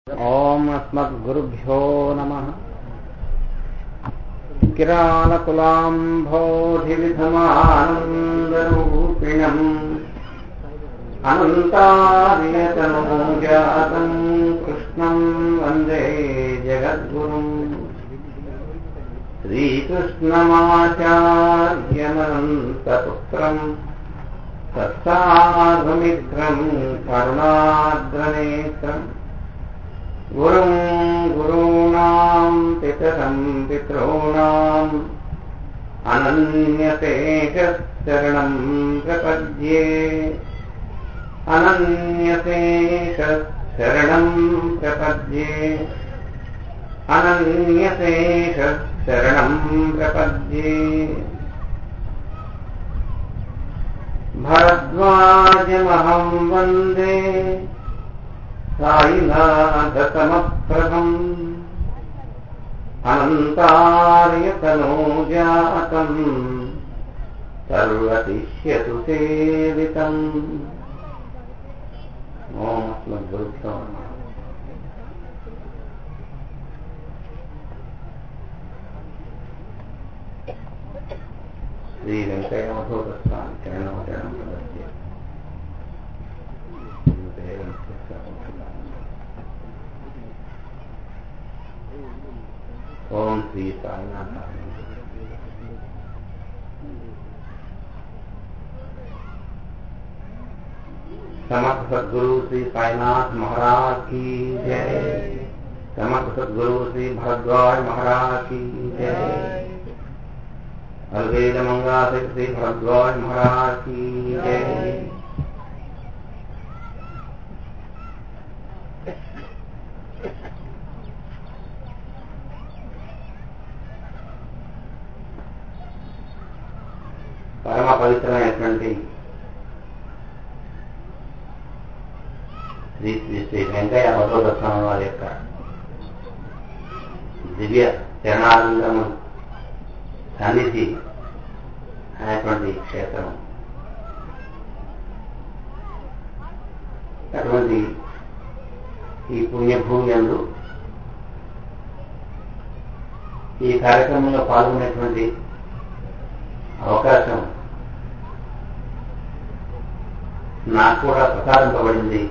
ॐ अस्मद्गुरुभ्यो नमः किरालकुलाम्भोधिविधमानन्दरूपिणम् अनन्तादियतनुजातम् कृष्णम् वन्दे जगद्गुरुम् श्रीकृष्णमाचार्यमनन्तपुत्रम् तत्साधुमित्रम् करुणाद्रनेत्रम् गुरुम् गुरूणाम् पितरम् पितॄणाम् अनन्यशेषशरणम् प्रपद्ये अनन्यशेषशरणम् प्रपद्ये अनन्यशेषशरणम् प्रपद्ये भरद्वाजमहम् वन्दे सायिनाथतमप्रभम् अनन्तार्यतनोजातम् सर्वतिष्यतु सेवितम् ॐ अस्मद्गुरुभ्यो नमः श्रीवेङ्कटमधोदस्वामि चरणो चरणं प्रपद्ये ओम श्री साईनाथ समर्थ सदगुरु श्री साईनाथ महाराज की जय समर्थ सदगुरु श्री भरद्वाज महाराज की जय अलवेद मंगा श्री भरद्वाज महाराज की जय పరమ పవిత్రమైనటువంటి శ్రీ శ్రీ శ్రీ వెంకయ్య అవధోదస్వామి వారి యొక్క దివ్య చరణానందము సన్నిధి అనేటువంటి క్షేత్రం అటువంటి ఈ పుణ్యభూమి అందు ఈ కార్యక్రమంలో పాల్గొనేటువంటి అవకాశం నాకు కూడా ప్రసాదింపబడింది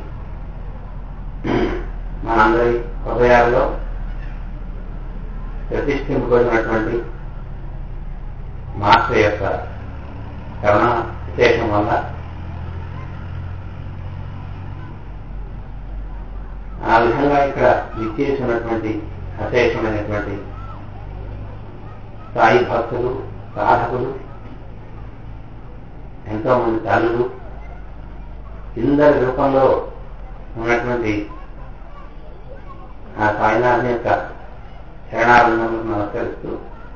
మనందరి హృదయాల్లో ప్రతిష్ఠింపబడినటువంటి మాస్టర్ యొక్క కరుణ విశేషం వల్ల ఆ విధంగా ఇక్కడ విచ్చేసినటువంటి అశేషమైనటువంటి సాయి భక్తులు సాధకులు ఎంతో మంది తల్లులు ఇందరి రూపంలో ఉన్నటువంటి ఆ సాయినాథ్ యొక్క చరణాలను నమస్కరిస్తూ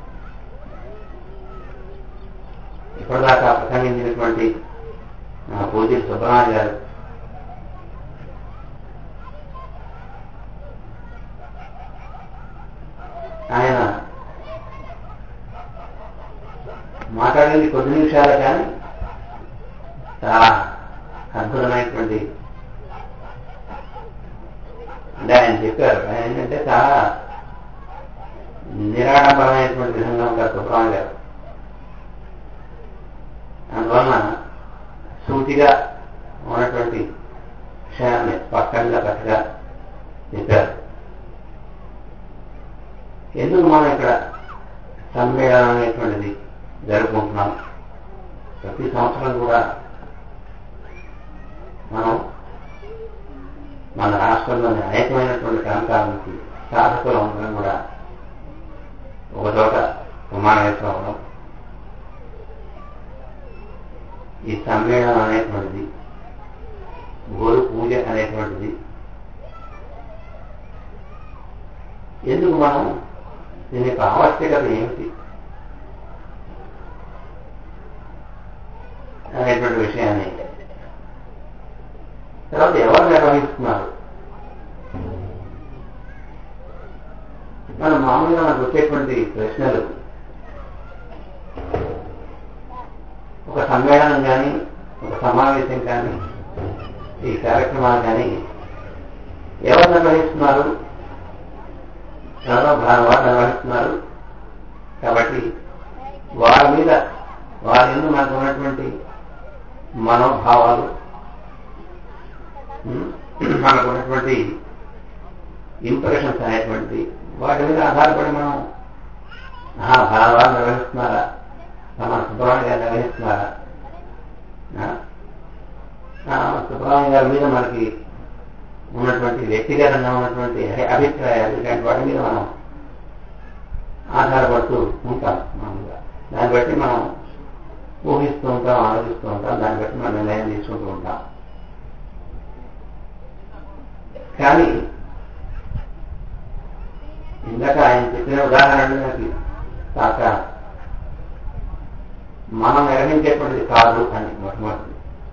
ఇప్పటిదాకా ప్రసంగించినటువంటి నా పూజలు సుబ్రహ్మణ్య గారు ఆయన మాట్లాడింది కొద్ది నిమిషాలు కానీ చాలా అద్భుతమైనటువంటి అంటే ఆయన చెప్పారు ఆయన ఏంటంటే చాలా నిరాడంబరమైనటువంటి విధంగా ఉంటారు సుబ్రహ్మణ్య గారు అందువలన సూటిగా ఉన్నటువంటి విషయాన్ని స్పష్టంగా చక్కగా చెప్పారు ఎందుకు మనం ఇక్కడ సమ్మేళనం అనేటువంటిది జరుపుకుంటున్నాం ప్రతి సంవత్సరం కూడా మనం మన రాష్ట్రంలోని అనేకమైనటువంటి ప్రాంతాల నుంచి సాధకులు ఉండడం కూడా ఒక చోట సమావేశం అవడం ఈ సమ్మేళనం అనేటువంటిది గోరు పూజ అనేటువంటిది ఎందుకు మనం దీని యొక్క ఆవశ్యకత ఏమిటి అనేటువంటి విషయాన్ని తర్వాత ఎవరు నిర్వహిస్తున్నారు మనం మామూలుగా మనకు వచ్చేటువంటి ప్రశ్నలు ఒక సమ్మేళనం కానీ ఒక సమావేశం కానీ ఈ కార్యక్రమాలు కానీ ఎవరు నిర్వహిస్తున్నారు ఎవరో వారు నిర్వహిస్తున్నారు కాబట్టి వారి మీద వారి ఎందు మనకు ఉన్నటువంటి మనోభావాలు ఉమ్, మనకు ఉన్నటువంటి ఇంప్రెషన్స్ అనేటువంటి వాటి మీద ఆధారపడి మనం ఆ భావాలు నిర్వహిస్తున్నారా మన సుబ్రహ్మణ్య గారు నిర్వహిస్తున్నారా ఆ? ఆ, సుబ్రహ్మణ్య గారి మీద మనకి ఉన్నటువంటి వ్యక్తిగతంగా ఉన్నటువంటి అభి- అభిప్రాయాలు ఇలాంటి వాటి మీద మనం ఆధారపడుతూ ఉంటాం మామూలుగా దాన్ని బట్టి మనం ఊహిస్తూ ఉంటాం ఆలోచిస్తూ ఉంటాం దాన్ని బట్టి మనం నిర్ణయం తీసుకుంటూ ఉంటాం కానీ ఇందాక ఆయన చెప్పిన ఉదాహరణలు నాకు కాక మనం నిర్వహించేటువంటిది కాదు అని మొట్టమొదటి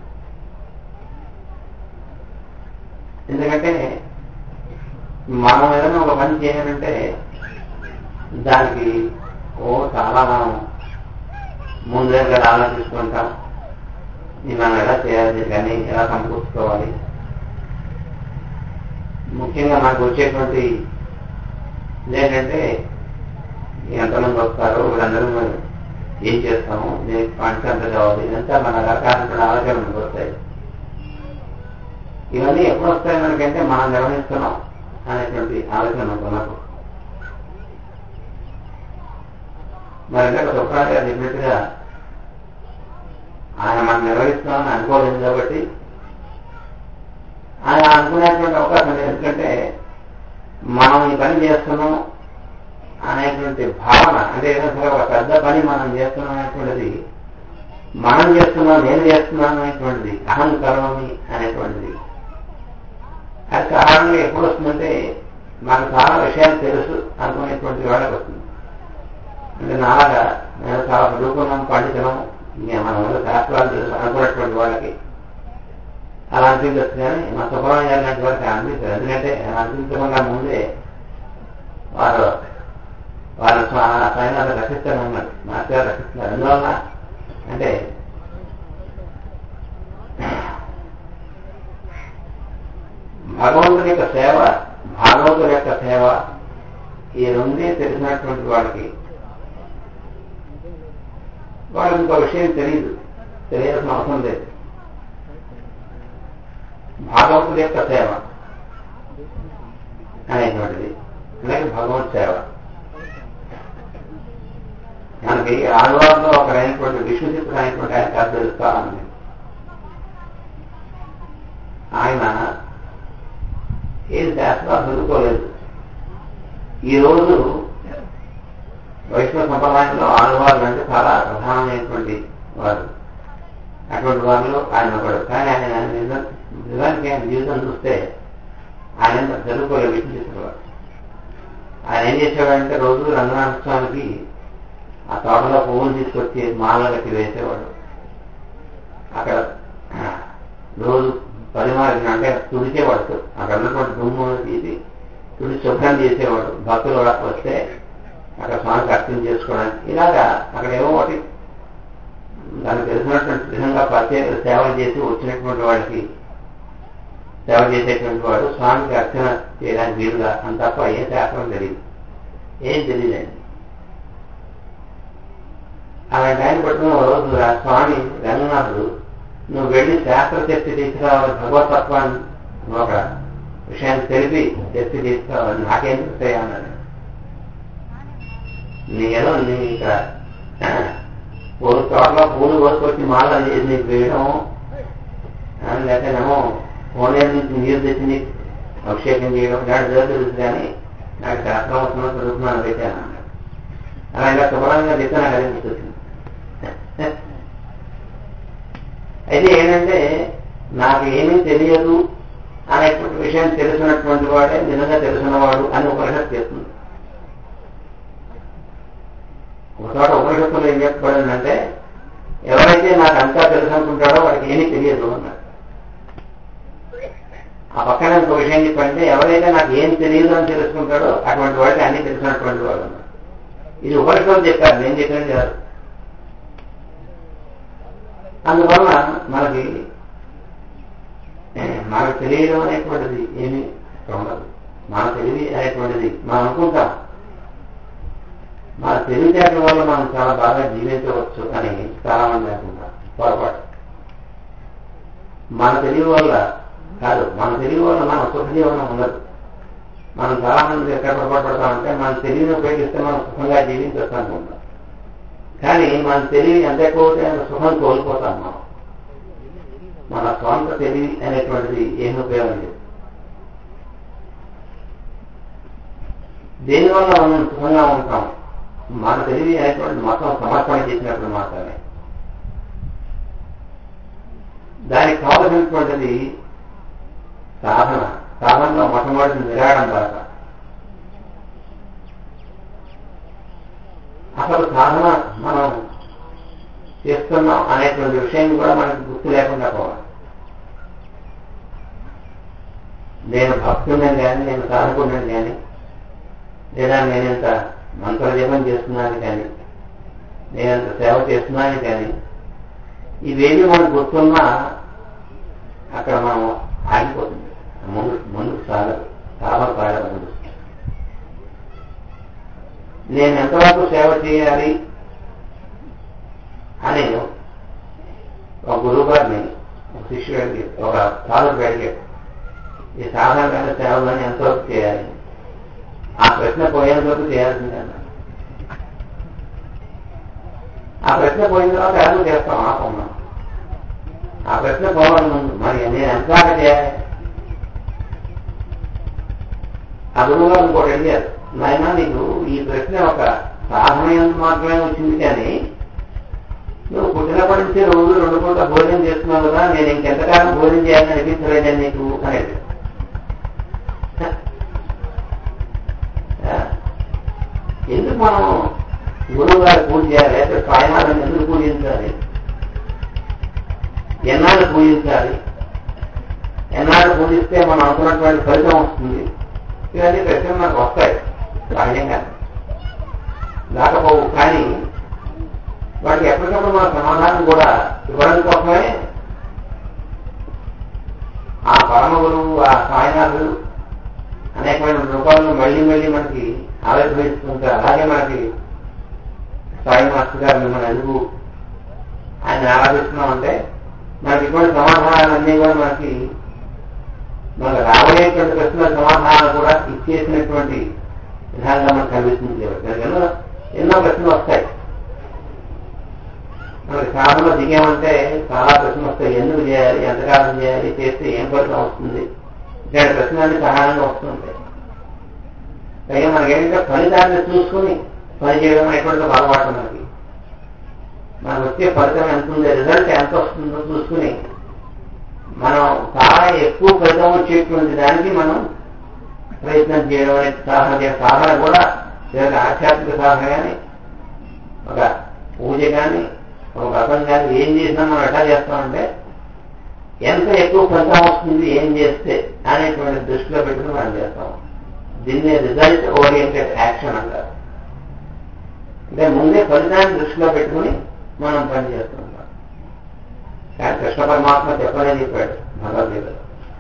ఎందుకంటే మనం ఏదైనా ఒక పని చేయాలంటే దానికి ఓ చాలా మనం ముందుగా ఆలోచిస్తుంటాం ఇది మనం ఎలా చేయాలి కానీ ఎలా సమకూర్చుకోవాలి ముఖ్యంగా మనకు వచ్చేటువంటి ఏంటంటే ఎంతమంది వస్తారు వీళ్ళందరూ మనం ఏం చేస్తాము దీనికి ఫండ్స్ ఎంత కావాలి ఇదంతా మన రకాలైన ఆలోచనలు వస్తాయి ఇవన్నీ ఎప్పుడు వస్తాయి మనకంటే మనం నిర్వహిస్తున్నాం అనేటువంటి ఆలోచన మనకు ఉన్నప్పుడు మరి ఇందాక సుప్రాజ్ గారు చెప్పినట్టుగా ఆయన మనం నిర్వహిస్తున్నామని అనుకోలేదు కాబట్టి ఆయన అనుకునేటువంటి అవకాశం లేదు ఎందుకంటే మనం ఈ పని చేస్తున్నాం అనేటువంటి భావన అంటే ఏదైనా సరే ఒక పెద్ద పని మనం చేస్తున్నాం అనేటువంటిది మనం చేస్తున్నాం నేను చేస్తున్నాను అనేటువంటిది అహంకరమి అనేటువంటిది అది సాధారణంగా ఎప్పుడు వస్తుందంటే మనకు చాలా విషయాలు తెలుసు అనుకునేటువంటి వాళ్ళకి వస్తుంది అంటే నాలాగా నేను చాలా చదువుకున్నాం పండితున్నాం ఇంకా మనం ఏదో శాస్త్రాలు తెలుసు అనుకున్నటువంటి వాళ్ళకి అలా అనిపించచ్చు కానీ మా సుబ్రహ్మణ్య గారి లాంటి వారికి అనిపించదు ఎందుకంటే అలా అనిపించకుండా ముందే వారు వారు సైన్యాలు రక్షిస్తూనే ఉన్నారు మాస్టర్ రక్షిస్తున్నారు ఎందువల్ల అంటే భగవంతుని యొక్క సేవ భాగవతుడి యొక్క సేవ ఈ రెండే తెలిసినటువంటి వాళ్ళకి వాళ్ళకి ఇంకో విషయం తెలియదు తెలియాల్సిన అవసరం లేదు భాగవతుడి యొక్క సేవ అనేటువంటిది అలాగే భగవత్ సేవ మనకి ఆదివారంలో ఒకరైనటువంటి విష్ణుచిత్తుడు అయినటువంటి ఆయన కథ తెలుస్తామని ఆయన ఏం శాస్త్రాలు చదువుకోలేదు ఈరోజు వైష్ణవ సంప్రదాయంలో ఆడవాళ్ళు అంటే చాలా ప్రధానమైనటువంటి వారు అటువంటి వారిలో ఆయన ఒకడు కానీ ఆయన నిజ- నిజానికి ఆయన జీవితం చూస్తే ఆయన ఎంత చదువుకోలేదు విష్ణుచిత్తుడు ఆయన ఏం చేసేవాడంటే రోజు రంగనాథ స్వామికి ఆ తోటలో పువ్వులు తీసుకొచ్చి మాల కట్టి వేసేవాడు అక్కడ ఆ, రోజు పరిమారిన అంటే తుడిచేవాడు అక్కడ ఉన్నటువంటి దుమ్ము తీసి తుడి శుభ్రం చేసేవాడు భక్తులు కూడా వస్తే అక్కడ స్వామికి అర్థం చేసుకోవడానికి ఇలాగా అక్కడ ఏవో ఒకటి దానికి తెలిసినటువంటి విధంగా ప్రత్యేక సేవలు చేసి వచ్చినటువంటి వాడికి సేవ చేసేటువంటి వాడు స్వామికి అర్చన చేయడానికి వీలుగా అంత తప్ప ఏ శాస్త్రం తెలియదు ఏం తెలియదండి అలాంటి ఆయన పట్టుకుని ఒక రోజు ఆ స్వామి రంగనాథుడు నువ్వు వెళ్ళి శాస్త్ర శక్తి తీసుకురావాలి భగవతత్వాన్ని నువ్వు ఒక విషయాన్ని తెలిపి శక్తి తీసుకురావాలి నాకేం తెలుస్తాయి అన్నాడు నీ ఏదో నీ ఇక్కడ పూలు తోటలో పూలు కోసుకొచ్చి మాల చేసి నీకు వేయడం ఆ, లేకపోతేనేమో కోనేరు నుంచి నీరు తెచ్చి నీకు అభిషేకం చేయడం ఇలాంటి ఏదో తెలుసు కానీ నాకు శాస్త్రం వస్తున్నా చదువుతున్నాను పెట్టాను అన్నాడు అలా ఇలా శుభ్రంగా చెప్తే నాకు అదే గుర్తొచ్చింది అయితే ఏంటంటే నాకు ఏమీ తెలియదు అనేటువంటి విషయం తెలిసినటువంటి వాడే నిజంగా తెలిసినవాడు అని ఉపనిషత్తు చేస్తుంది ఒక చోట ఉపనిషత్తులో ఏం చెప్పబడిందంటే ఎవరైతే నాకు అంతా తెలుసు అనుకుంటాడో వాడికి ఏమీ తెలియదు అన్నాడు ఆ పక్కన ఇంకో విషయం చెప్పంటే ఎవరైతే నాకు ఏం తెలియదు అని తెలుసుకుంటాడో అటువంటి వాడికి అన్ని తెలిసినటువంటి వాడు అన్నాడు ఇది ఉపనిషత్తు చెప్పారు నేను చెప్పినది కాదు అందువల్ల మనకి మనకు తెలియడం అనేటువంటిది ఏమి అక్కడ ఉండదు మన తెలివి అనేటువంటిది మనం అనుకుంటాం మన తెలివితేటల వల్ల మనం చాలా బాగా జీవించవచ్చు అని చాలా మంది అనుకుంటాం పొరపాటు మన తెలివి వల్ల కాదు మన తెలివి వల్ల మన సుఖజీవనం ఉండదు మనం చాలా మంది ఎక్కడ పొరపాటు పడతామంటే మన తెలివిని ఉపయోగిస్తే మనం సుఖంగా జీవించవచ్చు అనుకుంటాం కానీ మన తెలివి ఎంత ఎక్కువ అవుతే అంత సుఖం కోల్పోతాం మనం మన స్వంత తెలివి అనేటువంటిది ఏమి ఉపయోగం లేదు దేనివల్ల మనం సుఖంగా ఉంటాం మన తెలివి అనేటువంటి మొత్తం సమర్పణ చేసినప్పుడు మాత్రమే దానికి కావలసినటువంటిది సాధన సాధనలో మొట్టమొదటి నిరాడంబరత అసలు సాధన మనం చేస్తున్నాం అనేటువంటి విషయం కూడా మనకు గుర్తు లేకుండా పోవాలి నేను భక్తుడిని కానీ నేను సాధకుడిని కానీ లేదా నేనింత మంత్రజపం చేస్తున్నాను కానీ నేనంత సేవ చేస్తున్నాను కానీ ఇవేవి మనకు గుర్తున్నా అక్కడ మనం ఆగిపోతుంది ముందు ముందు సాగదు సాధన సాగదు ముందు నేను ఎంతవరకు సేవ చేయాలి అని ఒక గురువు గారిని ఒక శిష్యుడు అడిగి ఒక సాధకుడు అడిగాడు ఈ సాధారణమైన సేవలను ఎంతవరకు చేయాలి ఆ ప్రశ్న పోయేంత వరకు చేయాల్సిందే అన్నాడు ఆ ప్రశ్న పోయిన తర్వాత ఎవరు చేస్తాం ఆపమ్మా ఆ ప్రశ్న పోవాలి ముందు మరి నేను ఎంతలాగా చేయాలి ఆ గురువు గారు ఇంకోటి అడిగారు నాయన నీకు ఈ ప్రశ్న ఒక సాధన ఎందు మాత్రమే వచ్చింది కానీ నువ్వు పుట్టినప్పటి నుంచి రోజు రెండు పూట భోజనం చేస్తున్నావు కదా నేను ఇంకెంతకాలం భోజనం చేయాలని అనిపించలేదని నీకు అనేది ఎందుకు మనం గురువు గారు పూజ చేయాలి లేకపోతే సాయినాథం ఎందుకు పూజించాలి ఎన్నాళ్ళు పూజించాలి ఎన్నాళ్ళు పూజిస్తే మనం అనుకున్నటువంటి ఫలితం వస్తుంది ఇవన్నీ ప్రశ్నలు మనకు వస్తాయి సహజంగా రాకపోవు కానీ వాటికి ఎప్పటికప్పుడు మన సమాధానం కూడా ఇవ్వడం కోసమే ఆ పరమ గురువు ఆ సాయినాథుడు అనేకమైన రూపాలను మళ్ళీ మళ్ళీ మనకి ఆవిర్భవిస్తుంటారు అలాగే మనకి సాయి మాస్టర్ గారు మిమ్మల్ని ఎందుకు ఆయన ఆరాధిస్తున్నామంటే మనకి ఇటువంటి సమాధానాలన్నీ కూడా మనకి మనకు రాబోయేటువంటి ప్రశ్నల సమాధానాలు కూడా ఇచ్చేసినటువంటి విధానంగా మనకు కనిపిస్తుంది మనకి ఎన్నో ఎన్నో ప్రశ్నలు వస్తాయి మనకి సాధనలో దిగామంటే చాలా ప్రశ్నలు వస్తాయి ఎందుకు చేయాలి ఎంతకాలం చేయాలి చేస్తే ఏం ఫలితం వస్తుంది ఇలాంటి ప్రశ్నలన్నీ సహాయంగా వస్తుంటాయి పైగా మనకి ఏంటంటే ఫలితాన్ని చూసుకుని పని చేయడం అనేటువంటి ఒక అలవాటు మనకి మనకు వచ్చే ఫలితం ఎంత ఉంది రిజల్ట్ ఎంత వస్తుందో చూసుకుని మనం చాలా ఎక్కువ ఫలితం వచ్చేటువంటి దానికి మనం ప్రయత్నం చేయడం అనే సాధన చే- సాధన కూడా లేదా ఆధ్యాత్మిక సాధన కానీ ఒక పూజ కానీ ఒక వ్రతం కానీ ఏం చేసినా మనం ఎట్లా చేస్తామంటే ఎంత ఎక్కువ ఫలితం వస్తుంది ఏం చేస్తే అనేటువంటి దృష్టిలో పెట్టుకుని మనం చేస్తాం దీన్ని రిజల్ట్ ఓరియంటెడ్ యాక్షన్ అంటారు అంటే ముందే ఫలితాన్ని దృష్టిలో పెట్టుకుని మనం పని చేస్తుంటాం కానీ కృష్ణ పరమాత్మ చెప్పనే చెప్పాడు భగవద్గీతలో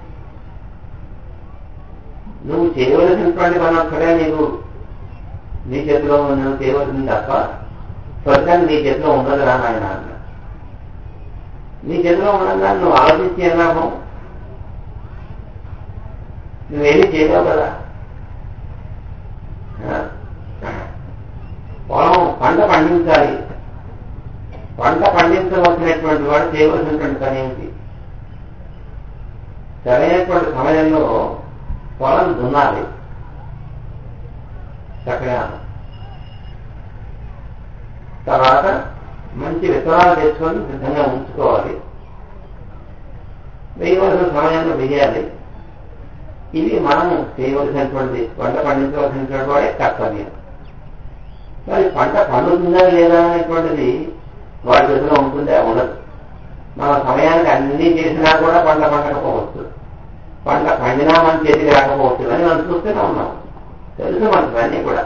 నువ్వు చేయవలసినటువంటి పని ఒక్కడే నీకు నీ చేతిలో నువ్వు చేయవలసింది తప్ప ఫలితం నీ చేతిలో ఉండదు రా నాయన అన్నాడు నీ చేతిలో ఉండగా నువ్వు ఆలోచించి ఏం లాభం నువ్వేమీ చేయలేవు కదా ఆ? పొలం పంట పండించాలి పంట పండించవలసినటువంటి వాడు చేయవలసినటువంటి పని ఏమిటి సరైనటువంటి సమయంలో పొలం దున్నాలి చక్కగా తర్వాత మంచి విత్తనాలు తెచ్చుకొని సిద్ధంగా ఉంచుకోవాలి వేయవలసిన సమయంలో వేయాలి ఇవి మనము చేయవలసినటువంటి పంట పండించవలసినటువంటి వాడే కర్తవ్యం మరి పంట పండుతుందా లేదా అనేటువంటిది వాడి చేతిలో ఉంటుందా ఉండదు మన సమయానికి అన్ని చేసినా కూడా పంట పండకపోవచ్చు పంట పండినా మన చేతికి రాకపోవచ్చు అని మనం చూస్తూనే ఉన్నాం తెలుసు మనకు అన్నీ కూడా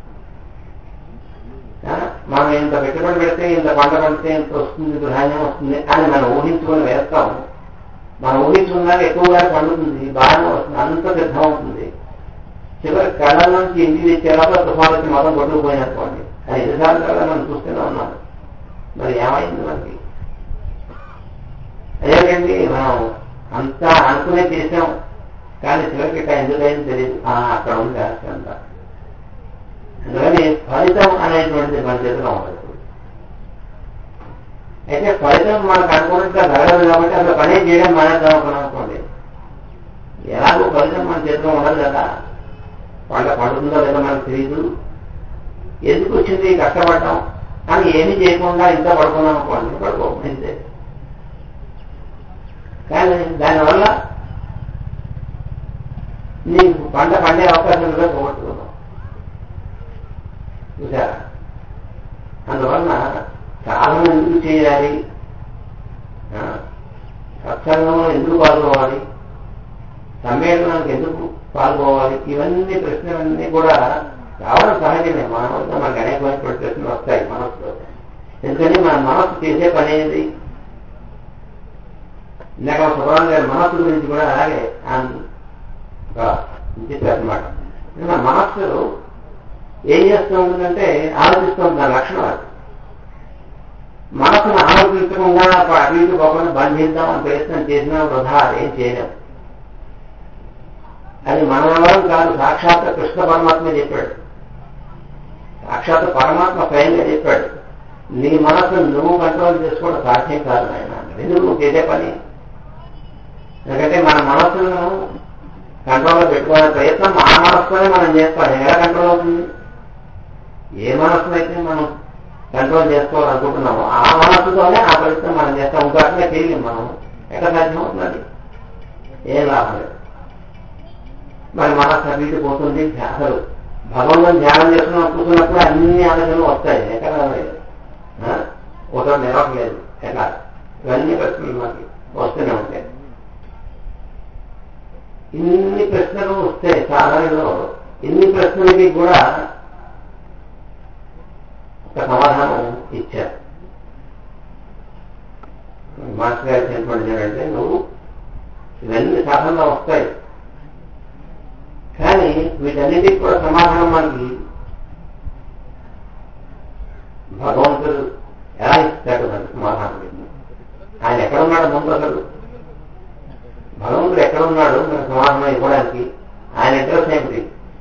ఆ? మనం ఇంత పెట్టుబడి పెడితే ఇంత పంట పండితే ఇంత వస్తుంది ధాన్యం వస్తుంది అని మనం ఊహించుకొని వేస్తాం మనం ఊహించుకున్నాక ఎక్కువగా పండుతుంది బాగానే వస్తుంది అంత సిద్ధమవుతుంది చివరి కళ్ళ నుంచి ఇంటికి తెచ్చేలాగా తుఫాను వచ్చి మొత్తం కొట్టుకుపోయినట్టుకోండి అది ఎన్నిసార్లు కదా మనం చూస్తూనే ఉన్నాం మరి ఏమైంది మనకి అదేంటండి మనం అంతా అనుకునే చేసాం కానీ చివరికి ఇక్కడ ఎందుకైంది తెలియదు ఆ, అక్కడ ఉంది రహస్యం అంతా అందుకని ఫలితం అనేటువంటిది మన చేతిలో ఉండదు అయితే ఫలితం మనకు అనుకున్నట్టుగా జరగదు కాబట్టి అసలు పనే చేయడం మానేద్దాం అనుకున్నాం అనుకోండి ఎలాగో ఫలితం మన చేతిలో ఉండదు కదా పంట పండుతుందో లేదో మనకు తెలియదు ఎందుకు వచ్చింది కష్టపడ్డాం కానీ ఏమీ చేయకుండా ఇంత పడుకున్నాం అనుకోండి పడుకోకపోతే కానీ దానివల్ల నీకు పంట పండే అవకాశం కూడా పోగొట్టుకున్నాం చూసారా అందువలన సాధన ఎందుకు చేయాలి ఆ, సత్సంగంలో ఎందుకు పాల్గొవాలి సమ్మేళనానికి ఎందుకు పాల్గొవాలి ఇవన్నీ ప్రశ్నలన్నీ కూడా రావడం సహజమే మానవుడితో మనకు అనేకమైనటువంటి ప్రశ్నలు వస్తాయి మనసులో ఎందుకని మన మనస్సు చేసే పని ఏది ఇందాక సుబ్రహ్మణ్య గారి మనస్సు గురించి కూడా అలాగే ఆయన ఒక చెప్పారనమాట మన మనస్సు ఏం చేస్తూ ఉంటుందంటే ఆలోచిస్తూ ఉంటుంది దాని లక్షణం అది మనసును ఆలోచించకుండా అటు ఇటు పోకుండా బంధిద్దామని ప్రయత్నం చేసినా వృధా అదేం చేయలేం అది మన వరం కాదు సాక్షాత్ కృష్ణ పరమాత్మ చెప్పాడు సాక్షాత్ పరమాత్మ స్వయంగా చెప్పాడు నీ మనసును నువ్వు కంట్రోల్ చేసుకోవడం సాధ్యం కాదు ఆయన ఎందుకు నువ్వు చేసే పని ఎందుకంటే మన మనస్సును కంట్రోల్లో పెట్టుకోవాలనే ప్రయత్నం ఆ మనస్సునే మనం చేస్తాం ఎలా కంట్రోల్ అవుతుంది ఏ మనస్సును అయితే మనం కంట్రోల్ చేసుకోవాలనుకుంటున్నామో ఆ మనస్సుతోనే ఆ ప్రయత్నం మనం చేస్తాం ఇంకోటిగా చేయలేం మనం ఎక్కడ సాధ్యం అవుతుంది ఏం లాభం లేదు మరి మనస్సు అభివృద్ధి పోతుంది అసలు భగవంతుని ధ్యానం చేస్తున్నాం కూర్చున్నప్పుడు అన్ని ఆలోచనలు వస్తాయి ఎక్కడ ఆ? ఒకటి నిలవట్లేదు ఎట్లా ఇవన్నీ ప్రశ్నలు మనకి వస్తూనే ఉంటాయి ఇన్ని ప్రశ్నలు వస్తాయి సాధనలో ఇన్ని ప్రశ్నలకి కూడా ఒక సమాధానం ఇచ్చారు మాస్టర్ గారు చెప్పండి ఏంటంటే నువ్వు ఇవన్నీ సాధనలో వస్తాయి కానీ వీటన్నిటికి కూడా సమాధానం మనకి భగవంతుడు ఎలా ఇస్తాడు మనకి సమాధానం ఆయన ఎక్కడ ఉన్నాడు ముందు అసలు భగవంతుడు ఎక్కడ ఉన్నాడు మనకు సమాధానం ఇవ్వడానికి ఆయన అడ్రస్ ఏమిటి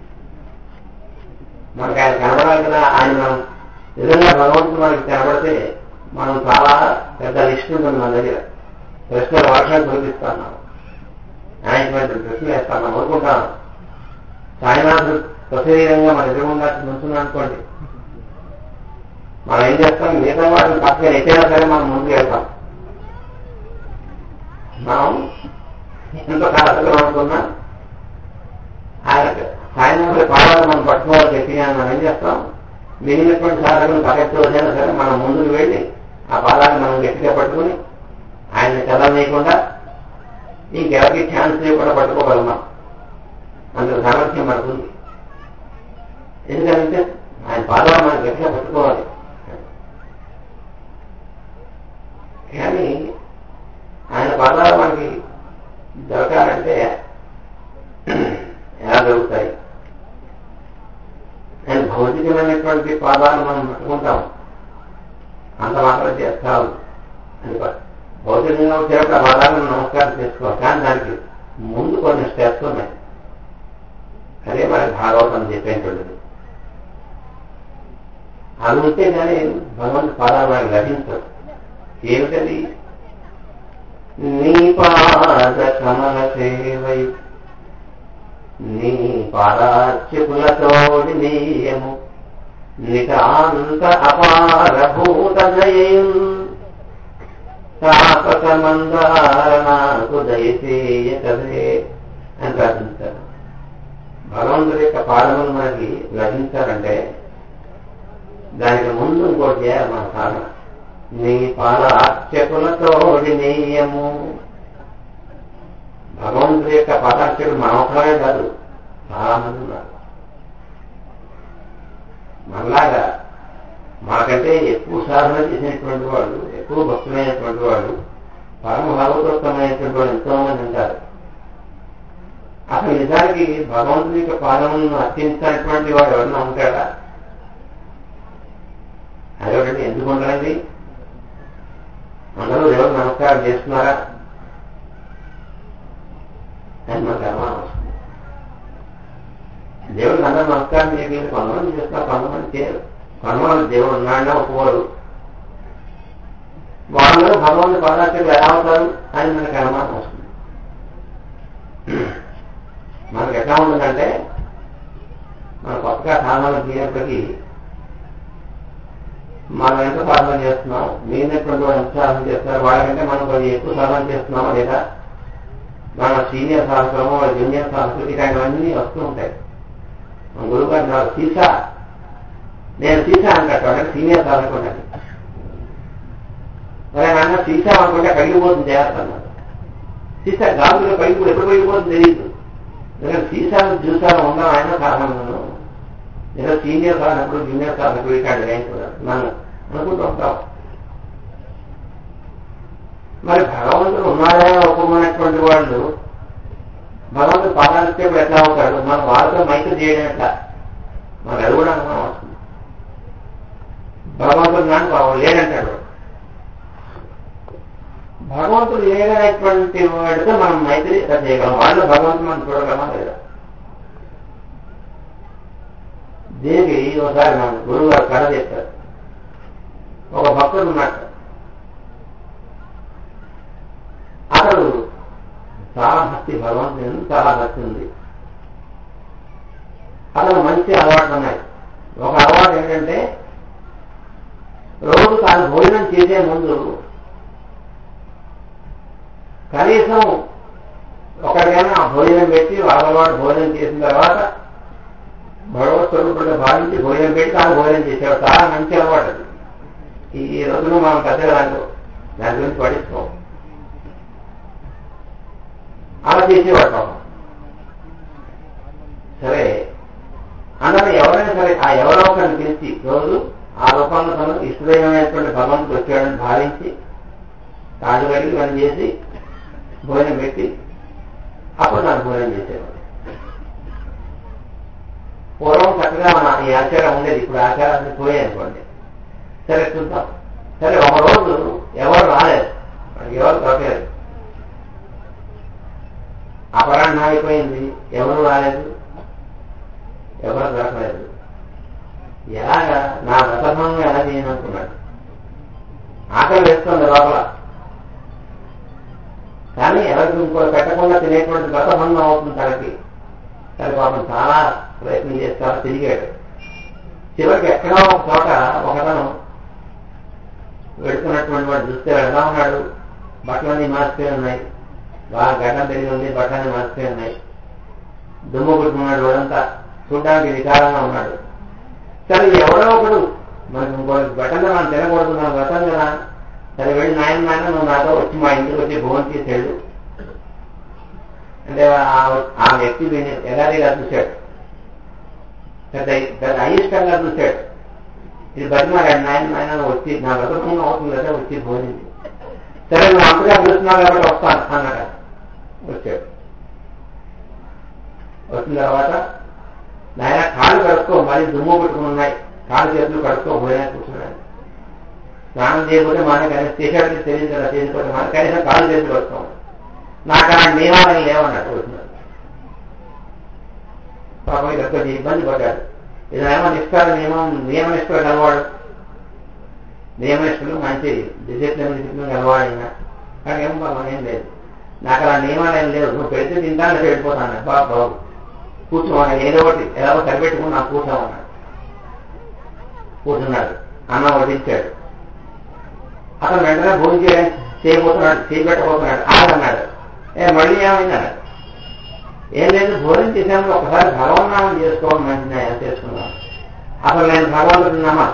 మనకు ఆయన కనబడాలి కదా ఆయన మనం నిజంగా భగవంతుడు మనకి కనబడితే మనం చాలా పెద్ద లిస్ట్ ఉంటుంది మన దగ్గర ప్రశ్నల వర్షం కురిపిస్తాను అనేటువంటి ప్రశ్నలు వేస్తాను అనుకుంటాను సాయినాథుడు సశరీరంగా మన ఎదురుగుండా నుంచున్నాడు అనుకోండి మనం ఏం చేస్తాం మిగతా వాళ్ళని పక్కన ఎక్కడైనా సరే మనం ముందుకు వెళ్తాం మనం ఎంత కాలంలో అనుకున్నా ఆయన సాయినాథుడి పాదాలు మనం పట్టుకోవాలి గట్టిగా మనం ఏం చేస్తాం మిగిలినటువంటి సాధనలు పక్కకి వచ్చినా సరే మనం ముందుకు వెళ్ళి ఆ పాదాన్ని మనం గట్టిగా పట్టుకుని ఆయన్ని కదలనీయకుండా ఇంకెవరికి ఛాన్స్ లేకుండా పట్టుకోగలమా అంత సామర్థ్యం మనకుంది ఎందుకంటే ఆయన పాదాలు మనం గట్టిగా పట్టుకోవాలి కానీ ఆయన పాదాలు మనకి దొరకాలంటే ఎలా దొరుకుతాయి ఆయన భౌతికమైనటువంటి పాదాలు మనం పట్టుకుంటాం అంత మాత్రం చేస్తాం అని భౌతికంగా వచ్చేటప్పుడు ఆ పాదాలను నమస్కారం చేసుకోవాలి కానీ దానికి ముందు కొన్ని స్టెప్స్ ఉన్నాయి అదే మనకి భాగవతం చెప్పేటువంటిది అది ఉంటే కానీ భగవంతు పాదాలు మనకు లభించదు ఏమిటది నీ పాద కమల సేవై నీ పాదాచ్యుకులతోడి నీయము నితాంత అపారభూత దయం తాపక మందార నాకు దయచేయ కదే అని ప్రార్థించారు భగవంతుడి యొక్క పాదములు మనకి లభించాలంటే దానికి ముందు ఇంకోటి చేయాలి మన సాధన నీ పాదార్చకులతోడి నెయ్యము భగవంతుడి యొక్క పాదార్చకులు మన ఒక్కరే కాదు చాలా మంది ఉన్నారు మనలాగా మనకంటే ఎక్కువ సాధన చేసినటువంటి వాళ్ళు ఎక్కువ భక్తులైనటువంటి వాళ్ళు పరమ భాగవతోత్తమైనటువంటి వాళ్ళు ఎంతో మంది ఉంటారు అసలు నిజానికి భగవంతుని యొక్క పాదములను అర్చించినటువంటి వాడు ఎవరన్నా ఉంటాడా అదేవిధంగా ఎందుకు ఉండరండి అందరూ దేవుడు నమస్కారం చేస్తున్నారా అని మనకు అనుమానం వస్తుంది దేవుడికి అందరూ నమస్కారం చేయగలిగి కొంతమంది చేస్తున్నారు కొంతమంది చేయరు కొంతమంది దేవుడు ఉన్నాడనే ఒప్పుకోరు వాళ్ళందరూ భగవంతుని పాదార్థులు ఎలా అవుతారు అని మనకు అనుమానం వస్తుంది మనకు ఎట్లా ఉంటుందంటే మన కొత్తగా సాధనలు చేయప్పటికీ మనం ఎంత సాధన చేస్తున్నాం మిగిలినటువంటి వాళ్ళు ఎంత సాధన చేస్తున్నారు వాళ్ళకంటే మనం కొంచెం ఎక్కువ సాధన చేస్తున్నామా లేదా మన సీనియర్ సాధకులమో జూనియర్ సాధకులు ఇలాంటివన్నీ వస్తూ ఉంటాయి మన గురువు గారు నాకు సీసా నేను సీసా అంటాడు అంటే సీనియర్ సాధకుడు అని మరి నాన్న సీసా అనుకుంటే పగిలిపోతుంది జాగ్రత్త అన్నాడు సీసా గాజులో పగిలిపోయి ఎప్పుడు పగిలిపోతుంది తెలియదు ఎందుకంటే సీసాలు జ్యూసాలు ఉందాం ఆయన సాధనను ఏదో సీనియర్ సాధకుడు జూనియర్ సాధకుడు ఇట్లాంటి ఏం కూడా మనం అనుకుంటూ ఉంటాం మరి భగవంతుడు ఉన్నాడే ఒప్పుకున్నటువంటి వాళ్ళు భగవంతుడు పాదాలిస్తే ఎట్లా అవుతాడు మన వాళ్ళతో మైత్రి చేయడం ఎట్లా మనకు అది కూడా అనుమానం వస్తుంది భగవంతుడు నాకు లేడంటాడు భగవంతుడు లేనటువంటి వాడితో మనం మైత్రి ఎట్లా చేయగలం వాళ్ళు భగవంతుడు మనం చూడగలమా లేదా దీనికి ఒకసారి మన గురువు గారు కథ చెప్తారు ఒక భక్తుడు ఉన్నట్టు అతడు చాలా భక్తి భగవంతుని చాలా భక్తి ఉంది అతను మంచి అలవాట్లు ఉన్నాయి ఒక అలవాటు ఏంటంటే రోజు తాను భోజనం చేసే ముందు కనీసం ఒకరికైనా భోజనం పెట్టి వాళ్ళవాడు భోజనం చేసిన తర్వాత భగవత్ స్వరూపుడిగా భావించి భోజనం పెట్టి తాను భోజనం చేసేవాడు చాలా మంచి అలవాటు అది ఈ రోజున మనం పెద్దగా దాంట్లో దాని గురించి పడిస్తాం అలా చేసేవాడు పాపం సరే అందులో ఎవరైనా సరే ఆ ఎవరో ఒకరిని పిలిచి రోజు ఆ రూపంలో తను ఇష్టదైనటువంటి భగవంతుడు వచ్చాడని భావించి తాజు కడిగి పని చేసి భోజనం పెట్టి అప్పుడు నాకు భోజనం చేసేవాడు పూర్వం చక్కగా మన ఈ ఆచారం ఉండేది ఇప్పుడు ఆచారాన్ని పోయాయి అనుకోండి సరే చూద్దాం సరే ఒక రోజు ఎవరు రాలేదు ఎవరు దొరకలేదు అపరాహ్నం అయిపోయింది ఎవరు రాలేదు ఎవరు దొరకలేదు ఎలాగా నా వ్రతభంగం ఎలా చేయనుకున్నాడు ఆకలి వేస్తుంది లోపల కానీ ఎవరికి ఇంకో పెట్టకుండా తినేటువంటి వ్రతభంగం అవుతుంది తనకి సరే పాపం చాలా ప్రయత్నం చేస్తారు తిరిగాడు చివరికి ఎక్కడో ఒక చోట ఒకతను వెళుతున్నటువంటి వాడు చూస్తే వెళ్తా ఉన్నాడు బట్టలన్నీ మార్చిపోయి ఉన్నాయి బాగా గడ్డం పెరిగి ఉంది బట్టలన్నీ మార్చిపోయి ఉన్నాయి దుమ్ము కొట్టుకున్నాడు వాడంతా చూడడానికి వికారంగా ఉన్నాడు సరే ఎవడో ఒకడు మనకు ఇంకో బట్టలు మనం తినకూడదు మనం వ్రతం కదా సరే వెళ్ళి నాయన నాయన నువ్వు నాతో వచ్చి మా ఇంటికి వచ్చి భోజనం చేసాడు అంటే ఆ వ్యక్తి దీన్ని ఎలాదిగా చూశాడు పెద్ద పెద్ద అయిష్టంగా చూశాడు ఇది బతిమారాడు నాయన నాయన వచ్చి నా వ్రతం అవుతుంది కదా వచ్చి భోజనం సరే నువ్వు అంతగా పిలుస్తున్నావు కాబట్టి వస్తాను అన్నాడు వచ్చాడు వచ్చిన తర్వాత నాయన కాళ్ళు కడుక్కో మరీ దుమ్ము పెట్టుకుని ఉన్నాయి కాళ్ళు చేతులు కడుక్కో భోజనం కూర్చున్నాడు స్నానం చేయకపోతే మన కనీసం చేసేవాడికి తెలియదు కదా చేయకపోతే మన కనీసం కాళ్ళు చేతులు కడుక్కోం నాకు ఆ నియమాలు లేవన్నట్టు వచ్చినాడు పాపం ఇది కొంచెం ఇబ్బంది పడ్డాడు ఇదేమో నిష్ఠాలు నియమం నియమనిష్టలు కలవాడు నియమనిష్టలు మంచి డిసిప్లిన్ డిసిప్లిన్ కలవాడు అయినా కానీ ఏం పాపం ఏం లేదు నాకు అలా నియమాలు ఏం లేవు నువ్వు పెడితే తింటాను వెళ్ళిపోతాను బాబు బాబు కూర్చోమన్నాడు ఏదో ఒకటి ఎలాగో సరిపెట్టుకుని నాకు కూర్చోమన్నాడు కూర్చున్నాడు అన్నం వడ్డించాడు అతను వెంటనే భోజనం చేయడం చేయబోతున్నాడు చేయబెట్టబోతున్నాడు ఆగన్నాడు ఏ మళ్ళీ ఏమైందన్నాడు ఏం లేదు భోజనం చేసాము ఒకసారి భగవన్నామం చేసుకోవడం మంచిది ఆయన చేసుకున్నాం అసలు నేను భగవంతుడు నమ్మా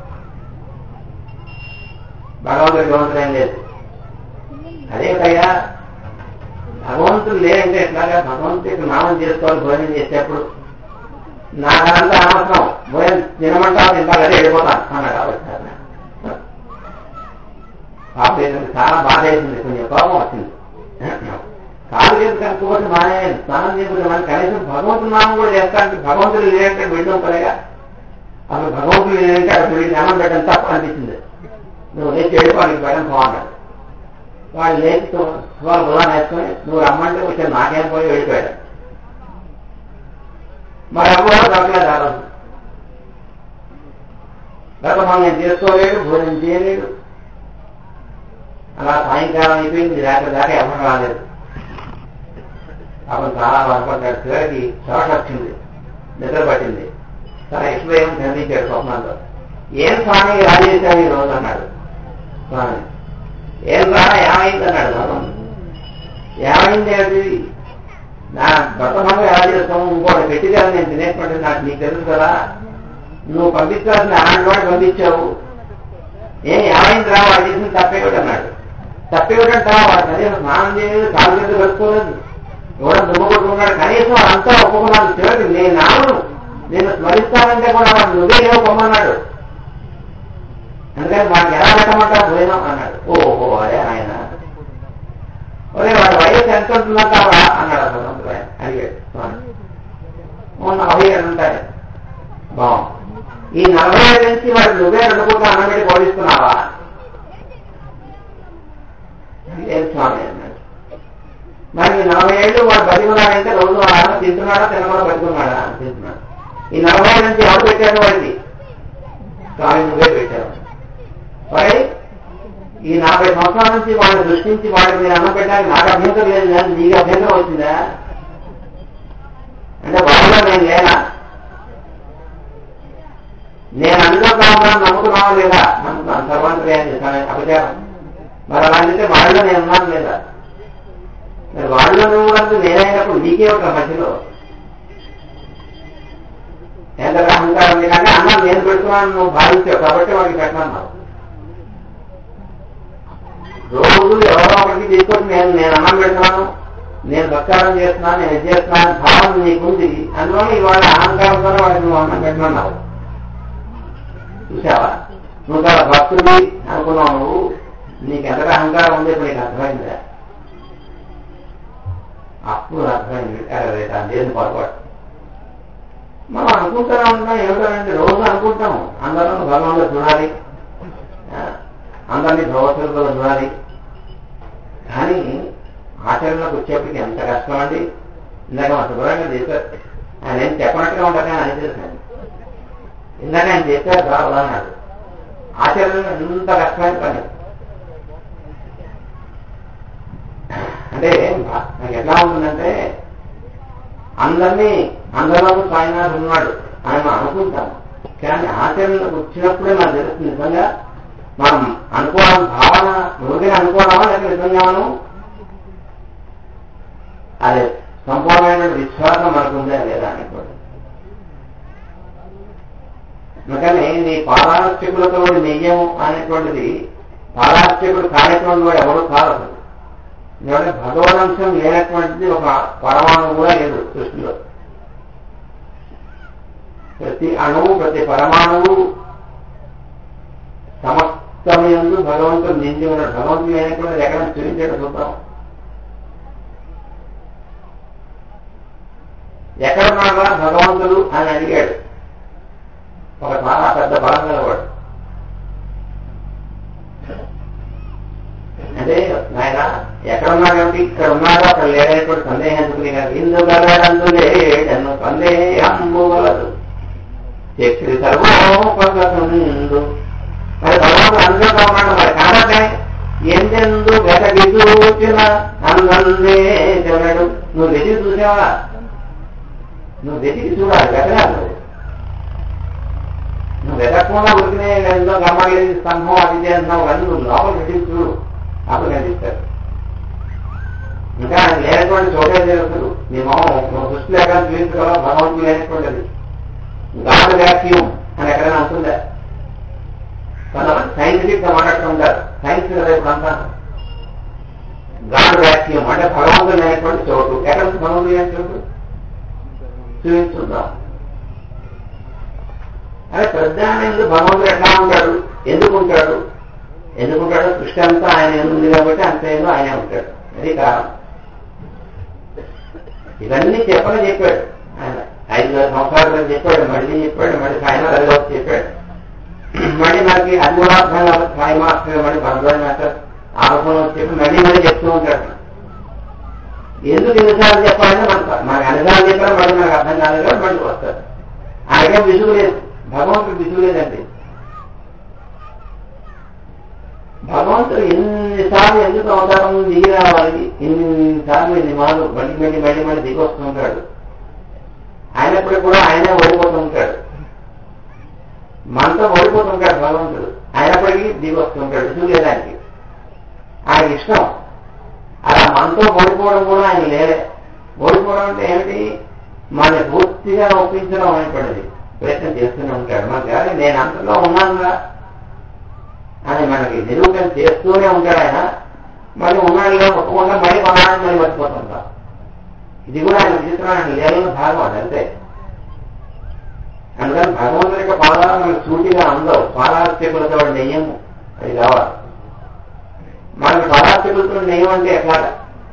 భగవంతుడి భగవంతుడు ఏం లేదు అదే కయ్యా భగవంతుడు లేదంటే ఎట్లాగా భగవంతుడికి నామం చేసుకోవాలి భోజనం చేసేటప్పుడు నాకంతా అనవసరం భోజనం తినమంటా తింటా అదే వెళ్ళిపోతాను అన్నాడు కాబట్టి పాపం చాలా బాధ వేసింది కొంచెం కోపం వచ్చింది కాలు చేసి కనుక్కోవచ్చు మానే స్నానం చేయకపోతే మనం కనీసం భగవంతుడు నామం కూడా చేస్తానికి భగవంతుడు లేదంటే విడడం పడగా అసలు భగవంతుడు లేదంటే అక్కడ వీడి నామం పెట్టడం తప్ప అనిపించింది నువ్వు లేచి వెళ్ళిపోనికి పెట్టడం బాగున్నాడు వాడు లేచి వాళ్ళు బులా నేర్చుకొని నువ్వు రమ్మంటే వచ్చి నాకేం పోయి వెళ్ళిపోయాడు మరి అప్పుడు దొరకలేదు ఆ రోజు గతభంగం చేసుకోలేడు భోజనం చేయలేడు అలా సాయంకాలం అయిపోయింది రాత్రి దాకా ఎవరు రాలేదు అప్పుడు చాలా బాధపడ్డాడు చివరికి శోష వచ్చింది నిద్ర పట్టింది చాలా ఎక్కువ ఏం కనిపించాడు స్వప్నంలో ఏం స్వామి రాజేశావు ఈ రోజు అన్నాడు స్వామి ఏం రా ఏమైంది అన్నాడు భగవంతుడు ఏమైంది అది నా భర్తమంగా ఎలా చేస్తాము ఇంకోటి పెట్టిగా నేను తినేటువంటి నాకు నీకు తెలుసు కదా నువ్వు పంపించాల్సిన అలాంటి వాడు పంపించావు ఏ ఏమైంది రా వాడు చేసిన తప్పేవిడు అన్నాడు తప్పేవిడు అంటా వాడు కనీసం స్నానం చేయలేదు కాలు చేతులు కట్టుకోలేదు ఎవడో దుమ్మ కొట్టుకున్నాడు కనీసం అంతా ఒప్పుకున్నాడు చివరికి నేను నాను నేను స్మరిస్తానంటే కూడా వాడు నువ్వే ఏవో పొమ్మన్నాడు అందుకని మాకు ఎలా పెట్టమంటావు భోజనం అన్నాడు ఓహో అదే ఆయన ఒరే వాడు వయసు ఎంత ఉంటుందంటావా అన్నాడు భగవంతుడు ఆయన అడిగాడు స్వామి ఓ నలభై ఏడు ఉంటాయి బాగుంది ఈ నలభై ఏడు నుంచి వాడు నువ్వే రెండు పూట అన్నం పెట్టి పోలిస్తున్నావా లేదు స్వామి అన్నాడు మరి ఈ నలభై ఏళ్ళు వాడు బతికున్నాడంటే రోజు వాడు అన్నం తింటున్నాడా తినకుండా బతికున్నాడా తింటున్నాడు ఈ నలభై ఏడు నుంచి ఎవరు పెట్టారు వాడికి స్వామి నువ్వే పెట్టావు మరి ఈ నలభై సంవత్సరాల నుంచి వాడిని సృష్టించి వాడికి మీరు అన్నం పెట్టడానికి నాకు అభ్యంతరం లేదు కానీ నీకు అభ్యంతరం వచ్చిందా అంటే వాళ్ళలో నేను లేనా నేను అందులో ఉన్నాను నమ్ముకున్నావా లేదా నమ్ముతాను సర్వంతరే అని చెప్పాను అపచారం మరి అలాంటితే వాళ్ళలో నేను ఉన్నాను లేదా మరి వాళ్ళలో నువ్వు కనుక నేనైనప్పుడు నీకే ఒక మధ్యలో ఎంత అహంకారం లేదంటే అన్నం నేను పెడుతున్నాను నువ్వు భావించావు కాబట్టి వాడికి పెట్టనన్నావు రోజు ఎవరో ఒకరికి తీసుకొని నేను నేను అన్నం పెడుతున్నాను నేను సత్కారం చేస్తున్నాను నేను ఇది చేస్తున్నాను భావన నీకుంది అందువల్ల ఇవాళ అహంకారంతోనే వాడికి నువ్వు అన్నం పెట్టమన్నావు చూసావా నువ్వు చాలా భక్తుడి అనుకున్నావు నువ్వు నీకు ఎంతగా అహంకారం ఉంది ఇప్పుడు నీకు అర్థమైందా అప్పుడు అర్థమైంది అరే దేని పొరపాటు మనం అనుకుంటూనే ఉంటాం ఏమిటంటే రోజు అనుకుంటాం అందరం భగవంతుడు చూడాలి అందరినీ భగవత్తులతో చూడాలి కానీ ఆచరణకు వచ్చేప్పటికి ఎంత కష్టం అండి ఇందాక మా శుభ్రంగా చెప్పారు ఆయన ఏం చెప్పనట్టుగా ఉంటారు కానీ ఆయన చేశాను ఇందాక ఆయన చెప్పారు రావు అన్నాడు ఆచరణ ఎంత కష్టమైన పని అంటే నాకు ఎట్లా ఉంటుందంటే అందరినీ అందరిలోనూ సాయినాథ్ ఉన్నాడు ఆయన అనుకుంటాం కానీ ఆచరణకు వచ్చినప్పుడే నాకు తెలుస్తుంది నిజంగా మనం అనుకోవడం భావన మృగిని అనుకోవడమా లేక నిజంగాను అదే సంపూర్ణమైన విశ్వాసం మనకుందా లేదా అనేటువంటి అందుకని నీ పాదార్చకులతో నెయ్యం అనేటువంటిది పాదార్చకుడు కార్యక్రమం కూడా ఎవరు కాదు అసలు ఎందుకంటే భగవదంశం లేనటువంటిది ఒక పరమాణువు కూడా లేదు సృష్టిలో ప్రతి అణువు ప్రతి పరమాణువు సమస్తమయందు భగవంతుడు నిండి ఉన్నాడు భగవంతుడు లేనటువంటిది ఎక్కడ చూపించాడు చూద్దాం ఎక్కడున్నాడా భగవంతుడు అని అడిగాడు ఒక చాలా పెద్ద బలం గలవాడు అంటే నాయన ఎక్కడున్నాడు కాబట్టి ఇక్కడ ఉన్నాడో అక్కడ లేడనేటువంటి సందేహం ఎందుకు నీకు ఇందుగలడందు లేడను సందేహంబు వలదు చక్రి సర్వోపగతుండు మరి భగవంతుడు అందులో ఉన్నాడు మరి కాబట్టి ఎందెందు వెతకి చూచిన అందందే చెవడు నువ్వు వెతికి చూసావా నువ్వు వెతికి చూడాలి వెతకాలి నువ్వు నువ్వు వెతకకుండా ఉరికినే ఎంతో గమ్మలేదు స్తంభం అది చేస్తున్నావు కానీ నువ్వు లోపల వెతికి చూడు అప్పుడు కనిపిస్తారు ఇంకా ఆయన లేనటువంటి చోటే తెలుసు నీ మొహం నువ్వు దృష్టి లేక చూపించగలవు భగవంతుడు లేనటువంటిది గాడ్ వ్యాక్యూమ్ అని ఎక్కడైనా ఉంటుందా కొంతమంది సైంటిఫిక్ గా మాట్లాడుతుంటారు సైన్స్ కదా ఇప్పుడు అంతా గాడ్ వ్యాక్యూమ్ అంటే భగవంతుడు లేనటువంటి చోటు ఎక్కడ ఉంది భగవంతుడు లేని చోటు చూపించుకుందాం అదే ప్రజ్ఞానందు భగవంతుడు ఎట్లా ఉంటాడు ఎందుకు ఉంటాడు ఎందుకుంటాడు సృష్టి అంతా ఆయన ఉంది కాబట్టి అంత ఏదో ఆయనే ఉంటాడు అది కారణం ఇవన్నీ చెప్పని చెప్పాడు ఆయన ఐదు సంవత్సరాలు చెప్పాడు మళ్ళీ చెప్పాడు మళ్ళీ ఫైనల్ అదిలో చెప్పాడు మళ్ళీ మనకి అది కూడా అర్థం కాబట్టి సాయి మాస్టర్ మళ్ళీ భద్రం మాస్టర్ ఆలోచన చెప్పి మళ్ళీ మళ్ళీ చెప్తూ ఉంటాడు ఎందుకు ఎన్నిసార్లు చెప్పాలంటే మనకు మనకు అన్నిసార్లు చెప్పినా మళ్ళీ మనకు అర్థం కాలేదు కాబట్టి మళ్ళీ వస్తారు ఆయనకేం విసుగు లేదు భగవంతుడు విసుగు లేదండి భగవంతుడు ఎన్నిసార్లు ఎందుకు అవతారం దిగి రావాలి ఎన్నిసార్లు ఎన్ని మాలు మళ్ళీ మళ్ళీ మళ్ళీ మళ్ళీ దిగి వస్తుంటాడు అయినప్పటికీ కూడా ఆయనే ఓడిపోతుంటాడు మనతో ఓడిపోతుంటాడు భగవంతుడు అయినప్పటికీ దిగి వస్తుంటాడు విసుగు లేదానికి ఆయన ఇష్టం అలా మనతో ఓడిపోవడం కూడా ఆయన లేదే ఓడిపోవడం అంటే ఏమిటి మన పూర్తిగా ఒప్పించడం అనేటువంటిది ప్రయత్నం చేస్తూనే ఉంటాడు మనకి కానీ నేను అంతలో ఉన్నానుగా అని మనకి నిరూపణ చేస్తూనే ఉంటాడు ఆయన మళ్ళీ ఉన్నాడుగా ఒప్పుకుండా మళ్ళీ కొన్నాడు మళ్ళీ మర్చిపోతుంటాం ఇది కూడా ఆయన విచిత్రమైన లీలలో భాగం అది అంతే అందుకని భగవంతుడి యొక్క పాదాలు మనకు సూటిగా అందవు పాదార్థకులతో నెయ్యము అది కావాలి మనకి పాదార్థకులతో నెయ్యం అంటే ఎట్లాగా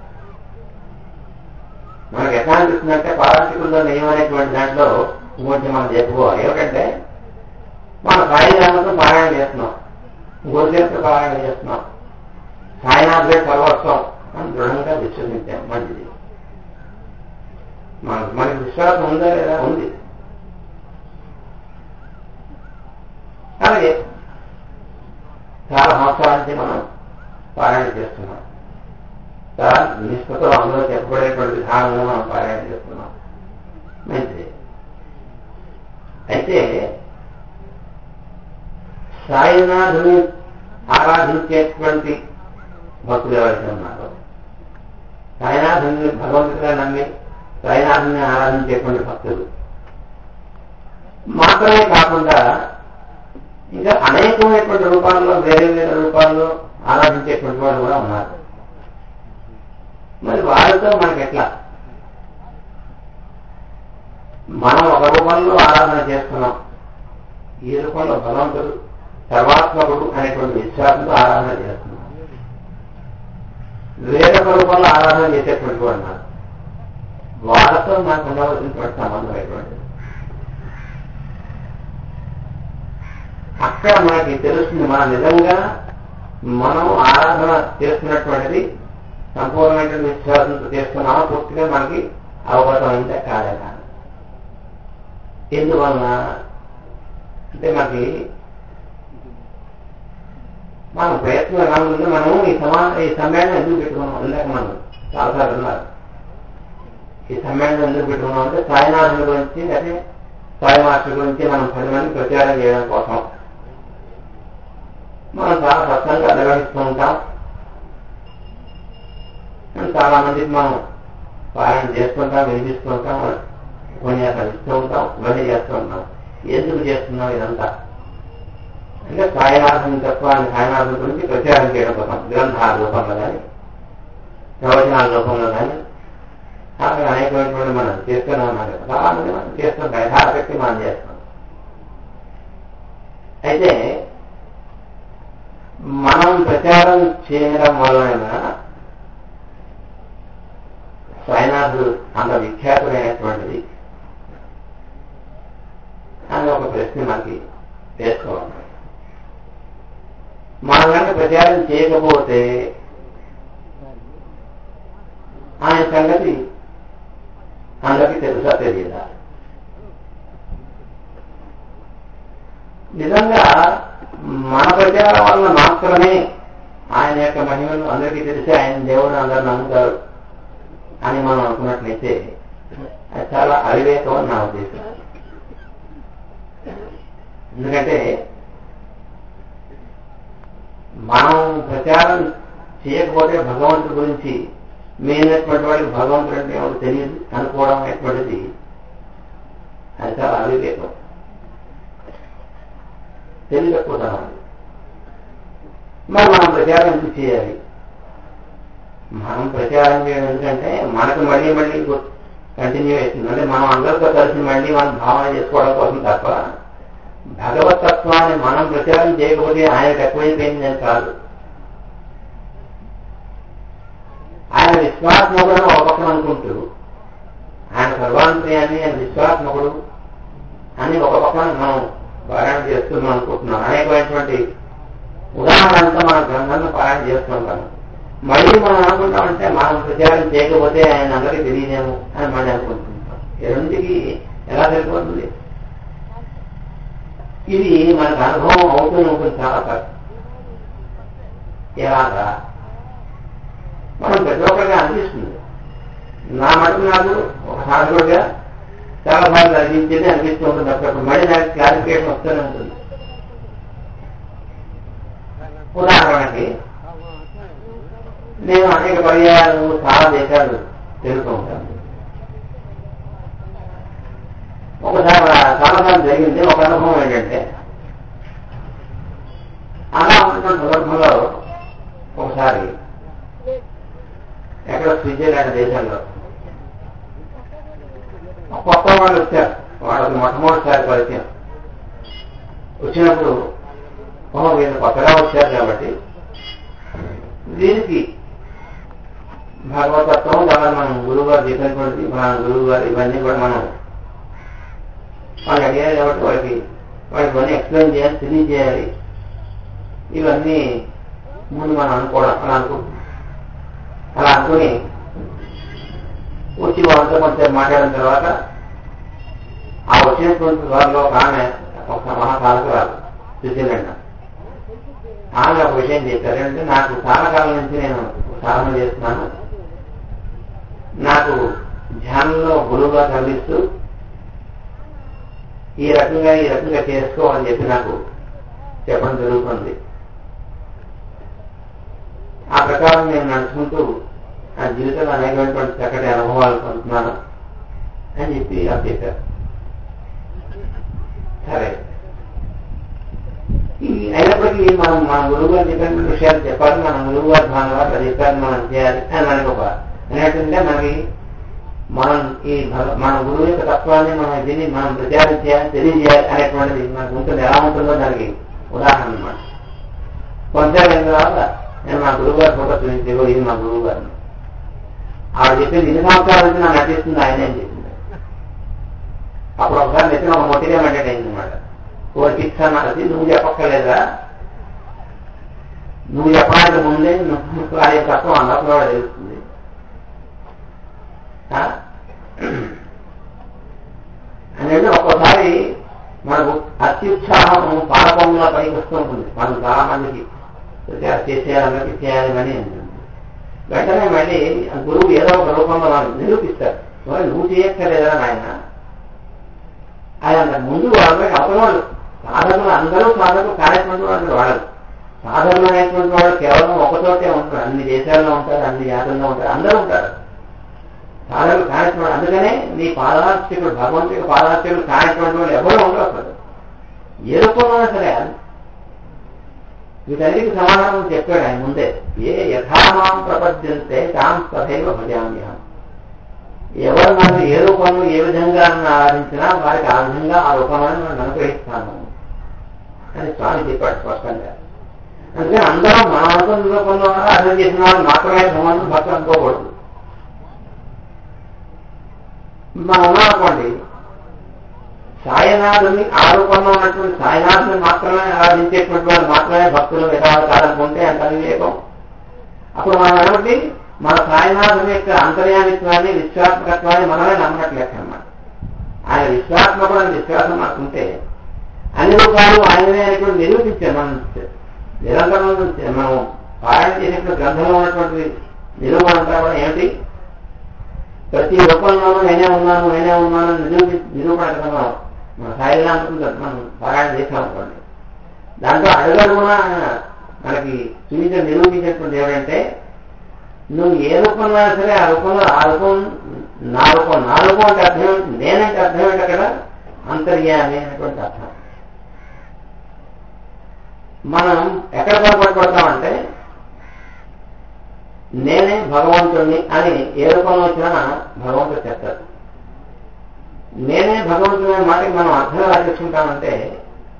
మనకు ఎట్లా అనిపిస్తుందంటే పాదార్థికుల్లో నెయ్యం అనేటువంటి దాంట్లో ఇంకొంచెం మనం చెప్పుకోవాలి ఏమిటంటే మన సాయినాథంతో పారాయణ చేస్తున్నాం గోచేత పారాయణ చేస్తున్నాం సాయినాథే సర్వస్వం అని దృఢంగా విశ్వసించాం మంచిది మనకు మనకి విశ్వాసం ఉందా లేదా ఉంది అలాగే చాలా సంవత్సరాల నుంచి మనం పారాయణ చేస్తున్నాం చాలా నిష్పత్తులు అందులో చెప్పబడేటువంటి విధానంగా మనం పారాయణ చేస్తున్నాం మంచిది అయితే సాయినాథుని ఆరాధించేటువంటి భక్తులు ఎవరైతే ఉన్నారో సాయినాథుని భగవంతుడిగా నమ్మి సాయినాథుని ఆరాధించేటువంటి భక్తులు మాత్రమే కాకుండా ఇంకా అనేకమైనటువంటి రూపాల్లో వేరే వేరే రూపాల్లో ఆరాధించేటువంటి వాళ్ళు కూడా ఉన్నారు మరి వారితో మనకి ఎట్లా మనం ఒక రూపంలో ఆరాధన చేస్తున్నాం ఈ రూపంలో భగవంతుడు సర్వాత్మకుడు అనేటువంటి విశ్వాసంతో ఆరాధన చేస్తున్నాం వేరొక రూపంలో ఆరాధన చేసేటువంటి వాడు నాకు వాళ్ళతో నాకు ఉండవలసినటువంటి సంబంధం ఎటువంటిది అక్కడ మనకి తెలుస్తుంది మన నిజంగా మనం ఆరాధన చేస్తున్నటువంటిది సంపూర్ణమైనటువంటి విశ్వాసంతో చేస్తున్నామో పూర్తిగా మనకి అవగతం అయిందే కాదే కాదు ఎందువలన అంటే మనకి మన ప్రయత్నం ఎలా ఉంది మనం ఈ సమా ఈ సమ్మేళనం ఎందుకు పెట్టుకున్నాం ఇందాక మనం చాలాసార్లు ఉన్నారు ఈ సమ్మేళనం ఎందుకు పెట్టుకున్నాం అంటే సాయినాథుల గురించి అంటే సాయి మాస్టర్ గురించి మనం పది మంది ప్రచారం చేయడం కోసం మనం చాలా స్పష్టంగా నిర్వహిస్తూ ఉంటాం చాలా మందికి మనం పాలన చేస్తుంటాం వినిపిస్తూ ఉంటాం ఉపన్యాసాలు ఇస్తూ ఉంటాం ఇవన్నీ చేస్తూ ఉంటాం ఎందుకు చేస్తున్నాం ఇదంతా అంటే సాయనాథం తత్వాన్ని సాయనాథం గురించి ప్రచారం చేయడం కోసం గ్రంథాల రూపంలో కానీ ప్రవచనాల రూపంలో కానీ అలాగే అనేకమైనటువంటి మనం చేస్తూనే ఉన్నాం కదా చాలా మంది మనం చేస్తుంటాం యథాశక్తి మనం చేస్తాం అయితే మనం ప్రచారం చేయడం వలన సాయినాథుడు అంత విఖ్యాతుడైనటువంటిది అని ఒక ప్రశ్న మనకి వేసుకోవాలి మనం కనుక ప్రచారం చేయకపోతే ఆయన సంగతి అందరికీ తెలుసా తెలియదా నిజంగా మన ప్రచారం వల్ల మాత్రమే ఆయన యొక్క మహిమలు అందరికీ తెలిసి ఆయన దేవుడు అందరు నమ్ముతారు అని మనం అనుకున్నట్లయితే అది చాలా అవివేకం అని నా ఉద్దేశం ఎందుకంటే మనం ప్రచారం చేయకపోతే భగవంతుడి గురించి మీనటువంటి వాడికి భగవంతుడు అంటే ఎవరు తెలియదు అనుకోవడం అనేటువంటిది అది చాలా అవివేకం తెలియకపోతాం మరి మనం ప్రచారం ఎందుకు చేయాలి మనం ప్రచారం చేయడం ఎందుకంటే మనకు మళ్ళీ మళ్ళీ కంటిన్యూ అవుతుంది అంటే మనం అందరితో కలిసి మళ్ళీ మనం భావన చేసుకోవడం కోసం తప్ప భగవతత్వాన్ని మనం ప్రచారం చేయకపోతే ఆయనకు ఎక్కువైపోయిందని కాదు ఆయన విశ్వాత్మకుడు ఒక పక్కన అనుకుంటూ ఆయన సర్వాంతర్యాన్ని ఆయన విశ్వాత్మకుడు అని ఒక పక్కన మనం పారాయణ చేస్తున్నాం అనుకుంటున్నాం అనేకమైనటువంటి ఉదాహరణతో మన గ్రంథాన్ని పారాయణ చేస్తున్నాం మనం మళ్ళీ మనం అనుకుంటామంటే మనం ప్రచారం చేయకపోతే ఆయన అందరికీ తెలియదేమో అని మళ్ళీ అనుకుంటుంటాం ఈ రెండుకి ఎలా సరిపోతుంది ఇది మనకు అనుభవం అవుతూనే ఉంటుంది చాలా కష్టం ఎలాగా మనం ప్రతి ఒక్కరిగా అనిపిస్తుంది నా మటుకు నాకు ఒక సాధకుడిగా చాలా బాగా అనిపించేది అనిపిస్తూ ఉంటుంది అప్పుడప్పుడు మళ్ళీ నాకు క్లారిఫికేషన్ వస్తూనే ఉంటుంది ఉదాహరణకి నేను అనేక పర్యాయాలు చాలా దేశాలు తిరుగుతూ ఉంటాను ఒకసారి చాలాసార్లు జరిగింది ఒక అనుభవం ఏంటంటే అలా ఉన్నటువంటి సందర్భంలో ఒకసారి ఎక్కడ స్విట్జర్లాండ్ దేశంలో కొత్త వాళ్ళు వచ్చారు వాళ్ళకి మొట్టమొదటిసారి పరిచయం వచ్చినప్పుడు ఓహో వీళ్ళు కొత్తగా వచ్చారు కాబట్టి దీనికి భగవతత్వం తర్వాత మనం గురువు గారు చెప్పినటువంటి మన గురువు గారు ఇవన్నీ కూడా మనం వాళ్ళకి అడిగారు కాబట్టి వాళ్ళకి వాళ్ళకి ఇవన్నీ ఎక్స్ప్లెయిన్ చేయాలి తెలియజేయాలి ఇవన్నీ ముందు మనం అనుకోవడం అలా అనుకుంటున్నాం అలా అనుకుని వచ్చి వాళ్ళతో కొంచెం మాట్లాడిన తర్వాత ఆ వచ్చినటువంటి వారిలో ఒక ఆమె ఒక మహాసాధకురాలు స్విట్జర్లాండ్ ఆమె ఒక విషయం చెప్పారు అంటే నాకు చాలా కాలం నుంచి నేను సాధన చేస్తున్నాను నాకు ధ్యానంలో గురువుగా కనిపిస్తూ ఈ రకంగా ఈ రకంగా చేసుకో అని చెప్పి నాకు చెప్పడం జరుగుతుంది ఆ ప్రకారం నేను నడుచుకుంటూ నా జీవితంలో అనేకమైనటువంటి చక్కటి అనుభవాలు పొందుతున్నాను అని చెప్పి అది చెప్పారు సరే ఈ అయినప్పటికీ మనం మన గురువు గారు చెప్పినటువంటి విషయాలు చెప్పాలి మన గురువు గారు మన వారు అది చెప్పాలి మనం చేయాలి అని మనకు ఒక ఏంటంటే మనకి మనం ఈ భగ- మన గురువు యొక్క తత్వాన్ని మనం దీన్ని మనం ప్రచారం చేయాలి తెలియజేయాలి అనేటువంటిది మనకు ఉంటుంది ఎలా ఉంటుందో దానికి ఉదాహరణ అన్నమాట కొంతసేపు అయిన తర్వాత నేను మా గురువు గారి ఫోటో చూపించి "ఇదిగో ఇది మా గురువు గారు ఆవిడ చెప్పింది ఇన్ని సంవత్సరాల నుంచి నాకు నటిస్తుంది ఆయన అని చెప్పింది అప్పుడు ఒకసారి నెత్తిన ఒక మొట్టిగా మెట్టేట్ అయింది అనమాట ఓరికి ఇస్తాను నువ్వు చెప్పక్కర్లేదా నువ్వు చెప్పడానికి ముందే నువ్వు అదే తత్వం అందరిలో కూడా తెలుస్తుంది ఆ? అనేది ఒక్కోసారి మనకు అత్యుత్సాహం పాలకొంగుల పైకి వస్తూ ఉంటుంది మనం చాలా మందికి ప్రచారం చేసేయాలి అందరికీ చేయాలి అని ఉంటుంది వెంటనే మళ్ళీ ఆ గురువు ఏదో ఒక రూపంలో వాళ్ళు నిరూపిస్తారు "ఓయ్, నువ్వు చేయక్కర్లేదా నాయన ఆయన ముందు వాళ్ళకి అవతల సాధకులు అందరూ సాధకులు కానటువంటి వాళ్ళు వాడరు సాధకులు అనేటువంటి వాళ్ళు కేవలం ఒకచోటే ఉంటారు అన్ని దేశాల్లో ఉంటారు అన్ని జాతుల్లో ఉంటారు అందరూ ఉంటారు సాధకులు కానటువంటి వాళ్ళు అందుకనే నీ పాదార్చకుడు భగవంతుడి పాదార్చకుడు కానటువంటి వాళ్ళు ఎవరు ఉండరు అసలు ఏ రూపంలో సరే వీటన్నిటికి సమాధానం చెప్పాడు ఆయన ముందే ఏ యథామాం ప్రపద్యంతే తాం తథైవ భజామ్యహం ఎవరు నన్ను ఏ రూపంలో ఏ విధంగా నన్ను ఆరాధించినా వారికి ఆ విధంగా ఆ రూపంలో నన్ను అనుగ్రహిస్తాను అని స్వామి చెప్పాడు స్పష్టంగా అందుకని అందరం మన అనుకున్న రూపంలో ఆరాధన చేసిన వాళ్ళు మాత్రమే భగవంతుడు భక్తులు అనుకోకూడదు మనం ఉన్నామనుకోండి సాయనాథుని ఆ రూపంలో ఉన్నటువంటి సాయనాథుని మాత్రమే ఆరాధించేటువంటి వాళ్ళు మాత్రమే భక్తులు యథావత కాదనుకుంటే అంత వివేకం అప్పుడు మనం ఏమిటి మన సాయినాథుని యొక్క అంతర్యామిత్వాన్ని విశ్వాత్మకత్వాన్ని మనమే నమ్మట్లేదు అన్నమాట ఆయన విశ్వాత్మకుడు అని విశ్వాసం మనకుంటే అన్ని రూపాలు ఆయననే అనేటువంటి నిరూపించారు మనం నిరంతరం మనం పారాయణ చేసినప్పుడు గ్రంథంలో ఉన్నటువంటి నిరూపణ అంతా కూడా ఏమిటి ప్రతి రూపంలోనూ నేనే ఉన్నాను నేనే ఉన్నాను అని నిరూపి నిరూపణ కదా మనం మన సాయిలా అనుకుంటాం మనం పారాయణ చేసాం అనుకోండి దాంట్లో అడగడుగునా మనకి చూపించ నిరూపించేటువంటి ఏమిటంటే నువ్వు ఏ రూపంలో అయినా సరే ఆ రూపంలో ఆ రూపం నా రూపం నా రూపం అంటే అర్థం ఏంటి నేనంటే అర్థం ఏంటి అక్కడ అంతర్యామి అనేటువంటి అర్థం మనం ఎక్కడ పొరపాటు పడతామంటే నేనే భగవంతుణ్ణి అని ఏ రూపంలో వచ్చినా భగవంతుడు చెప్తాడు నేనే భగవంతుని అనే మాటకి మనం అర్థం ఎలా చేసుకుంటామంటే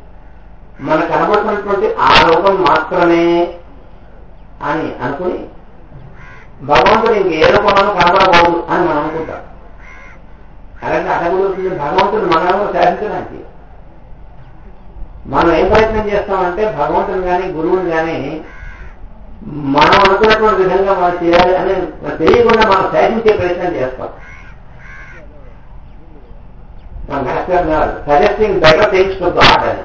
మన కనబడుతున్నటువంటి ఆ రూపం మాత్రమే అని అనుకుని భగవంతుడు ఇంక ఏ రూపంలో కనబడకూడదు అని మనం అనుకుంటాం అలాగే అడగలుగుతుంది భగవంతుడు మనలో శాసించడానికి మనం ఏం ప్రయత్నం చేస్తామంటే భగవంతుని కానీ గురువుని కానీ మనం అనుకున్నటువంటి విధంగా మనం చేయాలి అని తెలియకుండా మనం శాసించే ప్రయత్నం చేస్తాం మన మాస్టర్ గారు suggesting better things to God అని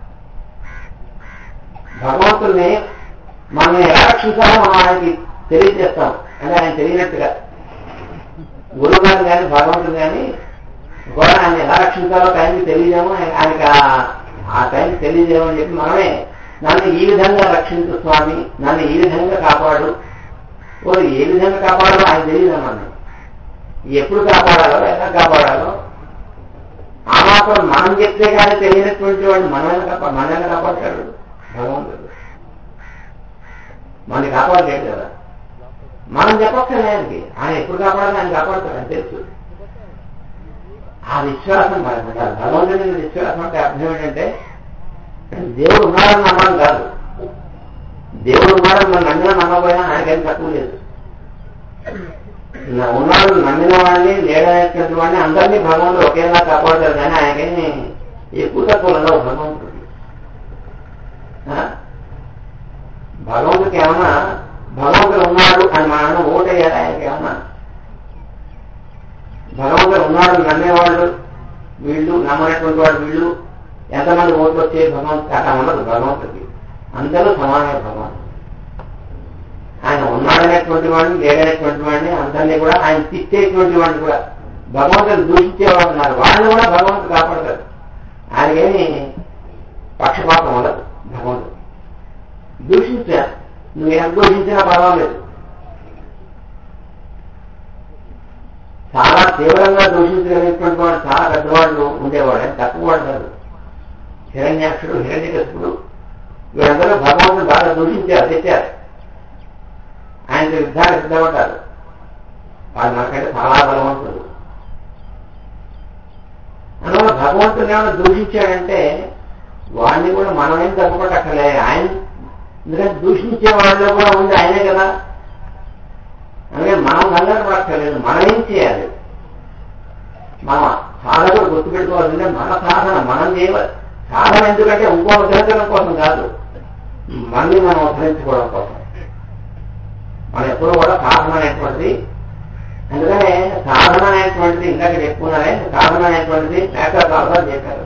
భగవంతుని మనం ఎలా రక్షించాలో మనం ఆయనకి తెలియజేస్తాం అంటే ఆయన తెలియనట్టుగా గురువు గారు కానీ భగవంతుడు కానీ కూడా ఆయన ఎలా రక్షించాలో టైంకి తెలియజేమో ఆయనకి ఆ టైంకి తెలియజేయమని చెప్పి మనమే నన్ను ఈ విధంగా రక్షించు స్వామి నన్ను ఈ విధంగా కాపాడు ఓ ఏ విధంగా కాపాడాలో ఆయన తెలియదమ్మని ఎప్పుడు కాపాడాలో ఎలా కాపాడాలో ఆ మాత్రం మనం చెప్తే కానీ తెలియనటువంటి వాడు మనల్ని కాపా మనల్ని కాపాడతాడు భగవంతుడు మనని కాపాడలేడు కదా మనం చెప్పక్కర్లేనికి ఆయన ఎప్పుడు కాపాడాలి ఆయన కాపాడుతాడు అని తెలుసు ఆ విశ్వాసం మనకు ఉండాలి భగవంతుని మీద విశ్వాసం అంటే అర్థం ఏంటంటే దేవుడు ఉన్నాడని నమ్మడం కాదు దేవుడు ఉన్నాడని మనం నమ్మినా నమ్మకపోయినా ఆయనకేం తక్కువ లేదు ఉన్నాడు నమ్మిన వాడిని లేడనేటువంటి వాడిని అందరినీ భగవంతుడు ఒకేలా కాపాడతారు కానీ ఆయనకేమి ఎక్కువ తక్కువ ఉండవు భగవంతుడికి భగవంతుడికి ఏమన్నా భగవంతుడు ఉన్నాడు అని మన ఓటేయాలి ఆయనకి ఏమన్నా భగవంతుడు ఉన్నాడు నమ్మేవాళ్ళు వీళ్ళు నమ్మనటువంటి వాళ్ళు వీళ్ళు ఎంతమంది ఓట్లు వచ్చే భగవంతుడు అలా ఉండదు భగవంతుడికి అందరూ సమానమే భగవంతుడు ఆయన ఉన్నాడనేటువంటి వాడిని లేడనేటువంటి వాడిని అందరినీ కూడా ఆయన తిట్టేటువంటి వాడిని కూడా భగవంతుడు దూషించేవాడు ఉన్నారు వాళ్ళని కూడా భగవంతుడు కాపాడతారు ఆయనకేమి పక్షపాతం ఉండదు భగవంతుడు దూషించా నువ్వు ఎంత దూషించినా పర్వాలేదు చాలా తీవ్రంగా దూషించగలిగినటువంటి వాడు చాలా పెద్దవాళ్ళు ఉండేవాడు ఆయన తక్కువ వాడు కాదు హిరణ్యాక్షుడు హిరణ్యకశుడు వీళ్ళందరూ భగవంతుడు బాగా దూషించారు తెచ్చారు ఆయన యుద్ధాలు సిద్ధపడ్డారు వాళ్ళు మనకంటే చాలా బలవంతుడు అందువల్ల భగవంతుని ఏమైనా దూషించాడంటే వాడిని కూడా మనమేం తప్పపట్టక్కలే ఆయన ఎందుకంటే దూషించే వాళ్ళలో కూడా ఉంది ఆయనే కదా అందుకే మనం కంగారు పడక్కర్లేదు మనం ఏం చేయాలి మన సాధకుడు గుర్తుపెట్టుకోవాలంటే మన సాధన మనం చేయాలి సాధన ఎందుకంటే ఇంకో ఉద్ధరించడం కోసం కాదు మళ్ళీ మనం ఉద్ధరించుకోవడం కోసం మనం ఎప్పుడు కూడా సాధన అనేటువంటిది అందుకనే సాధన అనేటువంటిది ఇందాక చెప్పుకున్నారే సాధన అనేటువంటిది మేకర్ కావాలని చెప్పారు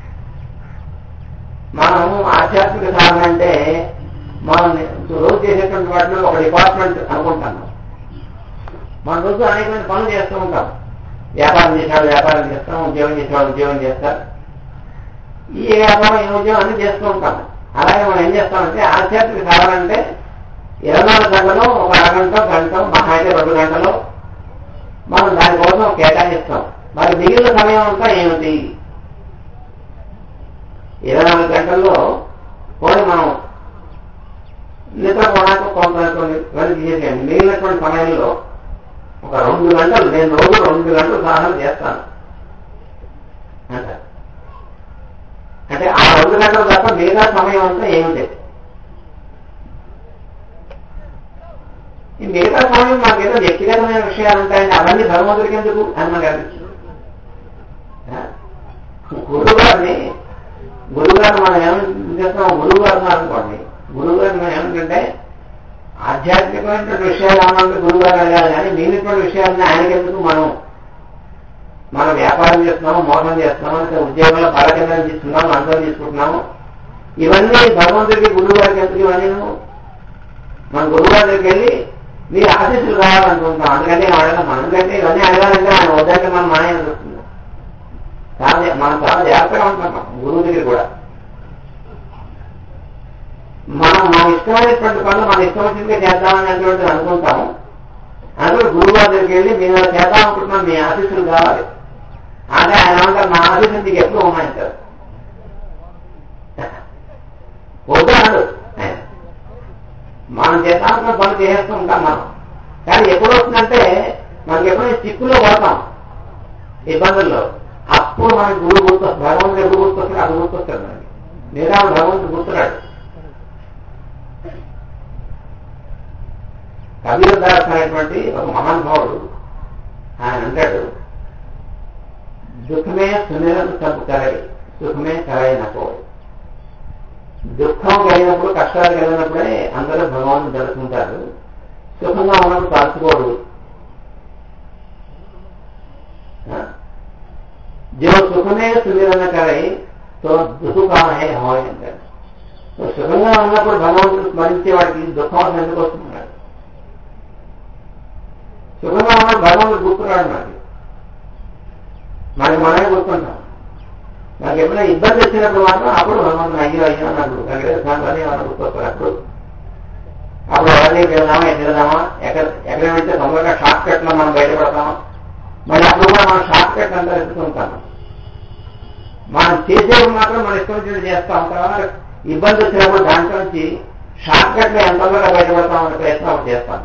మనం ఆధ్యాత్మిక సాధన అంటే మనం రోజు చేసేటువంటి వాటిలో ఒక డిపార్ట్మెంట్ అనుకుంటాను మన రోజు అనేకమైన పనులు చేస్తూ ఉంటాం వ్యాపారం చేసేవాళ్ళు వ్యాపారం చేస్తాం ఉద్యోగం చేసేవాళ్ళు ఉద్యోగం చేస్తారు ఈ వ్యాపారం ఈ ఉద్యోగం అన్ని చేస్తూ ఉంటాం అలాగే మనం ఏం చేస్తామంటే ఆధ్యాత్మిక సాధన అంటే ఇరవై నాలుగు గంటలు ఒక అరగంట గంట మహా అయితే రెండు గంటలు మనం దానికోసం కేటాయిస్తాం మరి మిగిలిన సమయం అంతా ఏమిటి ఇరవై నాలుగు గంటల్లో పోనీ మనం నిద్రపోవడానికి కొంత కొన్ని తీసేసేయండి మిగిలినటువంటి సమయంలో ఒక రెండు గంటలు నేను రోజు రెండు గంటలు సాధన చేస్తాను అంటారు అంటే ఆ రెండు గంటలు తప్ప మిగతా సమయం అంతా ఏమిటి ఈ మిగతా సమయం మాకు ఏదో వ్యక్తిగతమైన విషయాలు ఉంటాయండి అవన్నీ భగవంతుడికి ఎందుకు అని మనకు అనిపించింది గురువు గారిని గురువు గారు మనం ఏమని చేస్తాం గురువు గారు అనుకోండి గురువు గారు మనం ఏమంటే ఆధ్యాత్మికమైనటువంటి విషయాలు ఏమంటే గురువు గారు అడగాలి కానీ మిగిలినటువంటి విషయాలని ఆయనకి ఎందుకు మనం మనం వ్యాపారం చేస్తున్నాము మోసం చేస్తున్నాము అంటే ఉద్యోగంలో బలకేంద్రం తీసుకున్నాము అందరం తీసుకుంటున్నాము ఇవన్నీ భగవంతుడికి గురువు గారికి ఎందుకు ఇవన్నీ మన గురువు గారి దగ్గరికి వెళ్ళి మీ ఆశీస్సులు కావాలనుకుంటున్నాం అందుకని అడగం మనకంటే ఇవన్నీ అడగాలంటే ఆయన వద్దంటే మనం మానే వస్తుంది చాలా మనం చాలా జాగ్రత్తగా ఉంటున్నాం గురువు దగ్గర కూడా మనం మన ఇష్టమైనటువంటి పనులు మన ఇష్టం వచ్చిందిగా చేద్దామనేటువంటిది అనుకుంటాము అందులో గురువు గారి దగ్గరికి వెళ్ళి మీరు చేద్దాం అనుకుంటున్నాం మీ ఆశీస్సులు కావాలి అదే ఆయన అంటారు నా ఆశీస్సులు నీకు ఎప్పుడు ఉన్నాయంటారు వద్దాడు మనం చేద్దామనుకున్న పనులు చేసేస్తూ ఉంటాం మనం కానీ ఎప్పుడు వస్తుందంటే మనకి ఎప్పుడైనా చిక్కులో పడతాం ఇబ్బందుల్లో అప్పుడు మనకి గురువు గుర్తొస్తుంది భగవంతుడు ఎప్పుడు గుర్తొస్తాడు అది గుర్తొస్తాడు మనకి లేదా భగవంతుడు గుర్తున్నాడు కబీర్ దాస్ అనేటువంటి ఒక మహానుభావుడు ఆయన అంటాడు దుఃఖమే సునిరం సబ్ కలై సుఖమే కలై నాకు దుఃఖం కలిగినప్పుడు కష్టాలు కలిగినప్పుడే అందరూ భగవాన్ జరుపుకుంటారు సుఖంగా ఉన్నప్పుడు తలుచుకోడు जो సుఖమే సుమిరన కరై తో దుఃఖామే హోయ్ అంటారు సుఖంగా ఉన్నప్పుడు భగవంతుడు స్మరించే వాడికి దుఃఖం అసలు ఎందుకు వస్తున్నాడు సుఖంగా ఉన్నప్పుడు భగవంతుడు గుర్తురాడు మనకి మనకి మనమే గుర్తుంటాం నాకు ఎప్పుడైనా ఇబ్బంది వచ్చినప్పుడు మాత్రం అప్పుడు భగవంతుడు అయ్యో అయ్యో అన్నప్పుడు వెంకటేశ్వర స్వామి మనం గుర్తొస్తారు అప్పుడు అప్పుడు ఎవరిని వెళ్దామా ఎక్కడ వెళ్దామా ఎక్కడ ఎక్కడ వెళ్తే తొందరగా షార్ట్ కట్ లో మనం బయటపడతాం మళ్ళీ అప్పుడు కూడా మనం షార్ట్ కట్ అంతా వెతుకుంటాం మనం చేసేవి మాత్రం మన ఇష్టం వచ్చినట్టు చేస్తా ఉంటాం ఇబ్బంది వచ్చినప్పుడు దాంట్లో నుంచి షార్ట్ కట్ లో ఎంత తొందరగా బయటపడతామనే ప్రయత్నం ఒకటి చేస్తాం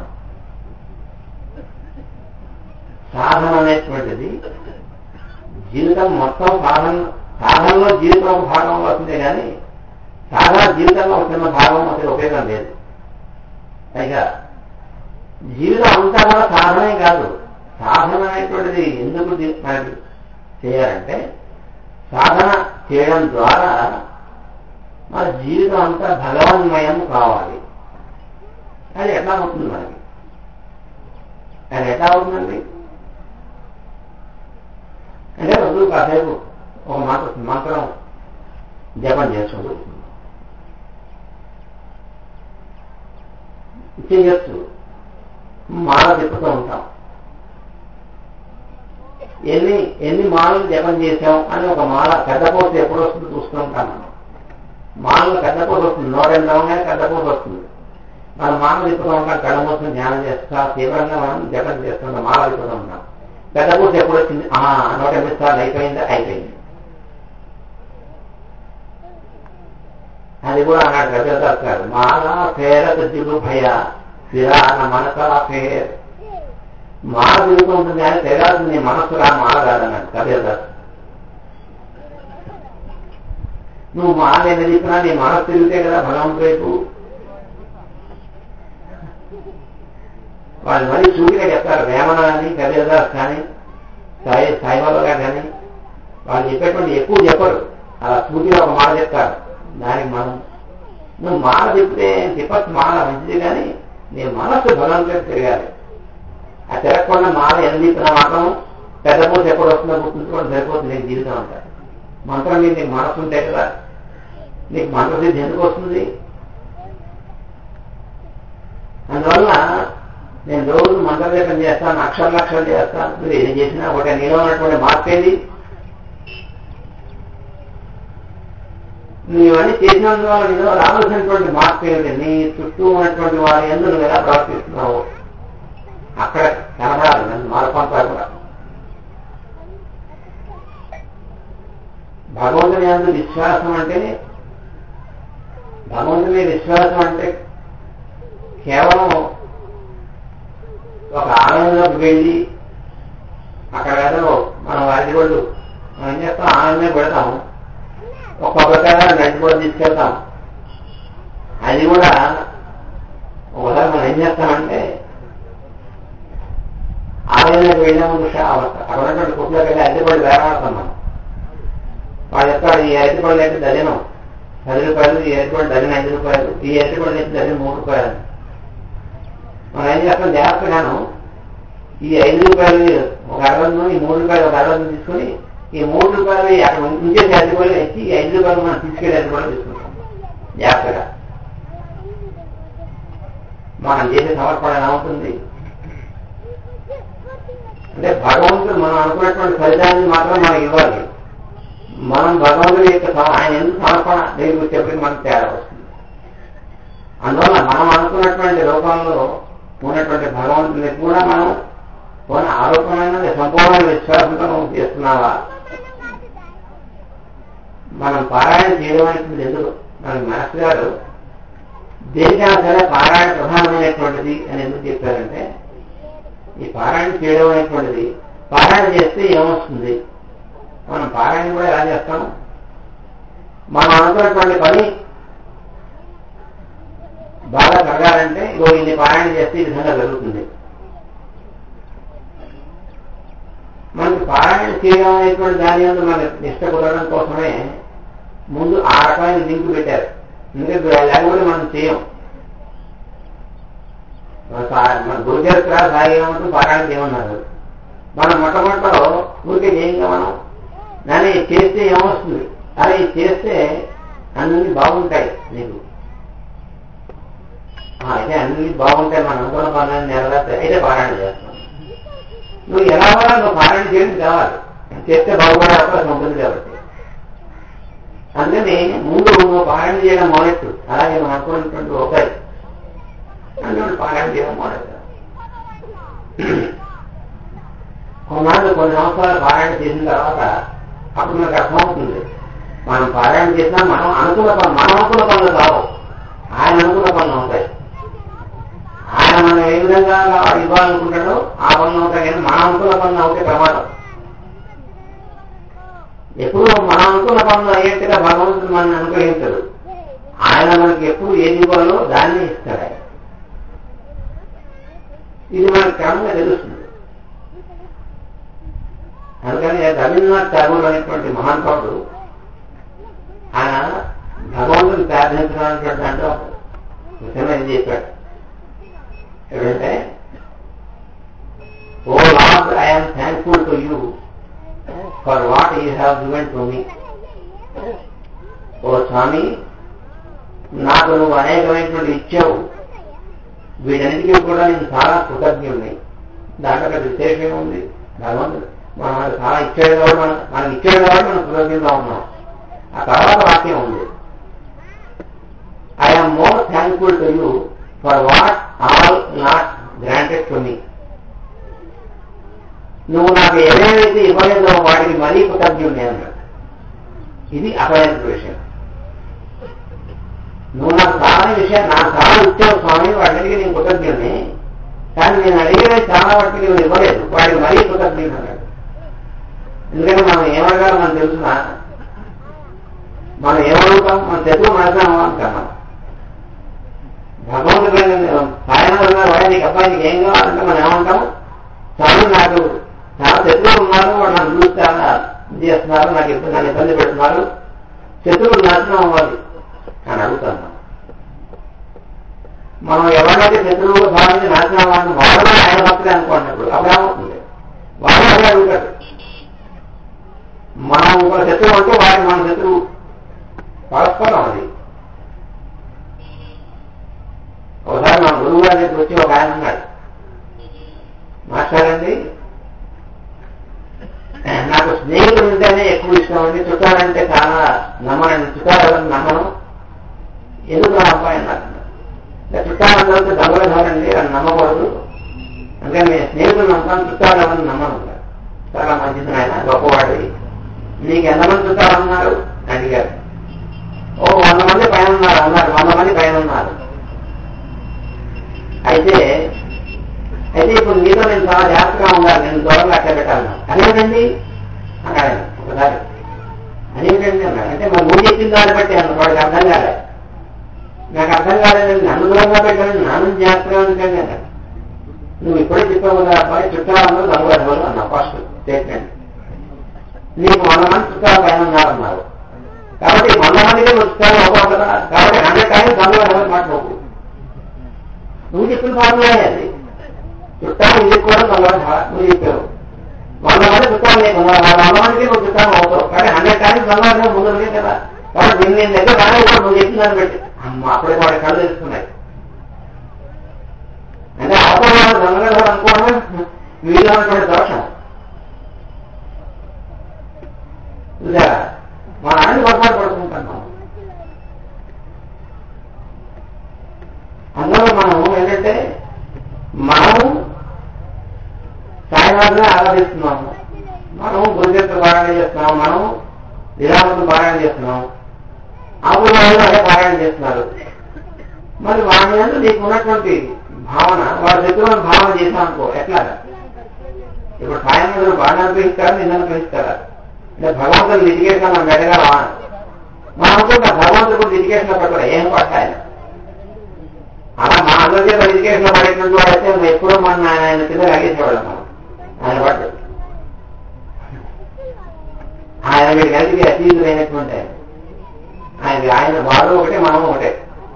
సాధన అనేటువంటిది జీవితం మొత్తం సాధన సాధనలో జీవితం ఒక భాగం అవుతుంది కానీ సాధన జీవితంలో ఒక చిన్న భాగం అసలు ఉపయోగం లేదు పైగా జీవితం అంతా కూడా సాధనే కాదు సాధన అనేటువంటిది ఎందుకు మనకి చేయాలంటే సాధన చేయడం ద్వారా మన జీవితం అంతా భగవన్మయం కావాలి అది ఎట్లా అవుతుంది మనకి అది ఎట్లా అవుతుందండి అంటే రోజు కాసేపు ఒక మంత్ర మంత్రం జపం చేసుకుంటూ చేయొచ్చు మాల తిప్పుతూ ఉంటాం ఎన్ని ఎన్ని మాలలు జపం చేశాం అని ఒక మాల పెద్దపోత ఎప్పుడు వస్తుంది చూస్తూ ఉంటాం మనం మాలలో పెద్దపోత వస్తుంది నూట ఎనిమిది పెద్దపోత వస్తుంది మనం మాల తిప్పుతూ ఉంటాం కళ్ళ కోసం ధ్యానం చేస్తా తీవ్రంగా మనం జపం చేస్తున్నాం మాల తిప్పుతూ ఉంటాం పెద్దపోత ఎప్పుడు వచ్చింది ఆ నూట ఎనిమిది సార్లు అయిపోయింది అయిపోయింది అది కూడా అన్నాడు కబీర్దాస్ గారు మాల ఫేరత దిగు భయ ఫిరాన మనసా ఫేర్ మాల తిరుగుతూ ఉంటుంది కానీ తెగాల్సింది మనస్సు రా మాల కాదన్నాడు కబీర్దాస్ నువ్వు మాల ఎన్ని చెప్పినా నీ మనస్సు తిరిగితే కదా భగవంతు వైపు వాళ్ళు మరీ సూటిగా చెప్తారు వేమన కానీ కబీర్దాస్ కానీ సాయి సాయిబాబా గారు కానీ వాళ్ళు చెప్పేటువంటి ఎక్కువ చెప్పరు అలా సూటిగా ఒక మాట చెప్తారు దానికి మనం నువ్వు మాల తిప్పితే తిప్పచ్చు మాల మంచిది కానీ నీ మనస్సు భగవంతుడికి తిరగాలి ఆ తిరగకుండా మాల ఎంత తిప్పినా మాత్రం పెద్ద పూట ఎప్పుడు వస్తుందో గుర్తుంచుకోవడం సరిపోతుంది నీకు జీవితం అంతా మంత్రం మీద నీకు మనస్సు ఉంటే కదా నీకు మంత్రసిద్ధి ఎందుకు వస్తుంది అందువల్ల నేను రోజు మంత్రలేపం చేస్తాను అక్షరాలు అక్షరాలు చేస్తాను మీరు ఏం చేసినా ఒకటి నీలో ఉన్నటువంటి మార్పు ఏది నీవన్నీ చేసినందువల్ల నీలో రావాల్సినటువంటి మార్పు ఏమిటి నీ చుట్టూ ఉన్నటువంటి వారి ఎందు నువ్వు ఎలా ప్రవర్తిస్తున్నావు అక్కడ కనబడాలి నన్ను మార్పు అంతా కూడా భగవంతుని అందు విశ్వాసం అంటే భగవంతుని విశ్వాసం అంటే కేవలం ఒక ఆలయంలోకి వెళ్ళి అక్కడ ఏదో మనం వారి వాళ్ళు మనం ఏం చేస్తాం ఆనందమే పెడతాము ఒక ప్రకారం నడి కూడా తీసుకెళ్తాం అది కూడా ఒకసారి మనం ఏం చేస్తామంటే ఆలయానికి వెళ్ళే ముందు అక్కడ ఉన్నటువంటి కుట్లోకి వెళ్ళి అద్దెపడి వేరమాడతాం మనం వాడు చెప్తాడు ఈ అరటిపళ్ళు అయితే డజను పది రూపాయలు ఈ అరటిపళ్ళు డజన్ ఐదు రూపాయలు ఈ అరటిపళ్ళు అయితే డజన్ మూడు రూపాయలు మనం ఏం చేస్తాం జాగ్రత్తగాను ఈ ఐదు రూపాయలు ఒక అరవై ఈ మూడు రూపాయలు ఒక అరవై తీసుకొని ఈ మూడు రూపాయలు అక్కడ ఉంచేసి అరటిపళ్ళు ఇచ్చి ఈ ఐదు రూపాయలు మనం తీసుకెళ్ళి అరటిపళ్ళు తీసుకుంటాం జాగ్రత్తగా మనం చేసే సమర్పణ ఎలా ఉంటుంది అంటే భగవంతుడు మనం అనుకున్నటువంటి ఫలితాన్ని మాత్రం మనకి ఇవ్వాలి మనం భగవంతుడి యొక్క ఆయన ఎందుకు సమర్పణ దేని వచ్చేప్పటికి మనకు తేడా వస్తుంది అందువల్ల మనం అనుకున్నటువంటి రూపంలో ఉన్నటువంటి భగవంతుని కూడా మనం పోనీ ఆరోపణమైన సంపూర్ణమైన విశ్వాసంతో మనం చేస్తున్నావా మనం పారాయణ చేయడం అనేటువంటి ఎందుకు మనకి మాస్టర్ గారు దేనికైనా సరే పారాయణ ప్రధానమైనటువంటిది అని ఎందుకు చెప్పారంటే ఈ పారాయణ చేయడం అనేటువంటిది పారాయణ చేస్తే ఏమొస్తుంది మనం పారాయణ కూడా ఎలా చేస్తాం మనం అనుకున్నటువంటి పని బాగా జరగాలంటే ఇగో ఇన్ని పారాయణ చేస్తే ఈ విధంగా జరుగుతుంది మనకి పారాయణ చేయడం అనేటువంటి దాని మీద మన నిష్ట కుదరడం కోసమే ముందు ఆ రకమైన లింక్ పెట్టారు ఎందుకంటే లేకపోతే మనం చేయం మన సా- మన గురుచరిత్ర సాయి ఏమంటూ పారాయణ చేయమన్నారు మనం మొట్టమొదటిలో ఊరికే చేయంగా మనం దాన్ని చేస్తే ఏమొస్తుంది అరే ఇది చేస్తే అన్ని బాగుంటాయి నీకు ఆ, అయితే అన్ని బాగుంటాయి మనం అనుకున్న పనులు నెరవేర్తాయి అయితే పారాయణ చేస్తాం నువ్వు ఎలా కూడా నువ్వు పారాయణ చేయడం కావాలి చేస్తే బాగుపడే అవకాశం ఉంటుంది కాబట్టి అందుకని ముందు నువ్వు పారాయణ చేయడం మొదలెట్టు అలాగే నువ్వు అనుకున్నటువంటి ఒకరి అందుకని పారాయణ చేయడం మొదలెట్టు కొన్నాళ్ళు కొన్ని సంవత్సరాలు పారాయణ చేసిన తర్వాత అప్పుడు మనకు అర్థమవుతుంది మనం పారాయణ చేసినా మనం అనుకున్న పనులు మనం అనుకున్న పనులు కావు ఆయన అనుకున్న పనులు అవుతాయి ఆయన మనం ఏ విధంగా ఇవ్వాలనుకుంటాడో ఆ పనులు అవుతాయి కానీ మనం అనుకున్న పనులు అవుతాయి ప్రమాదం ఎప్పుడు మనం అనుకున్న పనులు అయ్యేట్టుగా భగవంతుడు మనల్ని అనుగ్రహించడు ఆయన మనకి ఎప్పుడు ఏది ఇవ్వాలో దాన్ని ఇస్తాడు ఆయన ఇది మనకు క్రమంగా తెలుస్తుంది అందుకని రవీంద్రనాథ్ ఠాగూర్ అనేటువంటి మహానుభావుడు ఆయన భగవంతుని ప్రార్థించడం అనేటువంటి దాంట్లో విషయం ఏం చెప్పాడు ఏంటంటే O lord I'm thankful to you for what you have given to me ఓ స్వామి నాకు నువ్వు అనేకమైనటువంటి ఇచ్చావు వీటన్నిటికీ కూడా నేను చాలా కృతజ్ఞుడిని దాంట్లో ఒక విశేషం ఉంది భగవంతుడు మనం మనకు చాలా ఇచ్చాడు కాబట్టి మనం మనకి ఇచ్చాడు కాబట్టి మనం కృతజ్ఞతగా ఉన్నాం ఆ తర్వాత వాక్యం ఉంది I'm more thankful to you for what all not granted to me నువ్వు నాకు ఏమేమైతే ఇవ్వలేదో వాటికి మరీ కృతజ్ఞుడిని అన్నాడు ఇది అసలైన విషయం నువ్వు నాకు చాలా విషయం నాకు చాలా ఇచ్చావు స్వామి వాటికి నేను కృతజ్ఞుడిని కానీ నేను అడిగిన చాలా వాటికి నువ్వు ఇవ్వలేదు వాటికి మరీ కృతజ్ఞుడు అన్నాడు ఎందుకంటే మనం ఏమడగాలో మనం తెలుసునా మనం ఏమడుగుతాం మన శత్రువు మనసామా అంటాం మనం భగవంతుడు సాయనాథ్ గారు వాడు నీకు అబ్బాయి నీకు ఏం కావాలంటే మనం ఏమంటాం స్వామి నాకు చాలా శత్రువులు ఉన్నారు వాడు నన్ను చూసి చాలా ఇది చేస్తున్నారు నాకు ఇబ్బంది నన్ను ఇబ్బంది పెడుతున్నారు శత్రువులు నాశనం అవ్వాలి అని అడుగుతాం మనం. మనం ఎవరైతే శత్రువులు భావించి నాశనం అవ్వాలని వాడు కూడా ఆయన భక్తులే అనుకోండి ఇప్పుడు అప్పుడు ఏమవుతుంది వాడు అదే అడుగుతాడు మనం ఒక శత్రువు అంటే వాడి మన శత్రువు పరస్పరం అది ఒకసారి మా గురువు గారి దగ్గరికి వచ్చి ఒక ఆయన ఉన్నాడు మాట్లాడండి నాకు స్నేహితులు ఉంటేనే ఎక్కువ ఇష్టం అండి చుట్టాలంటే చాలా నమ్మనండి చుట్టాలని నమ్మను ఎందుకు నా అబ్బాయి అన్నారు చుట్టాలంటే దొంగల ధరండి అని నమ్మకూడదు అందుకని నేను స్నేహితులు నమ్ముతాను చుట్టాలు ఎవరిని నమ్మను అన్నారు. చాలా మంచిది ఆయన గొప్పవాడి నీకు ఎంతమంది చుట్టాలు ఉన్నారు అడిగారు ఓ వంద మంది పైన ఉన్నారు అన్నారు వంద మంది పైన ఉన్నారు అయితే అయితే ఇప్పుడు నీతో నేను చాలా జాగ్రత్తగా ఉండాలి నేను దూరంగా అట్లా పెట్టాలి అదేంటండి అన్నాడు ఆయన ఒకసారి అదేంటండి అన్నాడు అంటే మరి నువ్వు చెప్పిన దాన్ని బట్టి అన్న వాడికి అర్థం కాలే నాకు అర్థం కాలేదండి నన్ను దూరంగా పెట్టాలని నన్ను జాగ్రత్తగా ఉండండి అన్నాడు నువ్వు ఇప్పుడే చెప్పావు కదా అబ్బాయి చుట్టాలందరూ దొంగలు అన్నావు ఫస్ట్ స్టేట్మెంట్ నీకు వంద మంది చుట్టాలు పైన ఉన్నారన్నారు కాబట్టి వంద మందికి నువ్వు చుట్టాలు అవ్వవు కదా కాబట్టి హండ్రెడ్ టైమ్స్ దొంగలు ఎవరు మాట్లాడవు నువ్వు చెప్పిన ఫార్ములా అది చుట్టాలు ఇది కూడా దొంగలు నువ్వు చెప్పావు వంద మంది చుట్టాలు నీకు ఉన్నారు ఆ వంద మందికి నువ్వు చుట్టాలు అవుతావు కానీ హండ్రెడ్ టైమ్స్ దొంగలు ముందు కదా కాబట్టి నిన్ను నేను దగ్గర రాలేదు నువ్వు చెప్పిన దాన్ని బట్టి అమ్మ అప్పుడే వాడి కళ్ళు తెలుస్తున్నాయి అంటే అవసరం దొంగలు అనుకోవడం వీళ్ళు ఉన్నటువంటి దోషం చూసారా మన అన్ని పొరపాటు పడుతుంటున్నాం అందులో మనం ఏంటంటే మనం సాయినాథుని ఆరాధిస్తున్నాము మనం గురుజంతులు పారాయణ చేస్తున్నాం మనం లీలామతులు పారాయణ చేస్తున్నాం ఆవుల వాళ్ళు అదే పారాయణ చేస్తున్నారు మరి వాడి మీద నీకు ఉన్నటువంటి భావన వాడి దగ్గర భావన చేసాం అనుకో ఎట్లా ఇప్పుడు సాయనాథులు బాగా అనుగ్రహిస్తారా నిన్ను అనుగ్రహిస్తారా అంటే భగవంతుని లిటిగేషన్ మనం పెట్టగలవా మనం అనుకుంటా భగవంతుడు కూడా ఎడ్యుకేషన్ లో పడతాడు ఏం పడతాయన అలా మా అందరి చేత ఎడ్యుకేషన్ లో పడేటువంటి వాడైతే మనం ఎప్పుడో మన ఆయన కింద లాగేసేవాళ్ళం మనం ఆయన పడ్డాడు ఆయన మీరు కలిసి అతీతులైనటువంటి ఆయన ఆయన వాడు ఒకటే మనం ఒకటే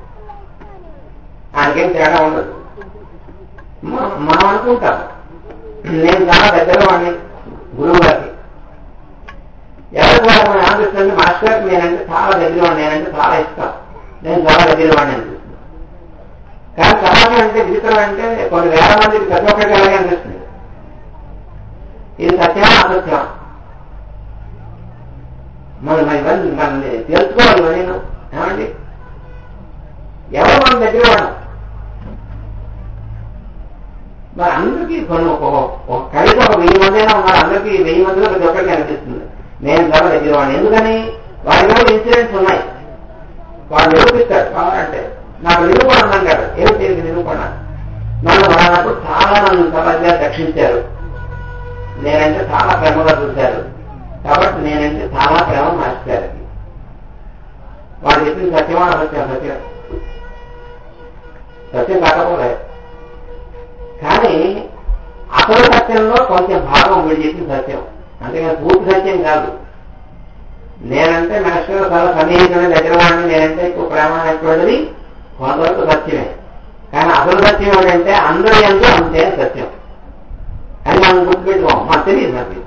ఆయనకేం తేడా ఉండదు మనం మనం అనుకుంటాం నేను చాలా దగ్గర వాడిని గురువు గారికి ఎవరికి వాళ్ళకి మనం అనిపిస్తుంది మాస్టర్ గారికి నేనంటే చాలా దగ్గర వాడిని నేనంటే చాలా ఇష్టం నేను చాలా దగ్గర వాడిని అనిపిస్తుంది కానీ సమాజం అంటే విచిత్రం అంటే కొన్ని వేల మందికి ప్రతి ఒక్కరికి అలాగే అనిపిస్తుంది ఇది సత్యమా అసత్యమా మరి మరి ఇవన్నీ మనం తెలుసుకోవాలి మరి నేను ఏమండి ఎవరు మన దగ్గర వాడు మరి అందరికీ కొన్ని ఒక ఒక కనీసం ఒక వెయ్యి మంది అయినా ఉన్నారు అందరికీ వెయ్యి మందిలో ప్రతి ఒక్కరికి అనిపిస్తుంది నేను చాలా దగ్గర వాడిని ఎందుకని వారి మీద ఇన్సిడెంట్స్ ఉన్నాయి వాడు నిరూపిస్తాడు కావాలంటే నాకు నిరూపణ అన్నాడు ఏమిటి దీనికి నిరూపణ నన్ను వాడినప్పుడు చాలా నన్ను సమాజంగా రక్షించారు నేనంటే చాలా ప్రేమగా చూశారు కాబట్టి నేనంటే చాలా ప్రేమ మార్చారు వాడు చెప్పింది సత్యమా సత్యం సత్యం సత్యం కాకపోలే కానీ అసలు సత్యంలో కొంచెం భాగం వీడు చెప్పింది సత్యం అంతేగాని పూర్తి సత్యం కాదు నేనంటే మాస్టర్ చాలా సన్నిహితమైన దగ్గర వాడిని నేనంటే ఎక్కువ ప్రేమ అనేటువంటిది కొంతవరకు సత్యమే కానీ అసలు సత్యం ఏంటంటే అందరూ ఎంతో అంతే సత్యం అని మనం గుర్తుపెట్టుకోం మాకు తెలియదు నాకు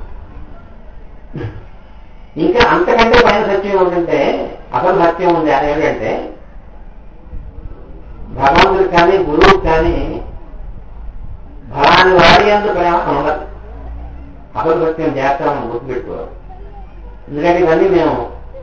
ఇంకా అంతకంటే పైన సత్యం ఏంటంటే అసలు సత్యం ఉంది అది ఏంటంటే భగవంతుడికి కానీ గురువుకి కానీ ఫలాని వాడి అందు ప్రేమ ఉండదు అసలు సత్యం జాగ్రత్త మనం గుర్తుపెట్టుకోవాలి ఎందుకంటే ఇవన్నీ మేము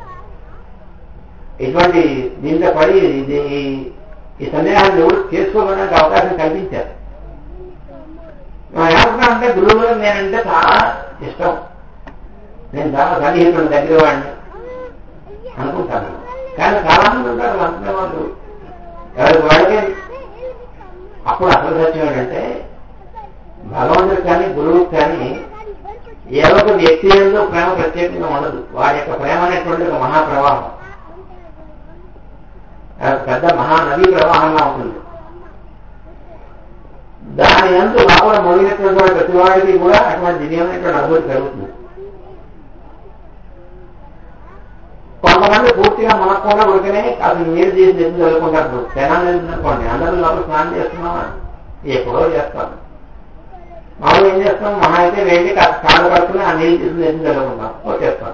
ఇటువంటి దీంట్లో పడి ఇది ఈ సందేహాన్ని ఎవరు చేసుకోవడానికి అవకాశం కల్పించారు ఏమనుకున్నా అంటే గురువులు నేనంటే చాలా ఇష్టం నేను చాలా సన్నిహితుడు దగ్గర వాడిని అనుకుంటాను కానీ చాలా మంది ఉంటారు అనుకునే వాళ్ళు ఎవరికి వాడికే అప్పుడు అసలు సత్యం ఏంటంటే భగవంతుడికి కానీ గురువుకి కానీ ఏ ఒక వ్యక్తి ఎందు ప్రేమ ప్రత్యేకంగా ఉండదు వాడి యొక్క ప్రేమ అనేటువంటి ఒక మహాప్రవాహం పెద్ద మహానదీ ప్రవాహంగా ఉంటుంది దాని అందు లోపల మొదలైనటువంటి వాడి ప్రతి వాడికి కూడా అటువంటి దివ్యమైనటువంటి అనుభూతి కలుగుతుంది కొంతమంది పూర్తిగా మనకుండా ఉడికనే అసలు నీరు చేసి నెత్తి చదువుకుంటారు పెనాన్ని అనుకోండి అందరూ లోపల స్నానం చేస్తున్నామా ఎప్పుడో చేస్తాం మామూలు ఏం చేస్తాం మహా అయితే వెళ్ళి కాళ్ళు పడుకుని ఆ నీళ్ళు తీసి నెత్తి చదువుకుంటాం వచ్చేస్తాం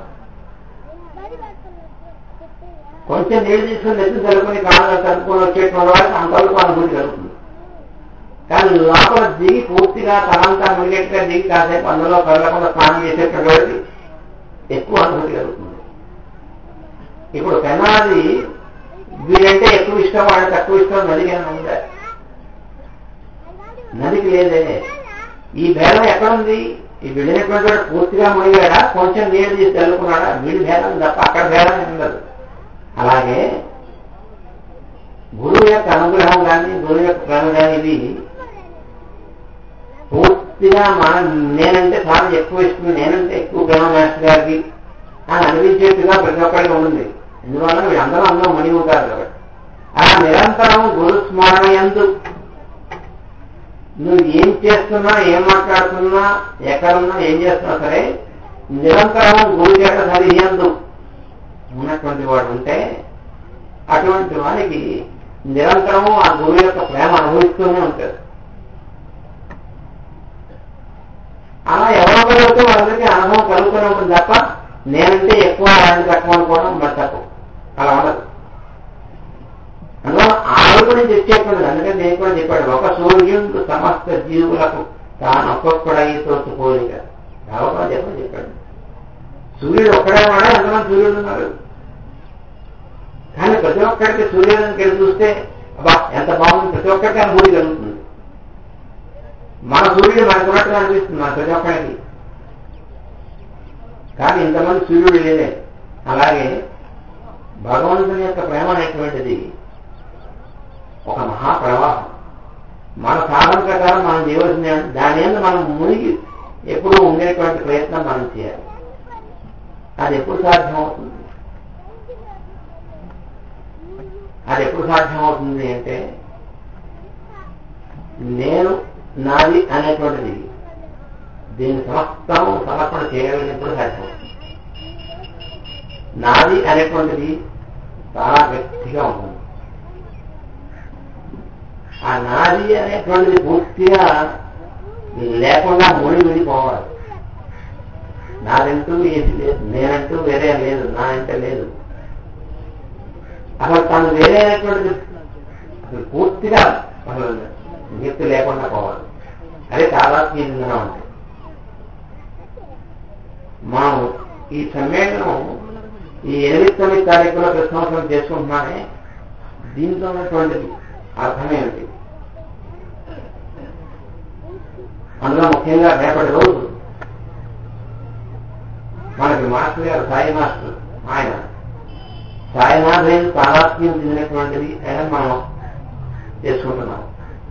కొంచెం నీళ్ళు తీసుకుని నెత్తి చదువుకుని కాళ్ళు చదువుకొని వచ్చేటువంటి వారికి అంతవరకు అనుభూతి కలుగుతుంది కానీ లోపల దిగి పూర్తిగా తనంతా మునిగేట్టుగా దిగి కాసేపు అందులో కళ్ళకుండా స్నానం చేసేటువంటి వాడికి ఎక్కువ అనుభూతి కలుగుతుంది ఇప్పుడు పెనాది వీడంటే ఎక్కువ ఇష్టం వాడు తక్కువ ఇష్టం నదికి ఉందా నదికి లేదే ఈ భేదం ఎక్కడుంది ఈ వెళ్ళినటువంటి వాడు పూర్తిగా మునిగాడా కొంచెం నీళ్ళు తీసి చల్లుకున్నాడా వీడి భేదం తప్ప అక్కడ భేదం ఉండదు అలాగే గురువు యొక్క అనుగ్రహం కానీ గురువు యొక్క ప్రేమ కానీ ఇది పూర్తిగా మన నేనంటే చాలా ఎక్కువ ఇష్టం నేనంటే ఎక్కువ ప్రేమ మాస్టర్ గారికి అని అనిపించేట్టుగా ప్రతి ఒక్కరికి ఉంటుంది ఎందువల్ల వీళ్ళందరూ అందరూ మునిగి ఉంటారు కాబట్టి అలా నిరంతరం గురు స్మరణ ఎందు నువ్వు ఏం చేస్తున్నా ఏం మాట్లాడుతున్నా ఎక్కడున్నా ఏం చేస్తున్నా సరే నిరంతరం గురు చేత సరిహందు ఉన్నటువంటి వాడు ఉంటే అటువంటి వానికి నిరంతరము ఆ గురువు యొక్క ప్రేమ అనుభవిస్తూనే ఉంటాడు అలా ఎవరో కలిగితే వాళ్ళందరికీ అనుభవం కలుగుతూనే ఉంటుంది తప్ప నేనంటే ఎక్కువ ఆయన తక్కువ అనుకోవడం మరి తక్కువ అలా ఉండదు అందులో ఆవిడ నుంచి వచ్చేటువంటిది అందుకని నేను కూడా చెప్పాడు ఒక సూర్యుడు సమస్త జీవులకు తాను ఒక్కొక్కడైతో పోలిక భగవద్గీత చెప్పని చెప్పాడు సూర్యుడు ఒక్కడే ఉన్నాడా ఎంతమంది సూర్యుడు ఉన్నారు కానీ ప్రతి ఒక్కరికి సూర్యోదయం కలిసి చూస్తే అబ్బా ఎంత బాగుంది ప్రతి ఒక్కరికి అనుభూతి కలుగుతుంది మన సూర్యుడు మనకు ఉన్నట్టుగా అనిపిస్తుంది మన ప్రతి ఒక్కరికి కానీ ఇంతమంది సూర్యుడు లేదే అలాగే భగవంతుని యొక్క ప్రేమ అనేటువంటిది ఒక మహాప్రవాహం మన సాధన ప్రకారం మనం చేయవలసిన దాని మీద మనం మునిగి ఎప్పుడూ ఉండేటువంటి ప్రయత్నం మనం చేయాలి అది ఎప్పుడు సాధ్యమవుతుంది అది ఎప్పుడు సాధ్యమవుతుంది అంటే నేను నాది అనేటువంటిది దీని సమస్తం సమర్పణ చేయగలిగినప్పుడు సాధ్యమవుతుంది నాది అనేటువంటిది చాలా గట్టిగా ఉంటుంది ఆ నాది అనేటువంటిది పూర్తిగా లేకుండా ముడి విడిపోవాలి నాదంటూ ఏది లేదు నేనంటూ వేరే లేదు నా అంటే లేదు అసలు తను వేరే అనేటువంటిది అసలు పూర్తిగా అసలు నిప్తి లేకుండా పోవాలి అదే తాదాత్మ్యంగా ఉంటుంది మనం ఈ సమ్మేళనం ఈ ఎనిమిది తొమ్మిది తారీఖులో ప్రతి సంవత్సరం చేసుకుంటున్నానే దీంట్లో ఉన్నటువంటిది అర్థమేమిటి అందులో ముఖ్యంగా రేపటి రోజు మనకి మాస్టర్ గారు సాయి మాస్టర్ ఆయన సాయినాథైన తాదాత్మ్యం చెందినటువంటిది ఆయన మనం చేసుకుంటున్నాం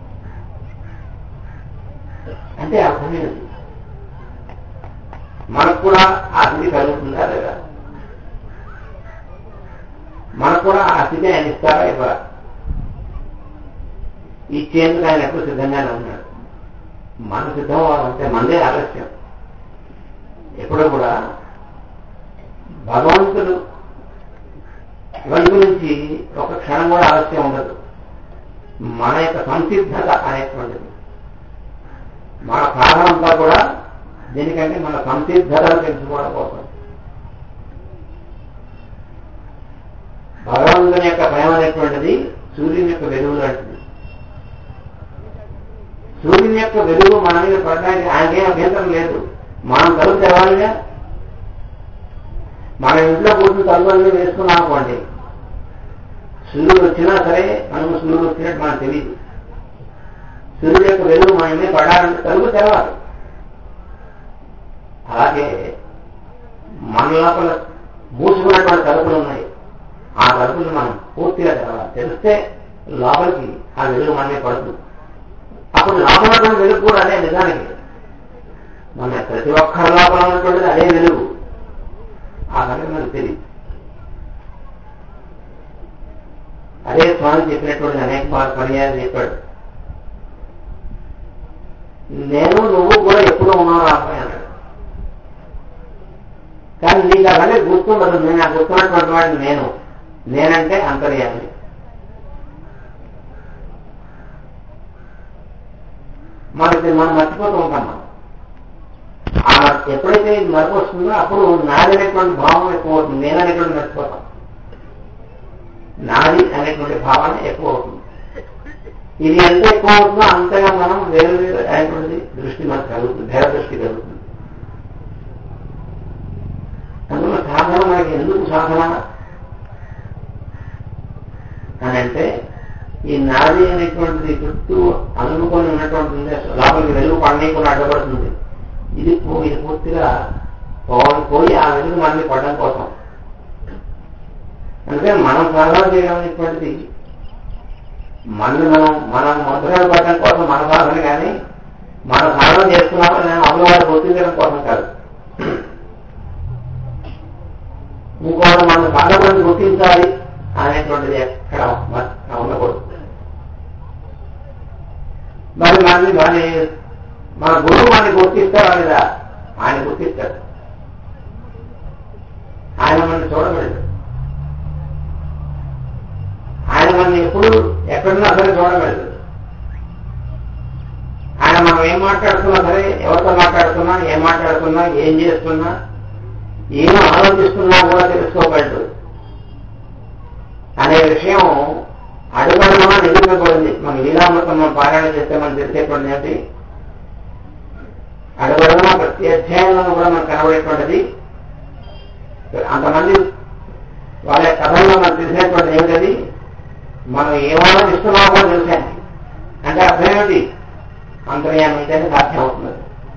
అంటే అర్థమేమిటి మనకు కూడా ఆ స్థితి కలుగుతుందా లేదా మనకు కూడా ఆ స్థితి ఆయన ఇస్తారా ఇవ్వరా ఇచ్చేందుకు ఆయన ఎప్పుడు సిద్ధంగానే ఉన్నాడు మన సిద్ధం అవ్వాలంటే మనదే ఆలస్యం ఎప్పుడూ కూడా భగవంతుడు వైపు నుంచి ఒక క్షణం కూడా ఆలస్యం ఉండదు మన యొక్క సంసిద్ధత అనేటువంటిది మన సాధన అంతా కూడా దీనికంటే మన సంసిద్ధతను పెంచుకోవడం కోసం భగవంతుని యొక్క ప్రేమ అనేటువంటిది సూర్యుని యొక్క వెలుగు లాంటిది సూర్యుని యొక్క వెలుగు మన మీద పడడానికి ఆయనకేం అభ్యంతరం లేదు మనం తలుపు తెరవాలిగా మన ఇంట్లో కూర్చుని తలుపులన్నీ వేసుకున్నాం అనుకోండి సూర్యుడు వచ్చినా సరే మనకు సూర్యుడు వచ్చినట్టు మనకు తెలియదు సూర్యుడు యొక్క వెలుగు మన మీద పడాలంటే తలుపు తెరవాలి అలాగే మన లోపల మూసుకున్నటువంటి తలుపులు ఉన్నాయి ఆ తలుపులు మనం పూర్తిగా తెరవాలి తెలిస్తే లోపలికి ఆ వెలుగు మనమే పడుతుంది అప్పుడు లోపల ఉన్నటువంటి వెలుగు కూడా అదే నిజానికి మన ప్రతి ఒక్కరి లోపల ఉన్నటువంటిది అదే వెలుగు ఆ సంగతి మనకు తెలియదు అదే స్వామి చెప్పినటువంటి అనేక పర్యాలు చెప్పాడు నేను నువ్వు కూడా ఎప్పుడూ ఉన్నావు రాబోయే అన్నాడు కానీ నీకు అలాగే గుర్తుండదు నేను ఆ గుర్తున్నటువంటి వాడిని నేను నేనంటే అంతర్యామి మనకి మనం మర్చిపోతూ ఉంటాం మనం ఆ ఎప్పుడైతే ఇది మరపు వస్తుందో అప్పుడు నాదనేటువంటి భావం ఎక్కువ అవుతుంది నేననేటువంటి మర్చిపోతాం నాది అనేటువంటి భావన ఎక్కువ అవుతుంది ఇది ఎంత ఎక్కువ అవుతుందో అంతగా మనం వేరు వేరు అనేటువంటిది దృష్టి మనకు కలుగుతుంది భేద దృష్టి కలుగుతుంది అందులో సాధన మనకి ఎందుకు సాధన అని అంటే ఈ నాది అనేటువంటిది చుట్టూ అనుకొని ఉన్నటువంటి లోపలికి వెలుగు పడనీయకుండా అడ్డపడుతుంది ఇది ఇది పూర్తిగా పోవాలి పోయి ఆ వెలుగు మనల్ని పడడం కోసం అందుకని మనం సాధన చేయడం మనల్ని మనం మనం ముద్రలు పడడం కోసం మన సాధన కానీ మన సాధన చేస్తున్నామని నేను అమ్మవారు గుర్తించడం కోసం కాదు ఇంకోటి మన సాధన గుర్తించాలి అనేటువంటిది ఎక్కడ ఉండకూడదు మరి మనల్ని మన మన గురువు మనని గుర్తిస్తారా లేదా ఆయన గుర్తిస్తాడు ఆయన మనల్ని చూడగలడు ఆయన మనల్ని ఎప్పుడు ఎక్కడున్నా సరే చూడగలడు ఆయన మనం ఏం మాట్లాడుతున్నా సరే ఎవరితో మాట్లాడుతున్నా ఏం మాట్లాడుతున్నా ఏం చేస్తున్నా ఏం ఆలోచిస్తున్నా కూడా తెలుసుకోగలడు అనే విషయం అడుగడుగునా నిరూపించబడింది మన లీలామృతం మనం పారాయణ చేస్తే మనం తెలిసేటువంటి ఏంటి అడుగడుగునా ప్రతి అధ్యాయంలో కూడా మనకు కనబడేటువంటిది అంతమంది వాళ్ళ కథల్లో మనకు తెలిసినటువంటి ఏమిటది మనం ఏమాలోచిస్తున్నామో కూడా తెలిసాను అంటే అర్థం ఏమిటి అంతర్యానం అయితేనే సాధ్యం అవుతుంది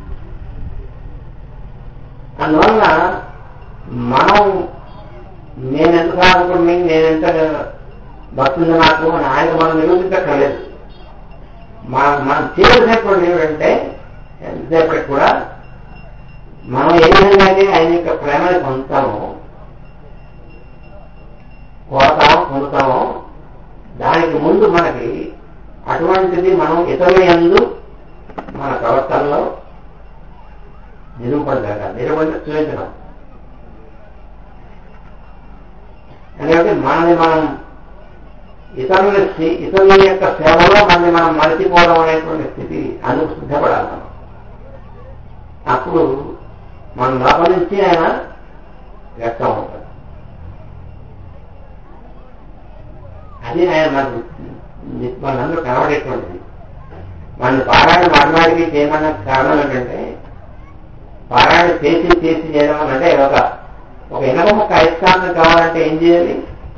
అందువల్ల మనం నేనెంత సాధకుడిని నేనెంత భక్తుంది నాకు అని ఆయన మనం నిరూపించక్కర్లేదు మనం మనం చేయవలసినటువంటి ఏమిటంటే ఎంతసేపటికి కూడా మనం ఏ విధంగా అయితే ఆయన యొక్క ప్రేమని పొందుతామో కోరతామో పొందుతామో ఇక ముందు మనకి అటువంటిది మనం ఇతరుల యందు మన ప్రవర్తనలో నిరూపణ జరగాలి నిరూపణ చూపించడం ఎందుకంటే మనల్ని మనం ఇతరుల సి- ఇతరుల యొక్క సేవలో మనల్ని మనం మరచిపోవడం అనేటువంటి స్థితి అందుకు సిద్ధపడాలి మనం అప్పుడు మన లోపల నుంచి ఆయన వ్యక్తం అవుతాడు అది ఆయన మనకు మనందరూ కనబడేటువంటిది మన పారాయణ మాట్లాడికి చేయమన్న కారణం ఏంటంటే పారాయణ చేసి చేసి చేయడం అంటే ఒక ఒక ఇనప ముక్క అయస్కాంతం కావాలంటే ఏం చేయాలి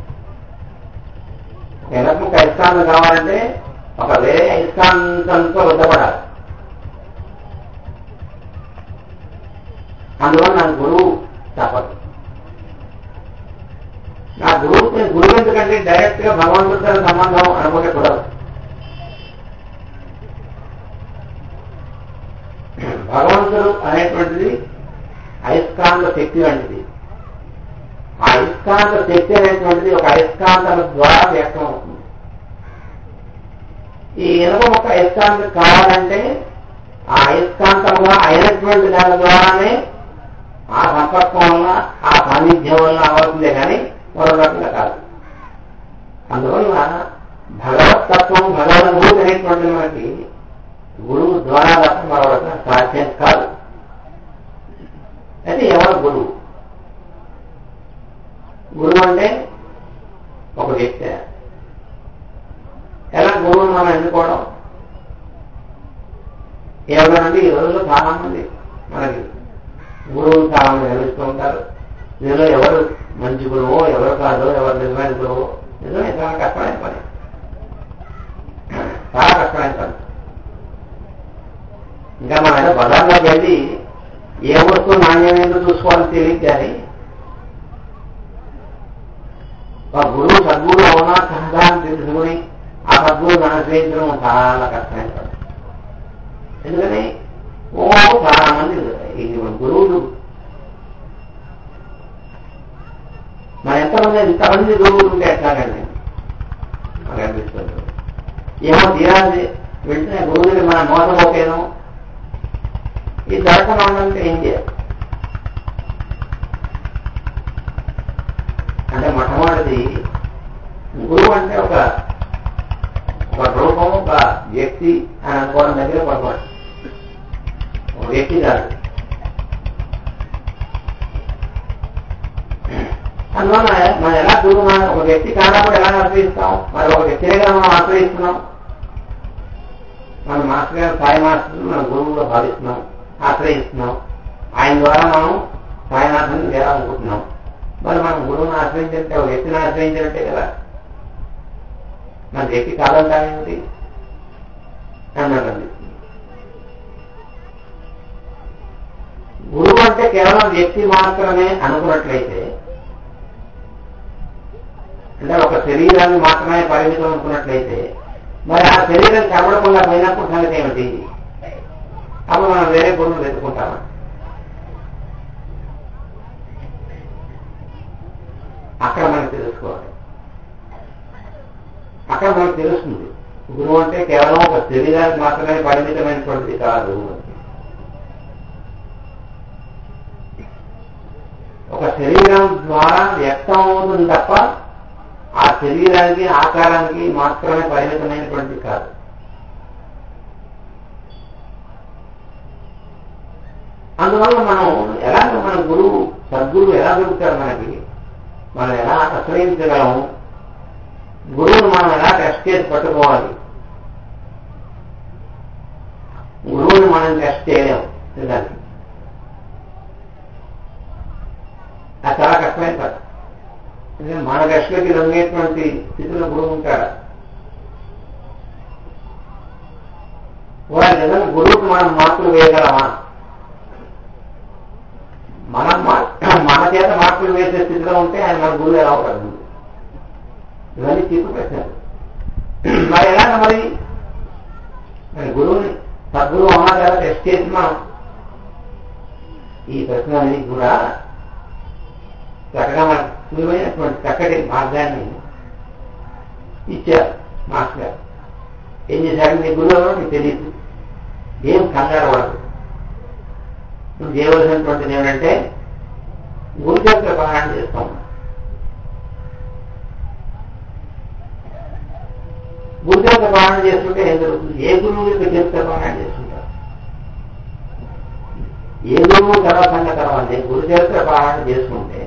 ఒక ఇనప ముక్క అయస్కాంతం కావాలంటే ఒక వేరే అయస్కాంతంతో రుద్దపడాలి అందువల్ల నాకు గురువు తప్పదు నా గురువు గురువు ఎందుకంటే డైరెక్ట్ గా భగవంతుడితో సంబంధం అనుకుంటే కుదరదు భగవంతుడు అనేటువంటిది అయస్కాంత శక్తి వంటిది ఆ అయస్కాంత శక్తి అనేటువంటిది ఒక అయస్కాంతం ద్వారా వ్యక్తం అవుతుంది ఈ ఇనుప ఒక అయస్కాంతం కావాలంటే ఆ అయస్కాంతంగా అయినటువంటి దాని ద్వారానే ఆ సంపర్కం వల్ల ఆ సాన్నిధ్యం వల్ల అవుతుందే కానీ మరో రకంగా కాదు అందువల్ల భగవతత్వం భగవద్భూతి అనేటువంటి మనకి గురువు ద్వారా తప్ప మరో రకంగా సాధ్యం కాదు అయితే ఎవరు గురువు గురువు అంటే ఒక వ్యక్తి ఎలా గురువుని మనం ఎన్నుకోవడం ఎవరంటే ఈ రోజుల్లో చాలా మంది మనకి గురువులు చాలా మంది నిర్వహిస్తూ ఉంటారు దీనిలో ఎవరు మంచి గురువో ఎవరు కాదో ఎవరు నిజమైన గురువో నిజమే చాలా కష్టమైన పని చాలా కష్టమైన పని ఇంకా మనం ఏదో బజార్లోకి వెళ్ళి ఏ వస్తువు నాణ్యమేందో చూసుకోవాలని తెలియదు కానీ ఆ గురువు సద్గురు అవునా సహజా అని తెలుసుకుని ఆ సద్గురువుని ఆశ్రయించడం చాలా కష్టమైన పని ఎందుకని ఓ చాలా మంది ఈ గురువులు మన ఎంతమంది ఇంతమంది గురువులు ఉంటే ఎట్లాగండి నాకు అనిపిస్తుంది ఏమో తీరాలి వెంటనే గురువుని మనం మోసపోతేనో ఈ జరగకుండా ఉండాలంటే ఏం చేయాలి అంటే మొట్టమొదటిది గురువు అంటే ఒక ఒక రూపం ఒక వ్యక్తి అని అనుకోవడం దగ్గర పొరపాటు ఒక వ్యక్తి కాదు అందువల్ల మనం ఎలా గురువు ఒక వ్యక్తి కానప్పుడు ఎలా ఆశ్రయిస్తాం మరి ఒక వ్యక్తిగా మనం ఆశ్రయిస్తున్నాం మన మాస్టర్ గారు సాయి మాస్టర్ మన గురువుగా భావిస్తున్నాం ఆశ్రయిస్తున్నాం ఆయన ద్వారా మనం సాయినాథం చేయాలనుకుంటున్నాం మరి మనం గురువుని ఆశ్రయించినట్టే ఒక వ్యక్తిని ఆశ్రయించినట్టే కదా మన వ్యక్తి కాదంటామేమిటి అన్నది గురువు అంటే కేవలం వ్యక్తి మాత్రమే అనుకున్నట్లయితే అంటే ఒక శరీరాన్ని మాత్రమే పరిమితం అనుకున్నట్లయితే మరి ఆ శరీరం కనబడకుండా పోయినప్పుడు సంగతి ఏమిటి అప్పుడు మనం వేరే గురువును వెతుకుంటామా అక్కడ మనకు తెలుసుకోవాలి అక్కడ మనకు తెలుస్తుంది గురువు అంటే కేవలం ఒక శరీరానికి మాత్రమే పరిమితమైనటువంటిది కాదు ఒక శరీరం ద్వారా వ్యక్తం అవుతుంది తప్ప ఆ శరీరానికి ఆకారానికి మాత్రమే పరిమితమైనటువంటి కాదు అందువల్ల మనం ఎలాగ మన గురువు సద్గురువు ఎలా దొరుకుతారు మనకి మనం ఎలా ఆశ్రయించగలము గురువును మనం ఎలా టెస్ట్ చేసి పట్టుకోవాలి గురువుని మనం టెస్ట్ చేయలేము నిజానికి అది చాలా కష్టమైన పని ఎందుకంటే మన టెస్ట్లకి లొంగేటువంటి స్థితిలో గురువు ఉంటాడు వారి నిజంగా గురువుకి మనం మార్పులు వేయగలమా మనం మన చేత మార్పులు వేసే స్థితిలో ఉంటే ఆయన మన గురువు ఎలా అవుతాడు ఇవన్నీ చిక్కు ప్రశ్నలు మరి ఎలాగ మరి మరి గురువుని సద్గురువు అన్నా కదా టెస్ట్ చేసి మనం ఈ ప్రశ్నలన్నీ కూడా చక్కగా మనకు సులువైనటువంటి చక్కటి మార్గాన్ని ఇచ్చారు మాస్టర్ గారు ఏం చేశారు నీ గురువు ఎవరో నీకు తెలియదు ఏం కంగారు పడదు నువ్వు చేయవలసినటువంటిది ఏమంటే గురుచరిత్ర పారాయణ చేస్తాం గురుచరిత్ర పారాయణ చేస్తుంటే ఏం జరుగుతుంది ఏ గురువు యొక్క చరిత్ర పారాయణ చేస్తుంటారు ఏ గురువు తర్వాత తర్వాత గురు చరిత్ర పారాయణ చేసుకుంటే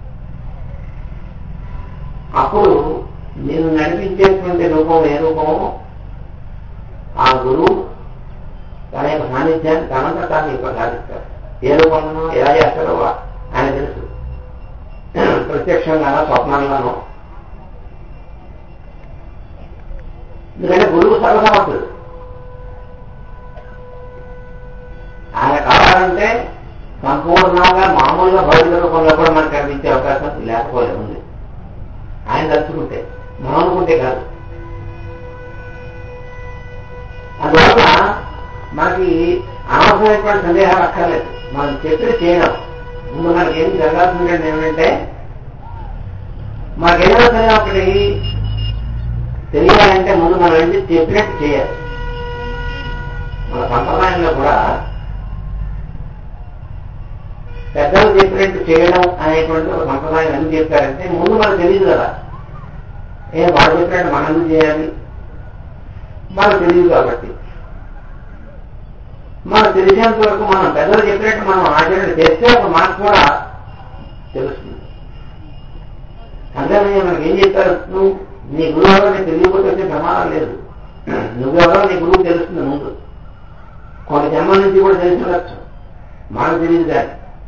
అప్పుడు నేను నడిపించేటువంటి రూపం ఏ రూపమో ఆ గురువు తన యొక్క సాన్నిధ్యాన్ని తనంత తాను ప్రసాదిస్తారు ఏ రూపంలో ఎలా చేస్తారో ఆయన తెలుసు ప్రత్యక్షంగానో స్వప్నంగానో ఎందుకంటే గురువు సర్వసమర్థుడు ఆయన కావాలంటే సంపూర్ణంగా మామూలుగా భౌతిక రూపంలో కూడా మనకు కనిపించే అవకాశం లేకపోలే ఉంది ఆయన తలుచుకుంటే మనం అనుకుంటే కాదు అందువల్ల మనకి అనవసరమైనటువంటి సందేహాలు అక్కర్లేదు మనం చెప్పిన చేయడం ముందు మనకి ఏం జరగాల్సింది ఏమంటే మనకేదైనా సరే ఒకటి తెలియాలంటే ముందు మనం ఏంటి చెప్పినట్టు చేయాలి మన సంప్రదాయంలో కూడా పెద్దలు చెప్పినట్టు చేయడం అనేటువంటి ఒక సంప్రదాయం ఎందుకు చెప్పారంటే ముందు మనకు తెలియదు కదా ఏ వాళ్ళు చెప్పినట్టు మనం ఎందుకు చేయాలి మనకు తెలియదు కాబట్టి మనకు తెలిసేంత వరకు మనం పెద్దలు చెప్పినట్టు మనం ఆచరణ చేస్తే ఒక మనకు కూడా తెలుస్తుంది అంతేనే మనకి ఏం చెప్పారు నువ్వు నీ గురువు ఎవరో నీకు తెలియకపోతే వచ్చే ప్రమాదం లేదు నువ్వెవరో నీ గురువు తెలుస్తుంది ముందు కొన్ని జన్మల నుంచి కూడా తెలుసుండొచ్చు మనకు తెలియదు కానీ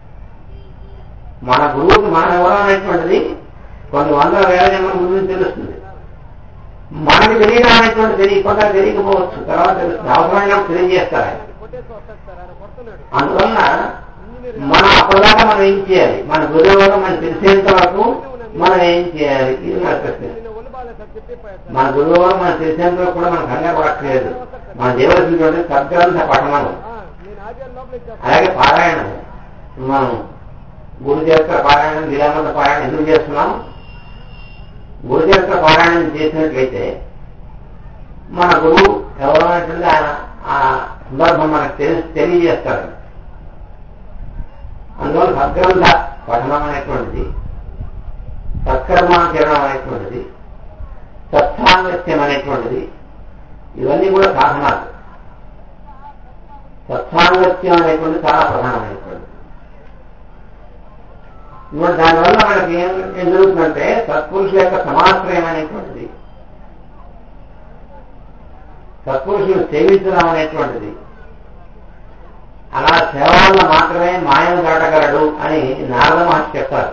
మన గురువుకి మనం ఎవరో అనేటువంటిది కొన్ని వందల వేల జన్మల ముందు నుంచి తెలుస్తుంది మనకి తెలియడం అనేటువంటి తెలియకుండా తెలియకపోవచ్చు తర్వాత తెలుస్తుంది అవసరమైనప్పుడు తెలియజేస్తారు ఆయన అందువలన మనం అప్పటిదాకా మనం ఏం చేయాలి మన గురువు మనకు తెలిసేంత వరకు మనం ఏం చేయాలి ఇది మన ప్రశ్న మన గురువు మనకు తెలిసేంత వరకు కూడా మనకు కంగారు పడట్లేదు మనం చేయవలసినటువంటి సద్గ్రంథ పఠనం అలాగే పారాయణం మనం గురు చరిత్ర పారాయణం లీలామంత పారాయణం ఎందుకు చేస్తున్నాం గురు చరిత్ర పారాయణం చేసినట్లయితే మన గురువు ఎవరో అనేటువంటి ఆయన ఆ సందర్భం మనకు తెలిసి తెలియజేస్తాడు అందువల్ల సద్గ్రంథ పఠనం అనేటువంటిది సత్కర్మాచరణం అనేటువంటిది సత్సాంగత్యం అనేటువంటిది ఇవన్నీ కూడా సాధనాలు సత్సాంగత్యం అనేటువంటి చాలా ప్రధానమైనటువంటిది ఇప్పుడు దానివల్ల మనకి ఏం ఏం జరుగుతుందంటే సత్పురుషుల యొక్క సమాశ్రయం అనేటువంటిది సత్పురుషులు సేవించడం అనేటువంటిది అలా సేవ వల్ల మాత్రమే మాయను దాటగలడు అని నారద మహర్షి చెప్తారు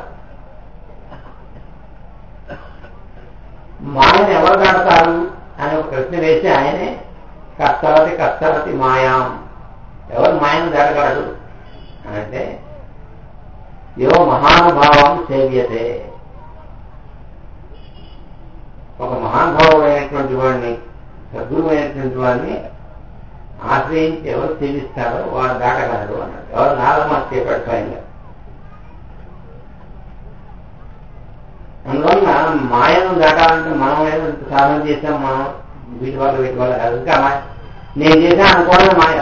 మాయను ఎవరు దాటుతారు అని ఒక ప్రశ్న వేసి ఆయనే కష్టవతి కష్టవతి మాయాం ఎవరు మాయను దాటగలడు అని అంటే యో మహానుభావం సేవ్యతే ఒక మహానుభావుడైనటువంటి వాడిని సద్గురువు అయినటువంటి వాడిని ఆశ్రయించి ఎవరు సేవిస్తారో వాడు దాటగలరు అన్నాడు ఎవరు నాగమాస్ చెప్పాడు స్వయంగా అందువల్ల మాయను దాటాలంటే మనం ఏదో ఇంత సాధన చేసాం మనం వీటి వల్ల వీటి వల్ల కాదు ఇంకా మాయ నేను చేసా అనుకోవడమే మాయ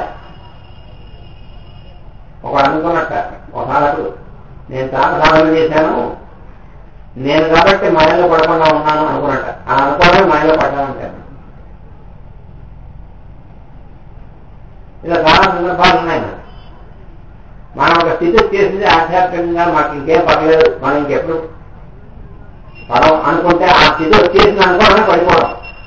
ఒకడు అనుకున్నట్ట ఒకసారి నేను చాలా సాధన చేశాను నేను కాబట్టి మాయలో పడకుండా ఉన్నాను అనుకున్నట్ట ఆ అనుకోవడమే మాయలో పడ్డానంటాను ఇలా చాలా సందర్భాలు ఉన్నాయి మనకి మనం ఒక స్థితి చేసింది ఆధ్యాత్మికంగా మాకు ఇంకేం పర్లేదు మనం ఇంకెప్పుడు పడం అనుకుంటే ఆ స్థితి వచ్చేసింది అనుకోవడమే పడిపోవడం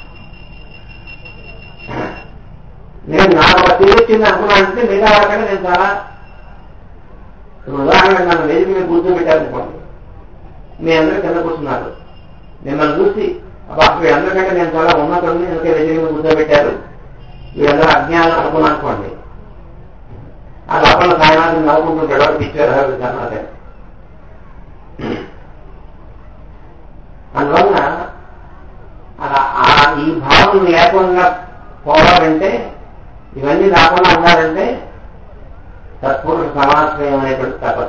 నేను నాకు ఒక స్థితి వచ్చింది అనుకున్నానంటే మిగతా వాళ్ళకంటే నేను చాలా ఇప్పుడు ఉదాహరణకు నన్ను వేదిక మీద కూర్చోబెట్టారనుకోండి మీ అందరూ కింద కూర్చున్నారు మిమ్మల్ని చూసి అబ్బా వీళ్ళందరికంటే నేను చాలా ఉన్నతుడిని అందుకే వేదిక మీద కూర్చోబెట్టారు వీళ్ళందరూ అజ్ఞానం అనుకున్నాను అనుకోండి ఆ లోపల సాయనాథం నవ్వుకుంటుంటాడు వాడికి ఇచ్చారు కర్ణాటక అందువలన అలా ఆ ఈ భావం లేకుండా పోవాలంటే ఇవన్నీ రాకుండా ఉండాలంటే సత్పురుష సమాశ్రయం అనేటువంటి తపదు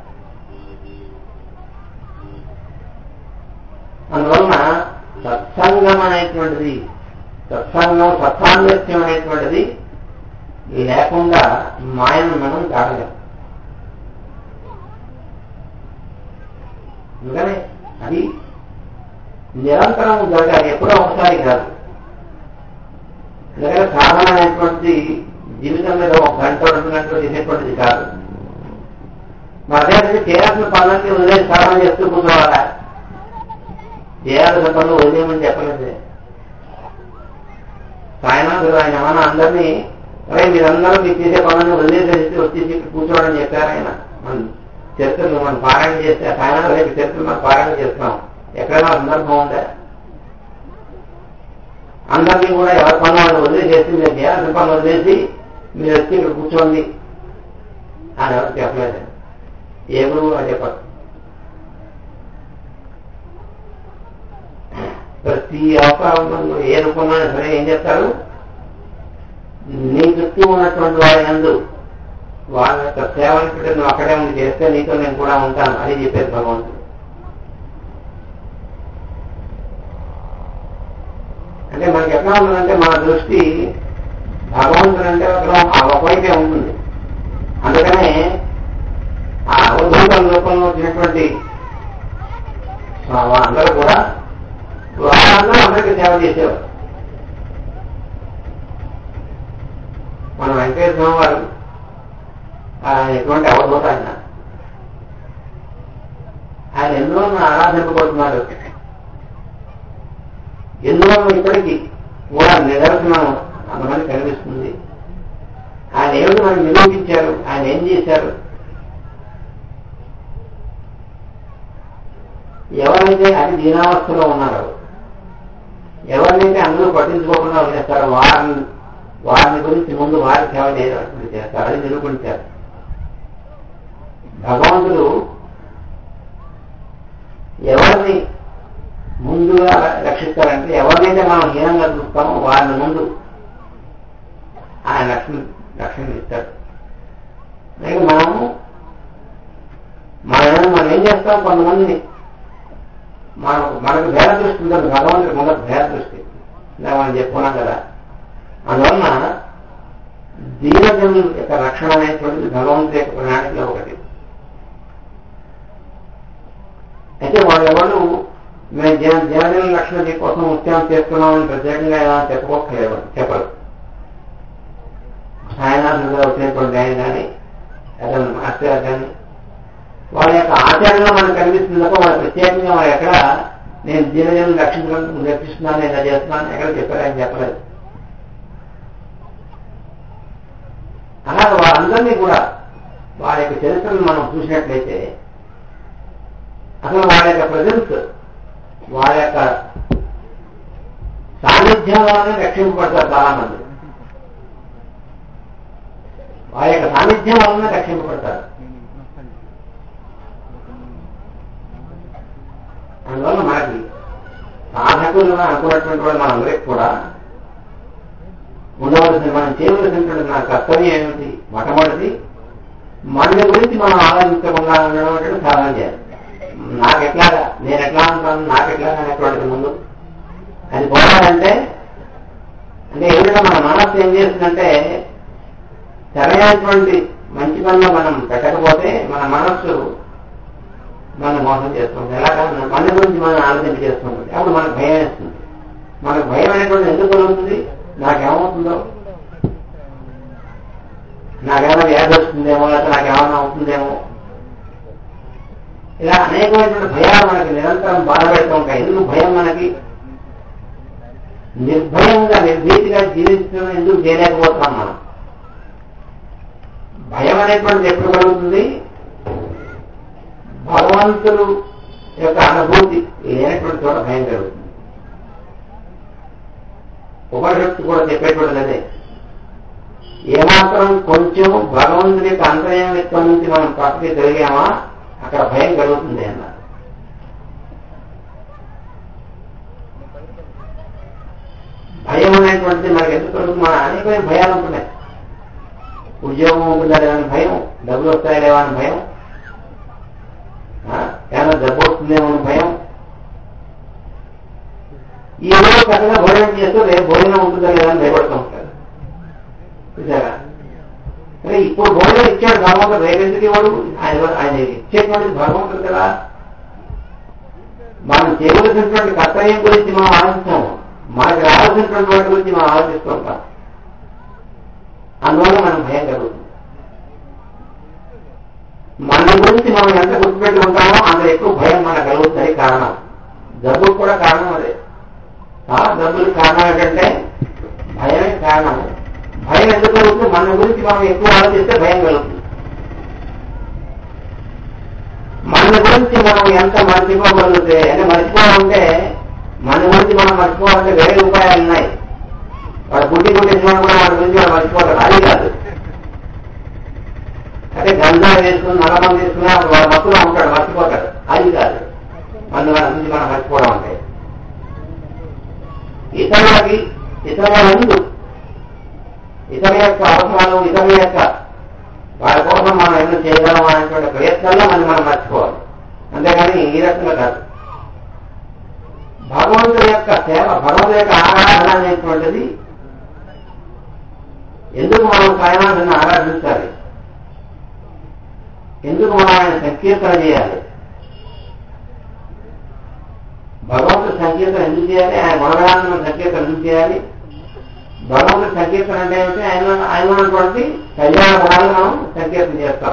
అందువలన సత్సంగ సత్సంగం అనేటువంటిది సత్సంగం సత్సాంగత్యం అనేటువంటిది లేకుండా మాయను మనం దాటలేం అందుకనే అది నిరంతరం జరగాలి ఎప్పుడో ఒకసారి కాదు అందుకని సాధారణమైనటువంటి జీవితం మీద ఒక గంట రెండు గంటలు చేసేటువంటిది కాదు మన దగ్గర చేయాల్సిన పనులన్నీ వదిలేసి సాధన చేస్తూ కూర్చోవాలా చేయాల్సిన పనులు వదిలేయమని చెప్పలేదు సాయనాథుడు ఆయన ఏమన్నా అందరినీ అరే మీరందరూ మీకు చేసే పనులను వదిలేసేసి వచ్చేసి ఇక్కడ కూర్చోవడం చెప్పారు ఆయన మన చరిత్రలు మనం పారాయణ చేస్తే సాయనాథుడు రేపు చరిత్రలు మనం పారాయణ చేస్తున్నాం ఎక్కడైనా సందర్భం ఉందా అందరినీ కూడా ఎవరి పనులు వాళ్ళు వదిలేసేసి మీరు చేయాల్సిన పనులు వదిలేసి మీరు వచ్చి ఇక్కడ కూర్చోండి అని ఎవరు చెప్పలేదు ఏ గురువు అని చెప్పరు ప్రతి అవసరంలో ఏ రూపంలో సరే ఏం చెప్తారు నీ చుట్టూ ఉన్నటువంటి వారి యందు వాళ్ళ యొక్క సేవలు పెట్టి నువ్వు అక్కడే ఉండి చేస్తే నీతో నేను కూడా ఉంటాను అని చెప్పేది భగవంతుడు అంటే మనకి ఎట్లా ఉంటుందంటే మన దృష్టి భగవంతుడు అంటే ఒక ఒకవైపే ఉంటుంది అందుకనే ఆ అవధూతం రూపంలో వచ్చినటువంటి అందరూ కూడా వాళ్ళందరూ అందరికీ సేవ చేసేవారు మన వెంకటేశ్వర స్వామి వారు ఆయన ఎటువంటి అవధూత ఆయన ఆయన ఎందువల్ల ఆరాధింపబడుతున్నారు ఎందువల్ల ఇప్పటికీ కూడా నిదర్శనం అంతమంది కనిపిస్తుంది ఆయన ఏమిటి మనకి నిరూపించారు ఆయన ఏం చేశారు ఎవరైతే అతి దీనావస్థలో ఉన్నారో ఎవరినైతే అందరూ పట్టించుకోకుండా వదిలేస్తారో వారిని వారిని గురించి ముందు వారి సేవ చేయడం చేస్తారు అది నిరూపించారు భగవంతుడు ఎవరిని ముందుగా రక్షిస్తారంటే ఎవరినైతే మనం హీనంగా చూస్తామో వారిని ముందు ఆయన రక్షణ రక్షణ ఇస్తాడు లేక మనము మనం మనం ఏం చేస్తాం కొంతమందిని మనకు మనకు భేద దృష్టి ఉంటుంది భగవంతుడికి మొదటి భేద దృష్టి ఇలా మనం చెప్పుకున్నాం కదా అందువలన దీనజనుల యొక్క రక్షణ అనేటువంటిది భగవంతుడి యొక్క ప్రణాళికలో ఒకటి అయితే వాళ్ళెవరు మేము జన జనజనుల రక్షణ కోసం ఉత్సవం చేస్తున్నామని ప్రత్యేకంగా ఏమైనా చెప్పుకోకలేదు చెప్పరు సాయనాథులుగా వచ్చినటువంటి ఆయన కానీ అతను మాస్టర్ కానీ వాళ్ళ యొక్క ఆచరణలో మనకు కనిపిస్తుంది తప్ప వాళ్ళు ప్రత్యేకంగా వాళ్ళు ఎక్కడ నేను దీనజనులు రక్షించడానికి రక్షిస్తున్నాను ఇలా చేస్తున్నాను ఎక్కడ చెప్పారు ఆయన చెప్పలేదు అలాగే వాళ్ళందరినీ కూడా వాళ్ళ యొక్క చరిత్రను మనం చూసినట్లయితే అసలు వాళ్ళ యొక్క ప్రజెన్స్ వాళ్ళ యొక్క సాన్నిధ్యంలోనే రక్షింపబడతారు చాలా మంది వాళ్ళ యొక్క సాన్నిధ్యం వలన రక్షింపబడతారు అందువల్ల మనకి సాధకులుగా అనుకున్నటువంటి వాళ్ళు మనందరికి కూడా ఉండవలసిన మనం చేయవలసినటువంటి మన కర్తవ్యం ఏమిటి మొట్టమొదటి మన గురించి మనం ఆలోచించకుండా ఉండడం అంటే సాధన చేయాలి నాకెట్లాగా నేను ఎట్లా ఉంటాను నాకెట్లాగా అనేటువంటిది ముందు అది పోవాలంటే అంటే ఏమిటంటే మన మనస్సు ఏం చేస్తుందంటే సరైనటువంటి మంచి పనులు మనం పెట్టకపోతే మన మనస్సు మనం మోసం చేస్తుంది ఎలాగా మన గురించి మనం ఆలోచన చేస్తుంటుంది అప్పుడు మనకు భయం వేస్తుంది మనకు భయం అనేటువంటి ఎందుకు కలుగుతుంది నాకేమవుతుందో నాకేమైనా వ్యాధి వస్తుందేమో లేకపోతే నాకేమైనా అవుతుందేమో ఇలా అనేకమైనటువంటి భయాలు మనకి నిరంతరం బాధ పెడుతూ ఉంటాయి ఎందుకు భయం మనకి నిర్భయంగా నిర్భీతిగా జీవించడం ఎందుకు చేయలేకపోతున్నాం మనం భయం అనేటువంటిది ఎప్పుడు కలుగుతుంది భగవంతుడు యొక్క అనుభూతి లేనటువంటి చోట భయం కలుగుతుంది ఉపనిషత్తు కూడా చెప్పేటువంటిది అదే ఏమాత్రం కొంచెం భగవంతుడి యొక్క అంతర్యామిత్వం నుంచి మనం పక్కకి తిరిగామా అక్కడ భయం కలుగుతుంది అన్నారు భయం అనేటువంటిది మనకి ఎందుకు కలుగుతుంది మన అనేకమైన భయాలు ఉంటున్నాయి ఉద్యోగం ఉంటుందా లేవని భయం డబ్బులు వస్తాయా లేవా అని భయం ఏమైనా జబ్బు వస్తుందేమో అని భయం ఈ రోజు చక్కగా భోజనం చేస్తూ రేపు భోజనం ఉంటుందా లేదా అని భయపడుతూ ఉంటారు చూసారా అరే ఇప్పుడు భోజనం ఇచ్చాడు భగవంతుడు రేపు ఎందుకు ఇవ్వడు ఆయన ఆయన ఇచ్చేటువంటిది భగవంతుడు కదా మనం చేయవలసినటువంటి కర్తవ్యం గురించి మనం ఆలోచిస్తాము మనకు రావాల్సినటువంటి వాటి గురించి మనం ఆలోచిస్తూ ఉంటాం అందువల్ల మనం భయం కలుగుతుంది మన గురించి మనం ఎంత గుర్తుపెట్టి ఉంటామో అంత ఎక్కువ భయం మనకు కలుగుతుంది కారణం జబ్బుకు కూడా కారణం అదే చాలా జబ్బులకు కారణం ఏంటంటే భయమే కారణం భయం ఎందుకు కలుగుతుంది మన గురించి మనం ఎక్కువ ఆలోచిస్తే భయం కలుగుతుంది మన గురించి మనం ఎంత మర్చిపోగలిగితే అంటే మర్చిపోవాలంటే మన గురించి మనం మర్చిపోవాలంటే వేరే ఉపాయాలు ఉన్నాయి వాడు గుడ్డి కొట్టేసిన కూడా వాడి గురించి వాడు మర్చిపోతాడు అది కాదు అంటే గంధా వేసుకుని నల్లమం తీసుకున్నా వాడు మత్తులో ఉంటాడు మర్చిపోతాడు అది కాదు మన వాడి గురించి మనం మర్చిపోవడం అంటే ఇతరులకి ఇతరుల ముందు ఇతరుల యొక్క అవసరాలు ఇతరుల యొక్క వాళ్ళ కోసం మనం ఎన్నో చేయగలం అనేటువంటి ప్రయత్నంలో మనం మనం మర్చిపోవాలి అంతేగాని ఈ రకంగా కాదు భగవంతుడి యొక్క సేవ భగవంతుడి యొక్క ఆరాధన అనేటువంటిది ఎందుకు మనం సాయనాథుని ఆరాధించాలి ఎందుకు మనం ఆయన సంకీర్తన చేయాలి భగవంతుడి సంకీర్తన ఎందుకు చేయాలి ఆయన గుణగాలను సంకీర్తన ఎందుకు చేయాలి భగవంతుడి సంకీర్తన అంటే ఏమిటి ఆయన ఆయన ఉన్నటువంటి కళ్యాణ గుణాలను మనం సంకీర్తన చేస్తాం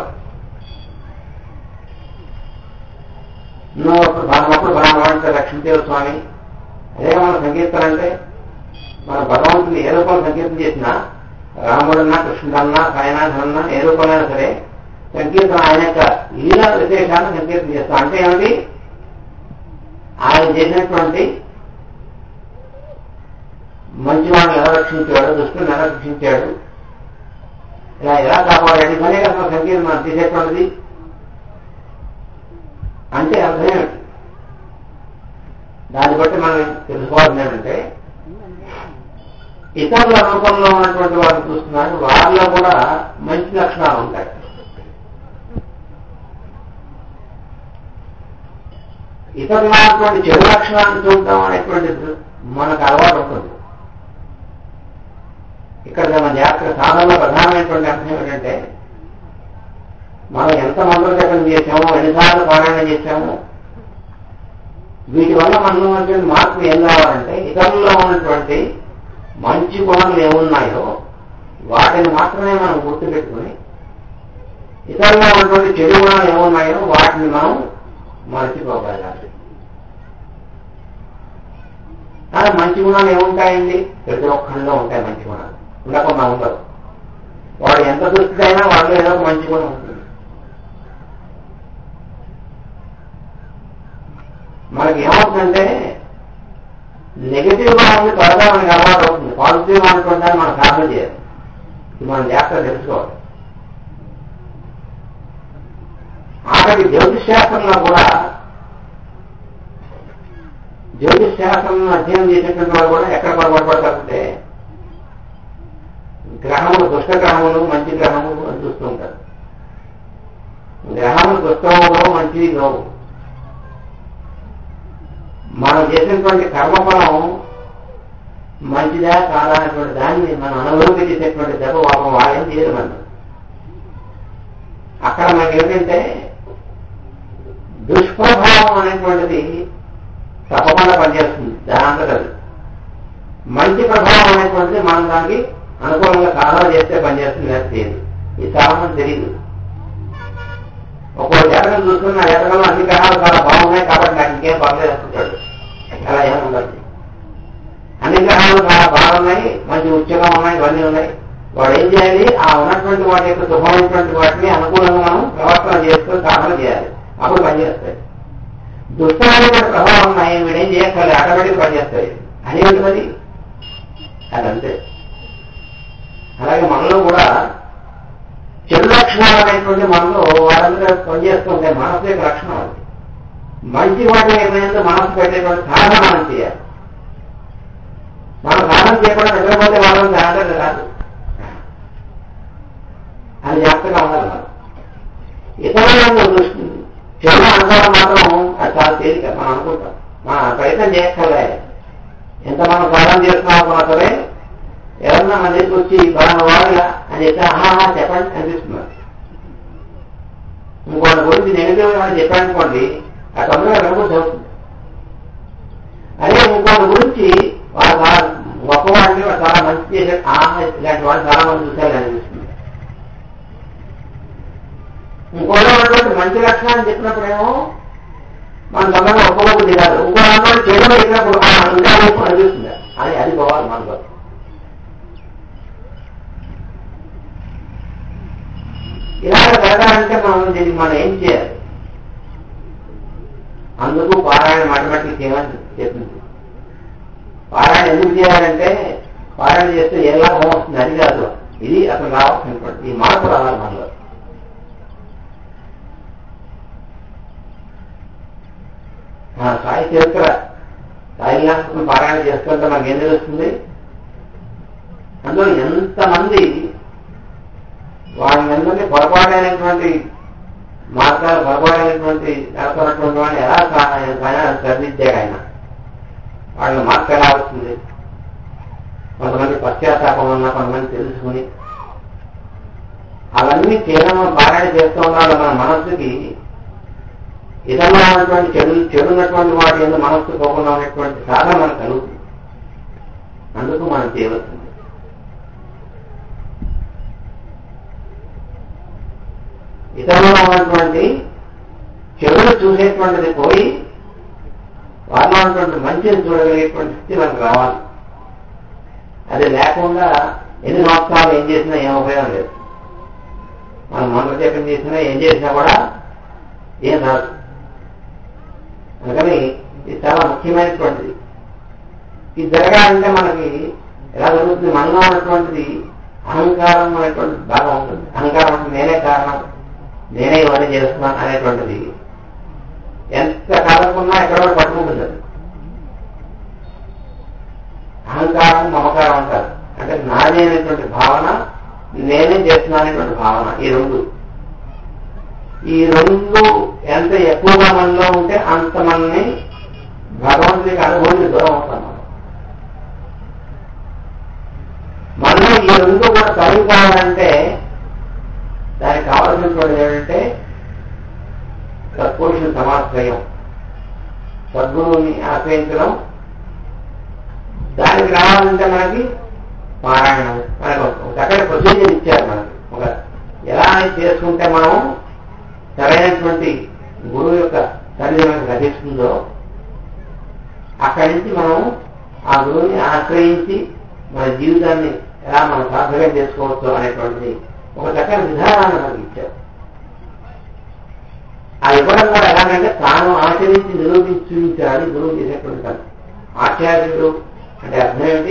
నువ్వు అప్పుడు భగవంతుడు రక్షించేవు స్వామి అదే మన సంకీర్తన అంటే మన భగవంతుని ఏ రూపంలో సంకీర్తన చేసినా రాముడన్నా కృష్ణుడన్నా సాయనాథన్నా ఏ రూపంలో సరే సంకీర్తన ఆయన యొక్క లీలా విశేషాలను సంకీర్తన చేస్తాం అంటే ఏమిటి ఆయన చేసినటువంటి మంచి వాళ్ళని ఎలా రక్షించాడు దుష్టుని ఎలా రక్షించాడు ఇలా ఎలా కాపాడాడు ఇవన్నీ కదా సంకీర్తన మనం చేసేటువంటిది అంటే అర్థం ఏమిటి దాన్ని బట్టి మనం తెలుసుకోవాల్సింది ఏంటంటే ఇతరుల రూపంలో ఉన్నటువంటి వారిని చూస్తున్నారు వారిలో కూడా మంచి లక్షణాలు ఉంటాయి ఇతరులు ఉన్నటువంటి చెడు లక్షణాలను చూడటం అనేటువంటిది మనకు అలవాటు ఉంటుంది ఇక్కడ మన జాగ్రత్త సాధనలో ప్రధానమైనటువంటి అంశం ఏంటంటే మనం ఎంత మంత్ర జపం చేశామో ఎన్నిసార్లు పారాయణ చేశామో వీటి వల్ల మనలో ఉన్నటువంటి మార్పు ఏం కావాలంటే ఇతరుల్లో ఉన్నటువంటి మంచి గుణాలు ఏమున్నాయో వాటిని మాత్రమే మనం గుర్తుపెట్టుకుని ఇతరుల్లో ఉన్నటువంటి చెడు గుణాలు ఏమున్నాయో వాటిని మనం మర్చిపోగలగాలి కానీ మంచి గుణాలు ఏముంటాయండి ప్రతి ఒక్కరిలో ఉంటాయి మంచి గుణాలు ఉండకుండా ఉండదు వాడు ఎంత దుస్థితైనా వాళ్ళు ఏదో ఒక మంచి గుణం ఉంటుంది మనకి ఏమవుతుందంటే నెగిటివ్ గా ఉంది త్వరగా మనకి అలవాటు అవుతుంది పాజిటివ్ గా అనుకుంటే మనం సాధన చేయాలి ఇది మనం జాగ్రత్త తెలుసుకోవాలి ఆఖరి జ్యోతిష్ శాస్త్రంలో కూడా జ్యోతిష్ శాస్త్రం అధ్యయనం చేసేటువంటి వారు కూడా ఎక్కడ పొరపాటు పడతారంటే గ్రహములు దుష్ట గ్రహములు మంచి గ్రహములు అని చూస్తూ ఉంటారు గ్రహములు దుష్టములు మంచివి లేవు మనం చేసినటువంటి కర్మఫలం మంచిదా కాదా అనేటువంటి దాన్ని మనం అనుభూతి చేసేటువంటి దెబ్బ పాపం వాళ్ళేం చేయరు మనం అక్కడ మనకి ఏంటంటే దుష్ప్రభావం అనేటువంటిది తప్పకుండా పనిచేస్తుంది దానంతట అది మంచి ప్రభావం అనేటువంటిది మనం దానికి అనుకూలంగా సాధన చేస్తే పనిచేస్తుంది లేదా చేయదు ఇది చాలా మంది తెలియదు ఒక్కో జాతకం చూసుకుని నా జాతకంలో అన్ని గ్రహాలు చాలా బాగున్నాయి కాబట్టి నాకు ఇంకేం పర్లేదు అనుకుంటాడు అలా ఏముండదు అన్ని గ్రహాలు చాలా బాగున్నాయి మంచి ఉచ్చగా ఉన్నాయి ఇవన్నీ ఉన్నాయి వాడు ఏం చేయాలి ఆ ఉన్నటువంటి వాటి యొక్క శుభమైనటువంటి వాటిని అనుకూలంగా మనం ప్రవర్తన చేస్తూ సాధన చేయాలి అప్పుడు పనిచేస్తాయి దుష్టమైనటువంటి ప్రభావం ఉన్నాయి వీడేం చేయక్కర్లేదు ఆటోమేటిక్ పనిచేస్తాయి అదేంటి మరి అదంతే అలాగే మనలో కూడా చెడు లక్షణాలు అనేటువంటి మనలో వాళ్ళందరూ పనిచేస్తూ ఉంటాయి మనసు యొక్క లక్షణం అది మంచి వాటి నిర్ణయంతో మనసు పెట్టేటువంటి సాధన మనం చేయాలి మనం సాధన చేయకుండా నిద్రపోతే వాళ్ళని సాధన రాదు అని జాగ్రత్తగా ఉండాలి మనం ఇతరులను దృష్టి చెడు అనుకోవడం మాత్రం అది చాలా తేలిక మనం అనుకుంటాం మన ప్రయత్నం చేయక్కర్లే ఎంత మనం సాధన చేస్తున్నాం అనుకున్నా సరే ఎవరన్నా మన దగ్గరికి వచ్చి పలానా వాళ్ళ అని చెప్పి ఆహా చెప్పండి అనిపిస్తున్నారు ఇంకొకటి గురించి నెగిటివ్ ఏమైనా చెప్పానుకోండి ఆ తొందరగా కనుక చదువుతుంది అదే ఇంకొకటి గురించి వాళ్ళు చాలా గొప్పవాడిని వాడు చాలా మంచి చేశాడు ఆ ఇలాంటి వాళ్ళు చాలా మంది చూశారు అనిపిస్తుంది ఇంకోలో ఉన్నటువంటి మంచి లక్షణాన్ని చెప్పినప్పుడేమో మన తొందరగా ఒక్కలోకి దిగారు ఇంకో దాంట్లో చెడు చెప్పినప్పుడు ఆ, ఇంకా వైపు అనిపిస్తుంది అని అది పోవాలి మనలో ఇలాగ జరగాలంటే మనం దీనికి మనం ఏం చేయాలి అందుకు పారాయణ మాటమాటికి చేయమని చెప్పింది పారాయణ ఎందుకు చేయాలంటే పారాయణ చేస్తే ఏ లాభం వస్తుంది అది కాదు ఇది అసలు రావాల్సినటువంటి ఈ మార్పు రావాలి మనలో ఆ సాయి చరిత్ర సాయినాథం పారాయణ చేస్తుంటే మనకి ఏం తెలుస్తుంది అందులో ఎంతమంది వాళ్ళ అందరినీ పొరపాటైనటువంటి మార్గాలు పొరపాటైనటువంటి నడుతున్నటువంటి వాడిని ఎలా సహాయం సరిదిద్దాడు ఆయన వాళ్ళని మార్పు ఎలా వస్తుంది కొంతమంది పశ్చాత్తాపం ఉన్నా కొంతమంది తెలుసుకుని అవన్నీ కేవలం పారాయణ చేస్తూ ఉండాలి మన మనస్సుకి ఇతరులో ఉన్నటువంటి చెడు చెడు ఉన్నటువంటి వాటి ఎందుకు మనస్సు పోకుండా ఉన్నటువంటి సాధన మనకు కలుగుతుంది అందుకు మనం చేయవలసింది ఇతరులలో ఉన్నటువంటి చెడును చూసేటువంటిది పోయి వాళ్ళలో ఉన్నటువంటి మంచిని చూడగలిగేటువంటి స్థితి మనకు రావాలి అది లేకుండా ఎన్ని సంవత్సరాలు ఏం చేసినా ఏం ఉపయోగం లేదు మనం మంత్ర జపం చేసినా ఏం చేసినా కూడా ఏం రాదు అందుకని ఇది చాలా ముఖ్యమైనటువంటిది ఇది జరగాలంటే మనకి ఎలా జరుగుతుంది మనలో ఉన్నటువంటిది అహంకారం అనేటువంటిది బాగా ఉంటుంది అహంకారం అంటే నేనే కారణం నేనే ఇవన్నీ చేస్తున్నాను అనేటువంటిది ఎంత కాలకున్నా ఎక్కడో పట్టుకుంటుంది అది అహంకారం మమకారం అంటారు అంటే నాది అనేటువంటి భావన నేనే చేస్తున్నా అనేటువంటి భావన ఈ రెండు ఈ రెండు ఎంత ఎక్కువగా మనలో ఉంటే అంత మనని భగవంతుడికి అనుభూతికి దూరం అవుతాం మనం మనలో ఈ రెండు కూడా కలిగి కావాలంటే దానికి కావాల్సినటువంటి ఏంటంటే సత్పురుషుని సమాశ్రయం సద్గురువుని ఆశ్రయించడం దానికి రావాలంటే మనకి పారాయణం మనకు ఒక చక్కటి ప్రొసీజర్ ఇచ్చారు మనకి ఒక ఎలా చేసుకుంటే మనం సరైనటువంటి గురువు యొక్క సన్నిధి మనకు లభిస్తుందో అక్కడి నుంచి మనం ఆ గురువుని ఆశ్రయించి మన జీవితాన్ని ఎలా మనం సార్థకం చేసుకోవచ్చు అనేటువంటిది ఒక చక్కని విధానాన్ని మనకి ఇచ్చారు ఆ ఇవ్వడం కూడా ఎలాగంటే తాను ఆచరించి నిరూపించి చూపించాలి గురువు చేసేటువంటి పని ఆచార్యుడు అంటే అర్థం ఏమిటి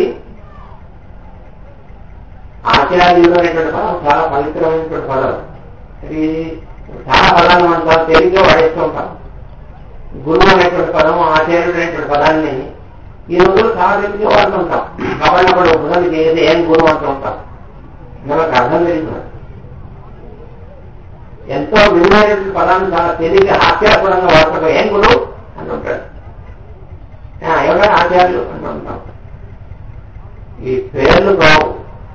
ఆచార్యుడు అనేటువంటి పదం చాలా పవిత్రమైనటువంటి పదం అది చాలా పదాలను మనం చాలా తేలిగ్గా వాడేస్తూ ఉంటాం గురువు అనేటువంటి పదం ఆచార్యుడు అనేటువంటి పదాన్ని ఈ రోజులు చాలా తేలిగ్గా వాడుతూ ఉంటాం కాబట్టి అప్పుడు ఉపదాన్ని చేసి ఏం గురువు అంటూ ఉంటాం మనకు అర్థం తెలియదు మనకి. ఎంతో విలువైనటువంటి పదాన్ని చాలా తేలిగ్గా హాస్యాస్పదంగా వాడుతుంటాం ఏం గురువు అంటుంటాడు ఆ, ఎవరైనా ఆచార్యులు అంటూ ఉంటాం ఈ పేర్లు కావు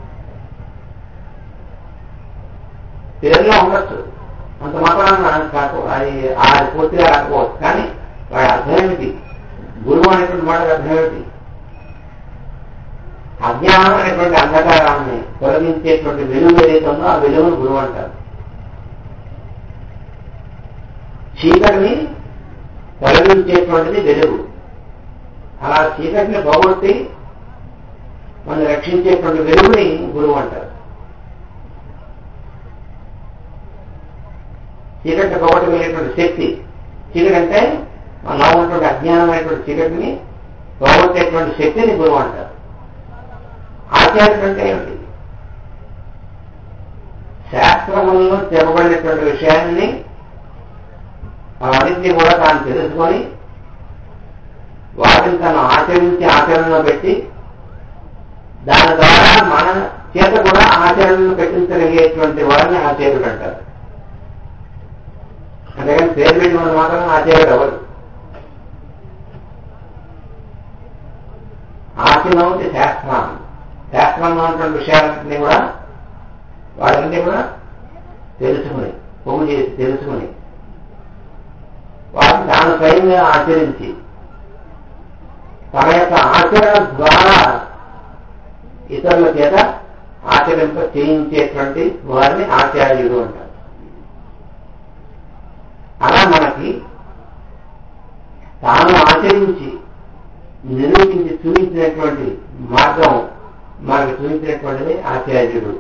పేర్లో ఉండొచ్చు అంత మాత్రాన కాకు అది అది పూర్తిగా రాకపోవచ్చు కానీ వాడి అర్థం ఏమిటి గురువు అనేటువంటి మాటకు అర్థం ఏమిటి అజ్ఞానం అనేటువంటి అంధకారాన్ని తొలగించేటువంటి వెలుగు ఏదైతే ఉందో ఆ వెలుగును గురువు అంటారు చీకటిని తొలగించేటువంటిది వెలుగు అలా చీకటిని పోగొట్టి మనం రక్షించేటువంటి వెలుగుని గురువు అంటారు చీకటిని పోగొట్టగలిగేటువంటి శక్తి చీకటి అంటే మనలో ఉన్నటువంటి అజ్ఞానమైనటువంటి చీకటిని పోగొట్టేటువంటి శక్తిని గురువు అంటారు ఆచార్యుడు అంటే ఏమిటి శాస్త్రములలో చెప్పబడినటువంటి విషయాన్ని అవన్నింటినీ కూడా తాను తెలుసుకొని వాటిని తను ఆచరించి ఆచరణలో పెట్టి దాని ద్వారా మన చేత కూడా ఆచరణను పెట్టించగలిగేటువంటి వారిని ఆచార్యుడు అంటారు అంతేగాని పేరు పెట్టి మనం మాత్రం ఆచార్యుడు అవ్వదు ఆచినవుతి శాస్త్రం శాస్త్రంలో ఉన్నటువంటి విషయాలన్నింటినీ కూడా వాటిని కూడా తెలుసుకుని పొగు చేసి తెలుసుకుని వాటిని తాను స్వయంగా ఆచరించి తన యొక్క ఆచరణ ద్వారా ఇతరుల చేత ఆచరింప చేయించేటువంటి వారిని ఆచార్యుడు అంటారు అలా మనకి తాను ఆచరించి నిరూపించి చూపించినటువంటి మార్గం మనకు చూపించినటువంటిది ఆచార్యుడు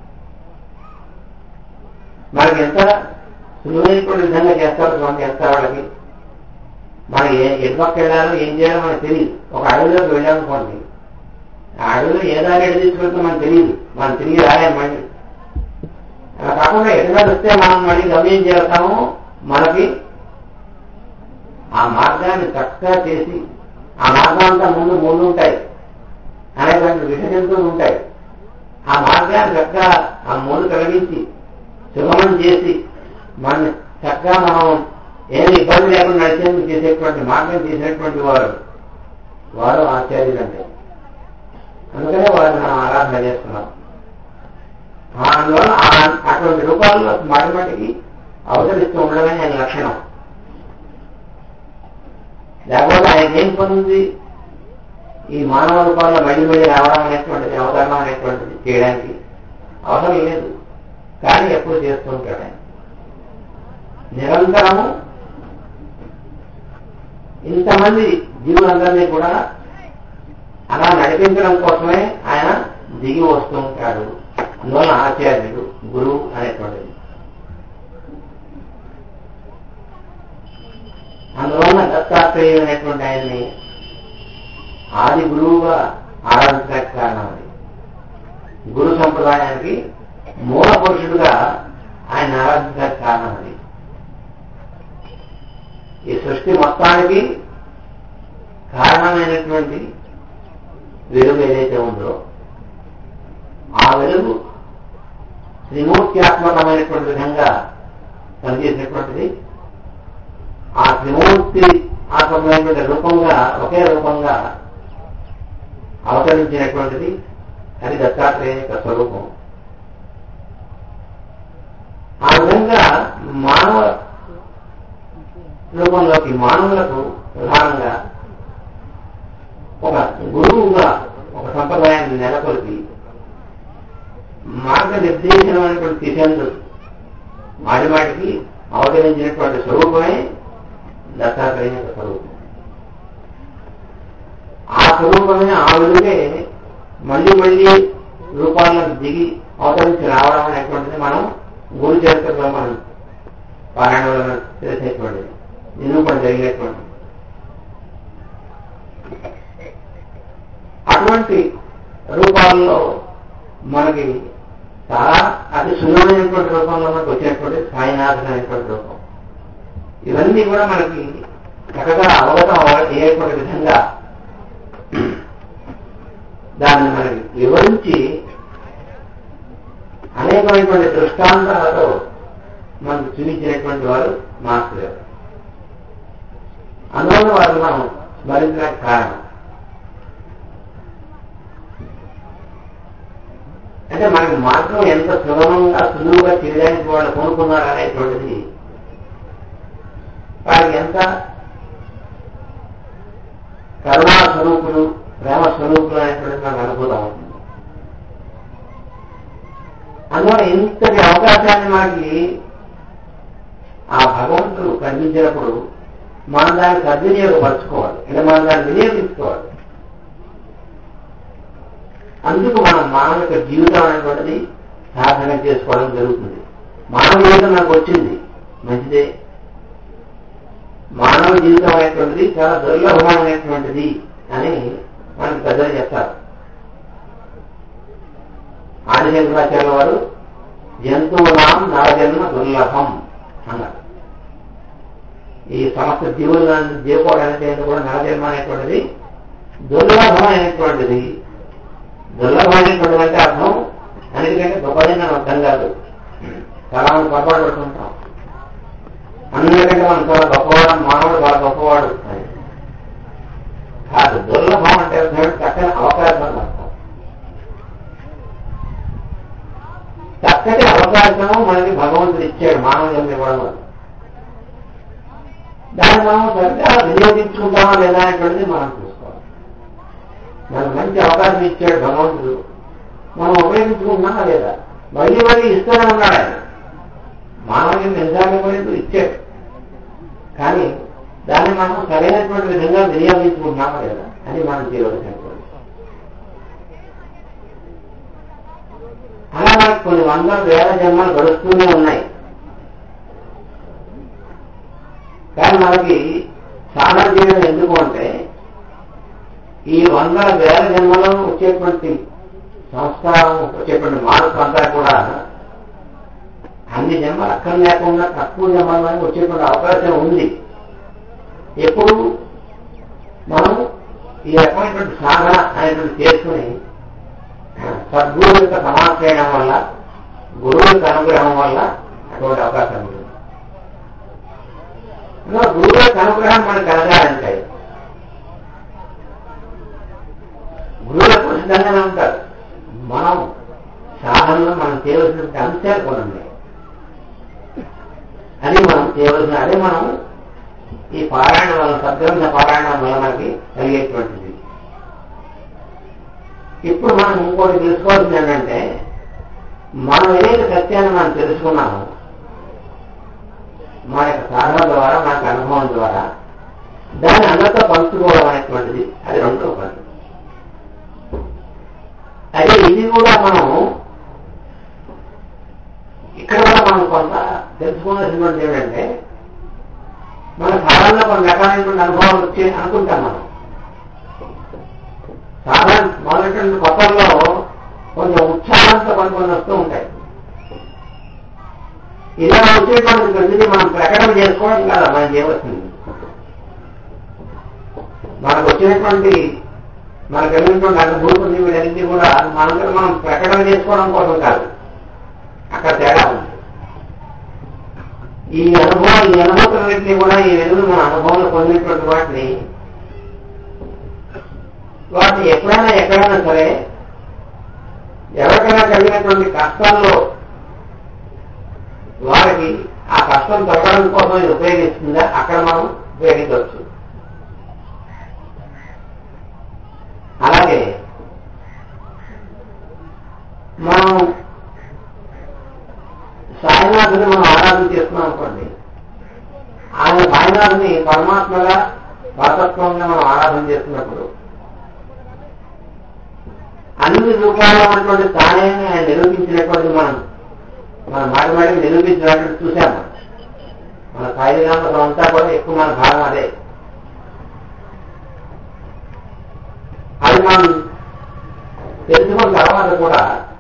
మనకి ఎంత సులువైనటువంటి విధంగా చేస్తారు మనకి ఎంత వాళ్ళకి మనం ఏ ఎటుపక్క వెళ్ళాలో ఏం చేయాలో మనకు తెలియదు ఒక అడవిలోకి వెళ్ళామనుకోండి ఆ అడవిలో ఏ దారి ఎటు తీసుకెళ్తుందో మనకు తెలియదు మనం తిరిగి రాలేము మళ్ళీ అలా కాకుండా ఎటుగా వస్తే మనం మళ్ళీ గమ్యం చేస్తాము మనకి ఆ మార్గాన్ని చక్కగా చేసి ఆ మార్గాంతా ముందు ముందు ఉంటాయి అనేటువంటి విష జంతువులు ఉంటాయి ఆ మార్గాన్ని చక్కగా ఆ మూడు కలిగించి సుగమం చేసి మన చక్కగా మనం ఏమి ఇబ్బంది లేకుండా నడిచేందుకు చేసేటువంటి మార్గం చేసేటువంటి వారు వారు ఆచార్యులంటే అందుకనే వారు మనం ఆరాధన చేస్తున్నాం అందువల్ల అటువంటి రూపాల్లో మాటి మాటికి అవతరిస్తూ ఉండడమే ఆయన లక్షణం లేకపోతే ఆయనకి ఏం పనుంది ఈ మానవ రూపాల్లో మళ్ళీ మళ్ళీ రావడం అనేటువంటిది అవతరణం అనేటువంటిది చేయడానికి అవసరం లేదు కానీ ఎప్పుడు చేస్తూ ఉంటాడు ఆయన నిరంతరము ఇంతమంది జీవులందరినీ కూడా అలా నడిపించడం కోసమే ఆయన దిగి వస్తూ ఉంటాడు అందువల్ల ఆచార్యుడు గురువు అనేటువంటిది అందువలన దత్తాత్రేయుడు అనేటువంటి ఆయన్ని ఆది గురువుగా ఆరాధించడానికి కారణం అది గురు సంప్రదాయానికి మూల పురుషుడుగా ఆయన ఆరాధించడానికి కారణం అది ఈ సృష్టి మొత్తానికి కారణమైనటువంటి వెలుగు ఏదైతే ఉందో ఆ వెలుగు త్రిమూర్త్యాత్మకమైనటువంటి విధంగా పనిచేసినటువంటిది ఆ త్రిమూర్తి ఆత్మకమైనటువంటి రూపంగా ఒకే రూపంగా అవతరించినటువంటిది అది దత్తాత్రేయ యొక్క స్వరూపం ఆ విధంగా మానవ రూపంలోకి మానవులకు ప్రధానంగా ఒక గురువుగా ఒక సంప్రదాయాన్ని నెలకొల్పి మార్గనిర్దేశనమైనటువంటి దిశలు మాటిమాటికి అవతరించినటువంటి స్వరూపమే దత్తాత్రేయ యొక్క స్వరూపం ఆ స్వరూపమే ఆ వెలుగే మళ్ళీ మళ్ళీ రూపాలను దిగి అవతరించి రావడం అనేటువంటిది మనం గురు చరిత్రలో మనం పారాయణ వలన తెలిసేటువంటిది నిరూపణ జరిగినటువంటి అటువంటి రూపాల్లో మనకి చాలా అతి సులభమైనటువంటి రూపంలో మనకు వచ్చినటువంటి సాయినాథన్ అనేటువంటి రూపం ఇవన్నీ కూడా మనకి చక్కగా అవగతం అయ్యేటువంటి విధంగా దాన్ని మనకి వివరించి అనేకమైనటువంటి దృష్టాంతాలతో మనకు చూపించినటువంటి వారు మాస్టర్ గారు అందువల్ల వారు మనం స్మరించడానికి కారణం అంటే మనకి మార్గం ఎంత సులభంగా సులువుగా చేయడానికి వాళ్ళు కోరుకున్నారు అనేటువంటిది వారికి ఎంత కరుణా స్వరూపులు ప్రేమ స్వరూపులు అనేటువంటిది మనకు అనుభూతం అవుతుంది అందువల్ల ఇంతటి అవకాశాన్ని మనకి ఆ భగవంతుడు కల్పించినప్పుడు మనం దాన్ని సద్వినియోగపరచుకోవాలి అంటే మనం దాన్ని వినియోగించుకోవాలి అందుకు మనం మానవ యొక్క జీవితం అనేటువంటిది సాధన చేసుకోవడం జరుగుతుంది మానవ జీవితం నాకు వచ్చింది మంచిదే మానవ జీవితం అనేటువంటిది చాలా దుర్లభమైనటువంటిది అని మనకి పెద్దలు చెప్తారు ఆదిశంకరాచార్య వారు జంతువునాం నరజన్మ దుర్లభం అన్నారు ఈ సమస్త జీవులను జీవకోవడానికి కూడా నరజన్మ అనేటువంటిది దుర్లభమైనటువంటిది దుర్లభమైనటువంటి అంటే అర్థం అన్నిటికంటే గొప్పది అని అర్థం కాదు చాలా మంది పొరపాటు పడుతుంటాం అందరికంటే మనం చాలా గొప్పవాడు మానవుడు చాలా గొప్పవాడు అని కాదు దుర్లభం అంటే అర్థం చక్కని అవకాశం వస్తాం చక్కటి అవకాశము మనకి భగవంతుడు ఇచ్చాడు మానవ జన్మ ఇవ్వడం వల్ల దాన్ని మనం సరిగ్గా వినియోగించుకుంటామా లేదా అనేటువంటిది మనం చూసుకోవాలి మనకు మంచి అవకాశం ఇచ్చాడు భగవంతుడు మనం ఉపయోగించుకుంటున్నామా లేదా మళ్ళీ మళ్ళీ ఇస్తూనే ఉన్నాడు ఆయన మానవ జన్మ ఎన్నిసార్లు ఇవ్వలేదు ఇచ్చాడు కానీ దాన్ని మనం సరైనటువంటి విధంగా వినియోగించుకుంటున్నామా లేదా అని మనం చేయవలసినటువంటి అలా మనకు కొన్ని వందల వేల జన్మలు గడుస్తూనే ఉన్నాయి కానీ మనకి సాధన చేయడం ఎందుకు అంటే ఈ వందల వేల జన్మలో వచ్చేటువంటి సంస్కారం వచ్చేటువంటి మార్పు అంతా కూడా అన్ని జన్మలు అక్కడ లేకుండా తక్కువ జన్మలో వచ్చేటువంటి అవకాశం ఉంది ఎప్పుడు మనం ఈ రకమైనటువంటి సాధన అనేటువంటి చేసుకుని సద్గురువు యొక్క సమాజం చేయడం వల్ల గురువు యొక్క అనుగ్రహం వల్ల అటువంటి అవకాశం ఉంది గురువు యొక్క అనుగ్రహం మనకు కలగాలంటే గురువులకు సిద్ధంగానే ఉంటారు మనం సాధనలో మనం చేయవలసిన అంశాలు కూడా ఉన్నాయి అది మనం చేయవలసిన అదే మనం ఈ పారాయణం వల్ల సద్గ్రంథ పారాయణం వల్ల మనకి కలిగేటువంటిది ఇప్పుడు మనం ఇంకోటి తెలుసుకోవాల్సింది ఏంటంటే మనం ఏదైతే సత్యాన్ని మనం తెలుసుకున్నామో మన యొక్క సాధన ద్వారా మనకు అనుభవం ద్వారా దాన్ని అందరితో పంచుకోవడం అనేటువంటిది అది రెండో పని అయితే ఇది కూడా మనం ఇక్కడ కూడా మనం కొంత తెలుసుకోవాల్సినటువంటి ఏంటంటే మన సాధారణ కొన్ని రకాలైనటువంటి అనుభవాలు వచ్చి అనుకుంటాం మనం సాధారణ మొదలైనటువంటి కొత్తల్లో కొంచెం ఉత్సాహంతో కొన్ని కొన్ని వస్తూ ఉంటాయి ఇలా వచ్చేటువంటి ప్రతిదీ మనం ప్రకటన చేసుకోవడం కాదు మనం చేయవలసింది మనకు వచ్చినటువంటి మనకు వెళ్ళినటువంటి అనుభూతుల్ని వీటన్నింటినీ కూడా మనందరూ మనం ప్రకటన చేసుకోవడం కోసం కాదు అక్కడ తేడా ఉంది ఈ అనుభవం ఈ అనుభూతులన్నింటినీ కూడా ఈ వెలుగు మన అనుభవంలో పొందినటువంటి వాటిని వాటిని ఎప్పుడైనా ఎక్కడైనా సరే ఎవరికైనా కలిగినటువంటి కష్టాల్లో వారికి ఆ కష్టం తగ్గడం కోసం ఇది ఉపయోగిస్తుందా అక్కడ మనం ఉపయోగించవచ్చు అలాగే మనం సాయినాథుని మనం ఆరాధన చేస్తున్నాం అనుకోండి ఆయన సాయినాథుని పరమాత్మగా పరతత్వంగా మనం ఆరాధన చేస్తున్నప్పుడు అన్ని రూపాల్లో ఉన్నటువంటి తానేని ఆయన నిరూపించినటువంటి మనం మన మాటి మాటికి నిరూపించినటువంటి చూశాము మన సాయినాథం అంతా కూడా ఎక్కువ మన భాగం అదే అది మనం తెలుసుకున్న తర్వాత కూడా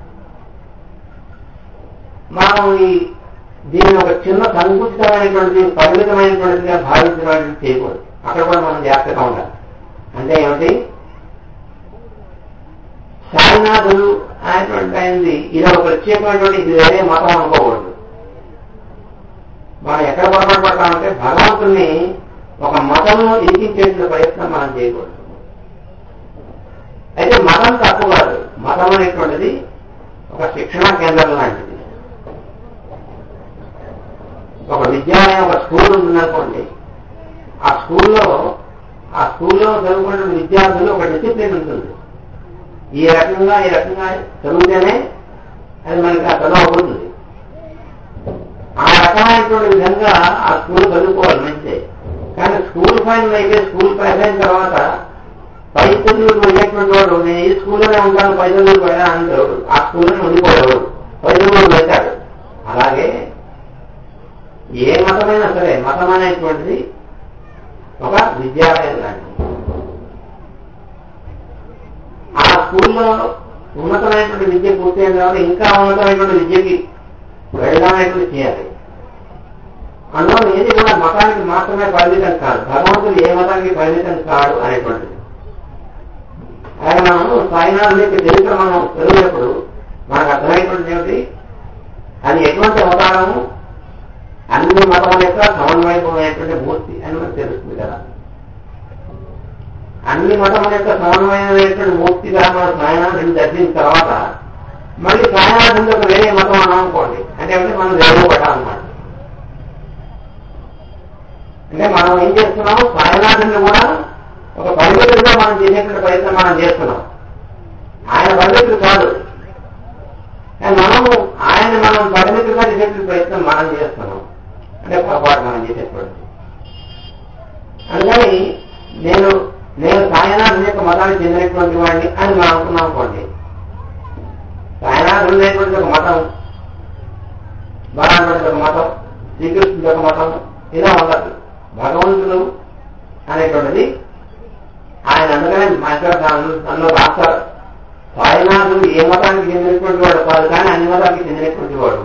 మనం ఈ దీన్ని ఒక చిన్న సంకుచితమైనటువంటి పరిమితమైనటువంటిదిగా భావించినటువంటి చేయకూడదు అక్కడ కూడా మనం జాగ్రత్తగా ఉండాలి అంటే ఏమిటి సాయినాథుడు అనేటువంటి అయింది ఇది ఒక ప్రత్యేకమైనటువంటి ఇది వేరే మతం అనుకోకూడదు మనం ఎక్కడ పొరపాటు పడతామంటే భగవంతుని ఒక మతంలో ఇరికించేసిన ప్రయత్నం మనం చేయకూడదు అయితే మతం తప్పు కాదు మతం అనేటువంటిది ఒక శిక్షణా కేంద్రం లాంటిది ఒక విద్యాలయం ఒక స్కూల్ ఉందనుకోండి ఆ స్కూల్లో ఆ స్కూల్లో చదువుకున్న విద్యార్థులు ఒక డిసిప్లిన్ ఉంటుంది ఈ రకంగా ఈ రకంగా చదివితేనే అది మనకి ఆ చదువు అవుతుంది ఆ రకమైనటువంటి విధంగా ఆ స్కూల్ చదువుకోవాలి మంచిదే కానీ స్కూల్ ఫైనల్ అయితే స్కూల్ పాస్ అయిన తర్వాత పై చదువులకు వెళ్ళేటువంటి వాడు నేను ఈ స్కూల్లోనే ఉంటాను పై చదువులకు వెళ్ళా అంటాడు ఆ స్కూల్లోనే ఉండిపోయాడు పై చదువులకు వెళ్తాడు అలాగే ఏ మతమైనా సరే మతం అనేటువంటిది ఒక విద్యాలయం లాంటిది ఆ స్కూల్లో ఉన్నతమైనటువంటి విద్య పూర్తయిన తర్వాత ఇంకా ఉన్నతమైనటువంటి విద్యకి వెళ్ళాలనేటువంటి చేయాలి అందులో ఏది కూడా మతానికి మాత్రమే పరిమితం కాదు భగవంతుడు ఏ మతానికి పరిమితం కాడు అనేటువంటిది ఆయన మనం సాయినాథ్ యొక్క చరిత్ర మనం చదివినప్పుడు మనకు అర్థమైనటువంటి ఏమిటి అది ఎటువంటి అవతారము అన్ని మతముల యొక్క సమన్వయమైనటువంటి మూర్తి అని మనకు తెలుస్తుంది కదా అన్ని మతముల యొక్క సమన్వయమైనటువంటి మూర్తిగా మన సాయనాథుని దర్శించిన తర్వాత మళ్ళీ సాయనాథుని యొక్క వేరే మతం అన్నాం అనుకోండి అంటే అంటే మనం వేరే పడాలన్నమాట అంటే మనం ఏం చేస్తున్నాం సాయనాథుని కూడా ఒక పరిమితులుగా మనం చేసేటువంటి ప్రయత్నం మనం చేస్తున్నాం ఆయన పరిమితులు కాదు కానీ మనము ఆయన మనం పరిమితులుగా చేసేటువంటి ప్రయత్నం మనం చేస్తున్నాం అంటే పొరపాటు మనం చేసేటువంటి అందుకని నేను నేను సాయనాథుని యొక్క మతానికి చెందినటువంటి వాడిని అని మనం అనుకున్నాం అనుకోండి సాయనాథుడు అనేటువంటి ఒక మతం బలాటువంటి ఒక మతం శ్రీకృష్ణుడి యొక్క మతం ఇలా ఉండదు భగవంతుడు అనేటువంటిది ఆయన అందుకనే అందులో రాస్తారు సాయినాథుడు ఏ మతానికి చెందినటువంటి వాడు కాదు కానీ అన్ని మతానికి చెందినటువంటి వాడు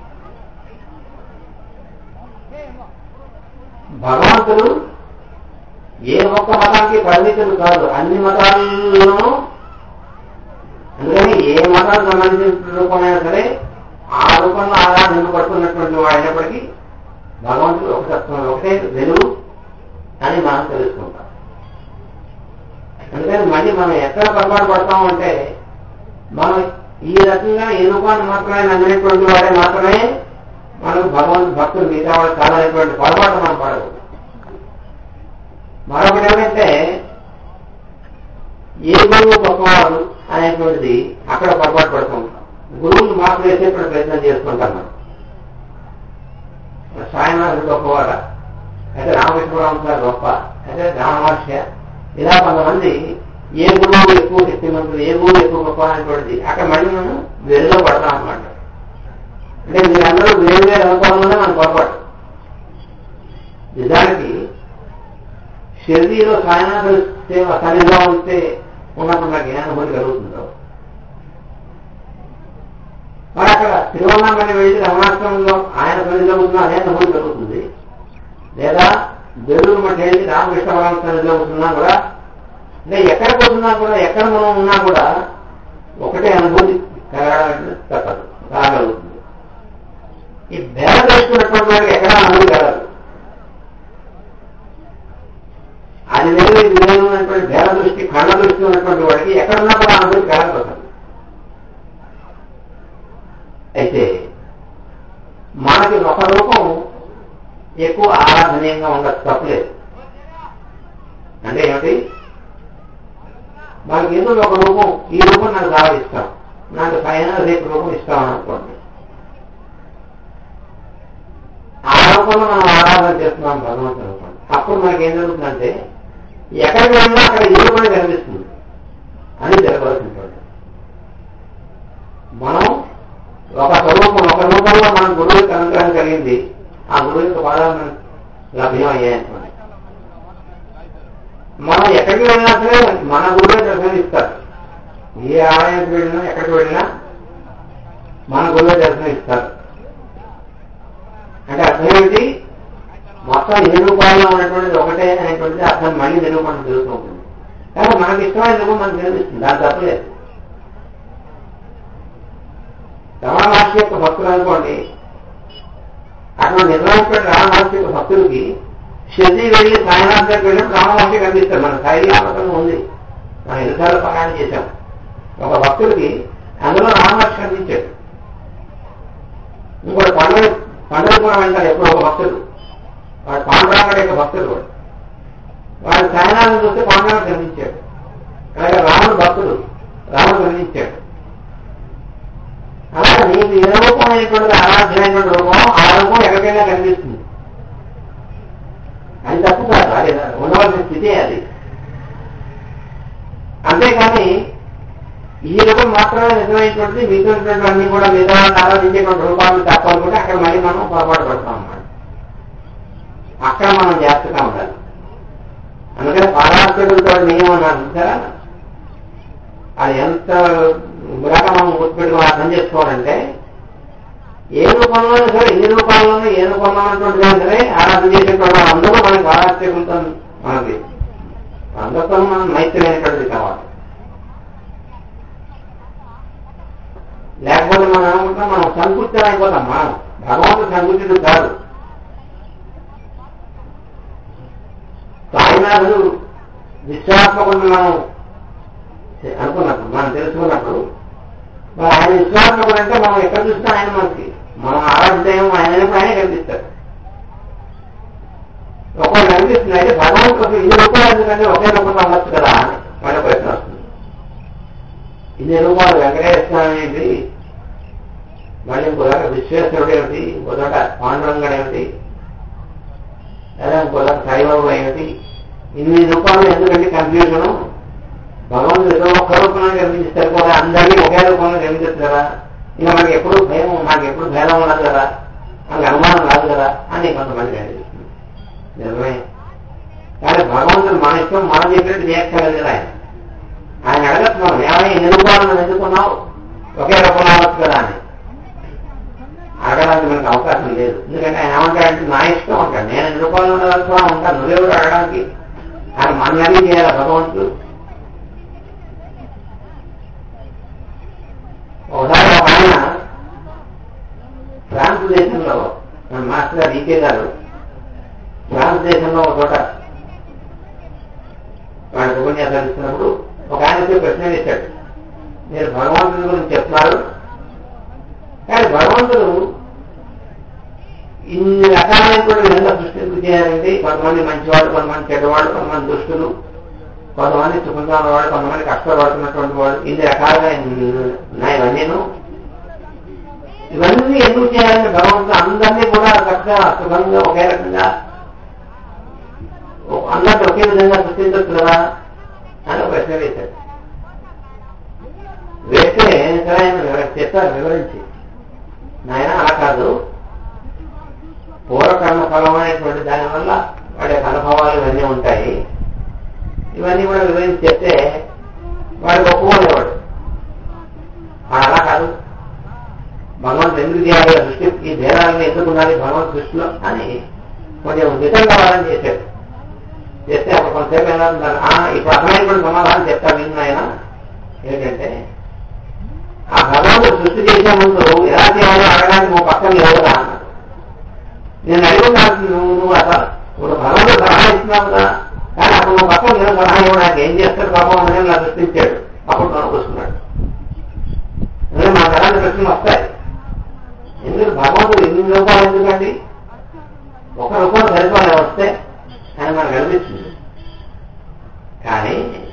భగవంతుడు ఏ ఒక్క మతానికి పరిమితులు కాదు అన్ని మతాల్లోనూ అందుకని ఏ మతానికి సంబంధించిన రూపమైనా సరే ఆ రూపంలో ఆరాధింపబడుతున్నటువంటి వాడు అయినప్పటికీ భగవంతుడు ఒక తత్వం ఒకటే వెలుగు అని మనం తెలుసుకుంటాం అందుకని మళ్ళీ మనం ఎక్కడ పొరపాటు పడతాం అంటే మనం ఈ రకంగా ఈ రూపాన్ని మాత్రమే నమ్మినటువంటి వాడే మాత్రమే మనకు భగవంతు భక్తులు మిగతా వాడు కాదనేటువంటి పొరపాటు మనం పడదు మరొకటి ఏమంటే ఏ గురువు గొప్పవాడు అనేటువంటిది అక్కడ పొరపాటు పడుతుంటాం గురువులు మార్పు వేసేటువంటి ప్రయత్నం చేసుకుంటాం మనం సాయనాథుడు గొప్పవాడ అయితే రామకృష్ణరావు గారు గొప్ప అయితే రామహర్ష ఇలా కొంతమంది ఏ గురువు ఎక్కువ శక్తిమంతుడు ఏ గురువు ఎక్కువ గొప్ప అనేటువంటిది అక్కడ మళ్ళీ మనం వెలులో పడతాం అనమాట అంటే మీరందరూ వేరు వేరు అనుకోవడంలోనే మన పొరపాటు నిజానికి షిర్డీలో సాయనాథ సేవ సరిగా ఉంటే ఉన్నప్పుడు నాకు ఏ అనుభూతి కలుగుతుందో మరి అక్కడ తిరువన్నామని వెళ్ళి రమణాశ్రమంలో ఆయన సన్నిధిలో ఉన్న అదే అనుభూతి కలుగుతుంది లేదా బెల్లూరు మట్టి వెళ్ళి రామకృష్ణ పరమ సన్నిధిలో ఉంటున్నా కూడా అంటే ఎక్కడ పోతున్నా కూడా ఎక్కడ మనం ఉన్నా కూడా ఒకటే అనుభూతి కలగాలంటే తప్పదు రాగలుగుతుంది ఈ బేర దృష్టినటువంటి వాడికి ఎక్కడ అనుభూతి కలగదు అది వేరు ఇది వేరు ఉన్నటువంటి బేర దృష్టి కళ్ళ దృష్టి ఉన్నటువంటి వాడికి ఎక్కడున్నా కూడా అనుభూతి కలగదు అయితే మనకి ఒక రూపం ఎక్కువ ఆరాధనీయంగా ఉండదు తప్పలేదు అంటే ఏమిటి మనకి ఏదో ఒక రూపం ఈ రూపం నాకు చాలా ఇష్టం నాకు పైన రేపు రూపం ఇష్టం అనుకోండి ఆ రూపంలో మనం ఆరాధన చేస్తున్నాం భగవంతుని రూపం అప్పుడు మనకి ఏం జరుగుతుందంటే ఎక్కడికి వెళ్ళినా అక్కడ ఈ రూపమే కనిపిస్తుంది అని జరగవలసినటువంటి మనం ఒక స్వరూపం ఒక రూపంలో మనం గురువు యొక్క అనుగ్రహం కలిగింది ఆ గురువు యొక్క పాదాలను లభ్యం అయ్యాయనుకోండి మనం ఎక్కడికి వెళ్ళినా సరే మన గురువే దర్శనమిస్తారు ఏ ఆలయానికి వెళ్ళినా ఎక్కడికి వెళ్ళినా మన గురువే దర్శనం ఇస్తారు అంటే అర్థం ఏమిటి మొత్తం ఏ రూపాల్లో ఉన్నటువంటిది ఒకటే అనేటువంటిది అర్థం మళ్ళీ నిరూపణ జరుగుతూ ఉంటుంది కానీ మనకి ఇష్టమైన రూపం మనకు కనిపిస్తుంది దాని తప్పలేదు రమణ మహర్షి యొక్క భక్తులు అనుకోండి అక్కడ నిర్వహించిన రమణ మహర్షి యొక్క భక్తులకి షిర్డీ వెళ్ళి సాయినాథ్ దగ్గర వెళ్ళి రమణ మహర్షి కనిపిస్తారు మన శైలి ఆపదం ఉంది మనం ఎన్నిసార్లు ప్రయాణం చేశాం ఒక భక్తుడికి అందులో రమణ మహర్షి కనిపించాడు ఇంకోటి పండుగ పండుగపురం వెళ్తాడు ఎప్పుడు ఒక భక్తుడు వాడు పాండురాముడు యొక్క భక్తుడు వాడు వాడు సాయినాథం చూస్తే పాండురాముడు కనిపించాడు అలాగే రాముడు భక్తుడు రాముడు కనిపించాడు అలాగే నీకు ఏ రూపమైనటువంటి ఆరాధ్యమైనటువంటి రూపం ఆ రూపం ఎక్కడికైనా కనిపిస్తుంది అది తప్పు కాదు అది ఉండవలసిన స్థితి అది అంతేకాని ఈ రూపం మాత్రమే నిజమైనటువంటిది మిగతాటువంటి అన్ని కూడా మిగతా ఆరాధించేటువంటి రూపాలను తప్పనుకుంటే అక్కడ మళ్ళీ మనం పొరపాటు పడతాం అన్నమాట అక్కడ మనం జాగ్రత్తగా ఉండాలి అందుకని పారార్థకులతో నియమం అన్నారు చూసారా అది ఎంత గురాక మనం గుర్తుపెట్టుకుని అర్థం చేసుకోవాలంటే ఏ రూపంలోనూ సరే ఎన్ని రూపాల్లోనూ ఏ రూపంలో ఉన్నటువంటి సరే ఆరాధన చేసేటువంటి అందరూ మనకి పారార్థకులతో మనకి అందరితో మనం మైత్రైనటువంటిది కావాలి లేకపోతే మనం ఏమనుకుంటాం మనం సంకుచితం అయిపోతాం మనం భగవంతుడు సంకుచితుడు కాదు సాయినాథుడు విశ్వాస విశ్వాత్మకుడు మనం అనుకున్నప్పుడు మనం తెలుసుకున్నప్పుడు మరి ఆయన విశ్వాత్మకుడు అంటే మనం ఎక్కడ చూసినా ఆయన మనకి మనం ఆరాధించేమో ఆయన అయినప్పుడు ఆయనే కనిపిస్తాడు ఒకళ్ళు కనిపిస్తుంది అయితే భగవంతుడు ఇన్ని రూపాయలు ఎందుకంటే ఒకే రూపంలో ఉండొచ్చు కదా అని మళ్ళీ ప్రశ్న వస్తుంది ఇన్ని రూపాయలు వెంకటేశ్వర స్వామి ఏంటి మళ్ళీ ఇంకో దగ్గర విశ్వేశ్వరుడు ఏమిటి ఇంకో చోట పాండురంగడు ఏమిటి లేదా ఇంకో దగ్గర సాయిబాబు ఏమిటి ఇన్ని రూపాయలు ఎందుకంటే కన్ఫ్యూజను భగవంతుడు ఏదో ఒక్క రూపంలో కనిపించారు కూడా అందరినీ ఒకే రూపంలో కనిపించచ్చు కదా ఇంకా మనకి ఎప్పుడు భయం మనకి ఎప్పుడు భేదం ఉండదు కదా మనకి అనుమానం రాదు కదా అని కొంతమంది కనిపిస్తుంది నిజమే కానీ భగవంతుడు మన ఇష్టం మనం చెప్పినట్టు చేయక్కర్లేదు ఆయన ఆయన అడగచ్చు మనం ఏమైనా ఎన్ని రూపాయలు ఎందుకున్నావు ఒకే రూపంలో అవ్వచ్చు కదా అని అడగడానికి మనకు అవకాశం లేదు ఎందుకంటే ఆయన ఏమంటాడంటే నా ఇష్టం అంటాడు నేను ఎన్ని రూపాయలు ఉండదలుచుకున్నా ఉంటాను నువ్వెవరు అడగడానికి ఆయన మన అన్ని చేయాలి భగవంతుడు ఒకసారి ఒక ఆయన ఫ్రాన్స్ దేశంలో మన మాస్టర్ గారు ఈకే గారు ఫ్రాన్స్ దేశంలో ఒక చోట వాళ్ళకి ఉపన్యాసాలు ఇస్తున్నప్పుడు ఒక ఆయన ప్రశ్న వేశాడు మీరు భగవంతుడి గురించి చెప్తున్నారు కానీ భగవంతుడు ఇన్ని రకాలైనటువంటి విధంగా సృష్టింపు చేయాలంటే కొంతమంది మంచివాడు కొంతమంది చెడ్డవాడు కొంతమంది దుష్టులు కొంతమంది సుఖంగా ఉన్నవాడు కొంతమంది కష్టపడుతున్నటువంటి వాడు ఇన్ని రకాలుగా ఉన్నాయి ఇవన్నీను ఇవన్నీ ఎందుకు చేయాలంటే భగవంతుడు అందరినీ కూడా చక్కగా సుఖంగా ఒకే రకంగా అందరికీ ఒకే విధంగా సృష్టించచ్చు కదా అని ఒక ప్రశ్న వేశాడు వేస్తే సరే ఆయన చెప్పారు వివరించి నాయన అలా కాదు పూర్వకర్మ ఫలం అనేటువంటి దానివల్ల వాడి యొక్క అనుభవాలు ఇవన్నీ ఉంటాయి ఇవన్నీ కూడా వివరించి చెప్తే వాడు ఒప్పుకోలేవాడు వాడు అలా కాదు భగవంతుడు ఎందుకు చేయాలి దృష్టి ఈ భేదాలను ఎందుకు ఉండాలి భగవంతు దృష్టిలో అని కొంచెం విధంగా వాదన చేశాడు చేస్తే అప్పుడు కొంతసేపు ఎలా ఇప్పుడు అర్థమైనటువంటి సమాధానం చెప్తా విన్న ఆయన ఏంటంటే ఆ భగవంతుడు సృష్టి చేసే ముందు ఎలా చేయాలో అడగడానికి నువ్వు పక్కన లేవుగా అన్నాడు నేను అడుగుతాను నువ్వు నువ్వు అసలు ఇప్పుడు భగవంతుడు సలహా ఇస్తున్నావు కదా కానీ అప్పుడు నువ్వు పక్కన నేను సలహా ఇవ్వడానికి ఏం చేస్తాడు పాపం అని నా సృష్టించాడు అప్పుడు కొనుక్కొస్తున్నాడు అంటే మాకు అలాంటి ప్రశ్నలు వస్తాయి ఎందుకు భగవంతుడు ఎన్ని రూపాయలు ఎందుకండి ఒక రూపాయలు సరిపోలే వస్తే ఆయన మనకు కనిపిస్తుంది కానీ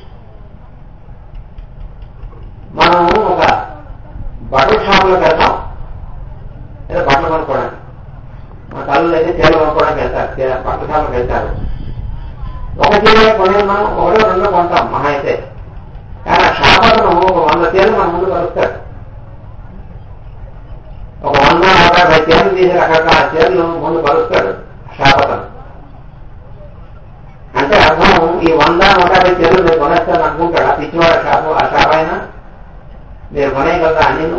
మనం ఒక బట్టల షాపులోకి వెళ్తాం లేదా బట్టలు కొనుక్కోవడానికి మా తల్లు అయితే చీరలు కొనుక్కోవడానికి వెళ్తారు చీర బట్టల షాపులకు వెళ్తారు ఒక చీర కొనేది మనం ఒకటో రెండో కొంటాం మహా అయితే కానీ ఆ షాప్ అతను ఒక వంద చీరలు మన ముందు కలుస్తాడు ఒక వంద నూట యాభై చీరలు తీసి రకరకాల చీరలు ముందు కలుస్తాడు షాప్ అతను అంటే అర్థం ఈ వంద నూట యాభై చీరలు మీరు కొనేస్తాను అనుకుంటాడు ఆ పిచ్చివాడ షాపు ఆ షాప్ అయినా మీరు కొనేయగలరా నేను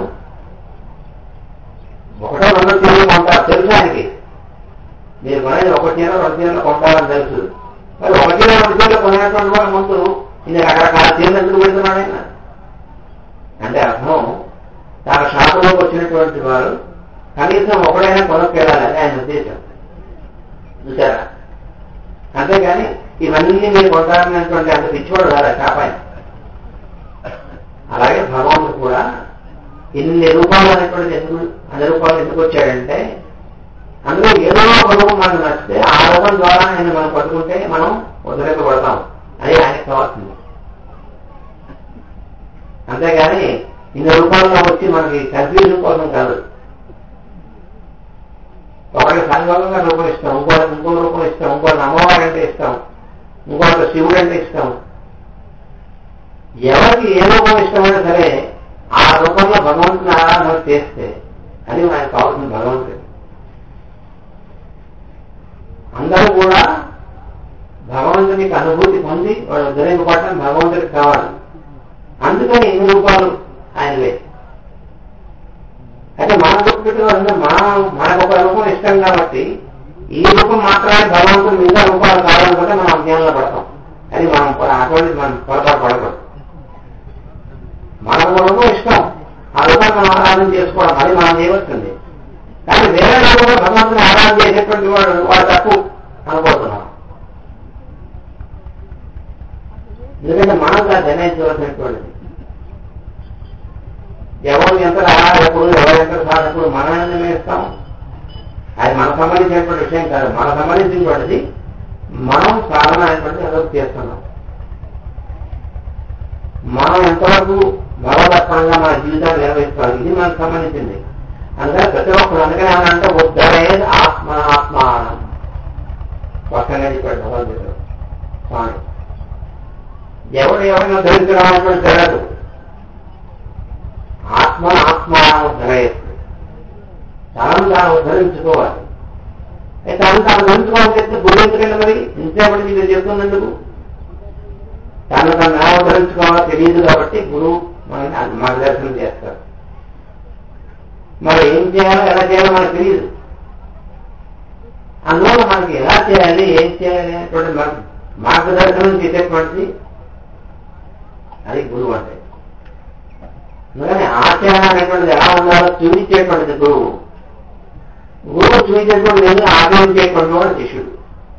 ఒకటో రెండు చీరలు కొంటారు తెలుసు ఆయనకి మీరు కొనేది ఒక చీర రెండు చీరలు కొంటారని తెలుసు మరి ఒక చీర రెండు చీరలు కొనేటువంటి వాడు ముందు ఇన్ని రకరకాల చీరలు ఎందుకు పెడుతున్నాడు ఆయన అంటే అర్థం తన షాపులోకి వచ్చినటువంటి వారు కనీసం ఒకడైనా కొనుక్కెళ్ళాలి అని ఆయన ఉద్దేశం చూసారా అంతేగాని ఇవన్నీ మీరు కొంటారనేటువంటి అంత పిచ్చివాడు కాదు షాప్ ఆయన అలాగే భగవంతుడు కూడా ఇన్ని రూపాయలు అనేటువంటి ఎందుకు అన్ని రూపాయలు ఎందుకు వచ్చాడంటే అందులో ఏదో ఒక రూపం మనకు నచ్చితే ఆ రూపం ద్వారా ఆయన మనం పట్టుకుంటే మనం వదిలేకపడతాం అది ఆయనకు కావాల్సింది అంతేగాని ఇన్ని రూపాయల్లో వచ్చి మనకి కన్ఫ్యూజన్ కోసం కాదు ఒకటి సంఘంగా రూపం ఇస్తాం ఇంకోటి ఇంకో రూపం ఇస్తాం ఇంకోటి అమ్మవారు అంటే ఇస్తాం ఇంకోటి శివుడు అంటే ఇస్తాం ఎవరికి ఏ రూపం ఇష్టమైనా సరే ఆ రూపంలో భగవంతుని ఆరాధన చేస్తే అది మనకు కావాల్సిన భగవంతుడు అందరూ కూడా భగవంతునికి అనుభూతి పొంది వాళ్ళు ఉద్ధరింపబడటం భగవంతుడికి కావాలి అందుకని ఎన్ని రూపాలు ఆయనవే అయితే మన గుర్తుపెట్టులో మనం మనకు ఒక రూపం ఇష్టం కాబట్టి ఈ రూపం మాత్రమే భగవంతుడు మిగతా రూపాలు కావాలనుకుంటే మనం అజ్ఞానంలో పడతాం అది మనం అటువంటి మనం పొరపాటు పడకూడదు మనకు రూపం ఇష్టం ఆ రూపాన్ని మనం ఆరాధన చేసుకోవడం అది మనం చేయవచ్చుంది కానీ వేరే రూపంలో భగవంతుని ఆరాధన చేసేటువంటి వాడు వాడు తప్పు అనుకోతున్నాం ఎందుకంటే మనం దాన్ని నిర్ణయించవలసినటువంటిది ఎవరు ఎంత ఎప్పుడు ఎవరు ఎంత సాధకుడు మనం నిర్ణయిస్తాం అది మన సంబంధించినటువంటి విషయం కాదు మన సంబంధించినటువంటిది మనం సాధన అనేటువంటిది ఎవరు చేస్తున్నాం మనం ఎంతవరకు భగవదర్పణంగా మన జీవితాన్ని నిర్వహిస్తాం ఇది మనకు సంబంధించింది అందుకని ప్రతి ఒక్కరు అందుకని ఏమన్నా ఉద్ధరే ఆత్మ ఆత్మానం పక్కనే చెప్పాడు భగవద్గీత స్వామి ఎవరు ఎవరిని ఉద్ధరించడం అనేటువంటి జరగదు ఆత్మ ఆత్మానం ఉద్ధరేస్తుంది తనను తాను ఉద్ధరించుకోవాలి అయితే తను తాను ఉద్ధరించుకోవాలని చెప్తే గురువు ఎందుకంటే మరి ఇంతేపటి మీరు చెప్తున్నందుకు తను తను ఎలా ఉద్ధరించుకోవాలో తెలియదు కాబట్టి గురువు మనకి మార్గదర్శనం చేస్తారు మరి ఏం చేయాలో ఎలా చేయాలో మనకు తెలియదు అందువల్ల మనకి ఎలా చేయాలి ఏం చేయాలి అనేటువంటి మార్గదర్శనం చేసేటువంటిది అది గురువు అంటే అందుకని ఆచరణ అనేటువంటిది ఎలా ఉండాలో చూపించేటువంటిది గురువు గురువు చూపించేటువంటిది ఏమి ఆచరించేటువంటి వాడు శిష్యుడు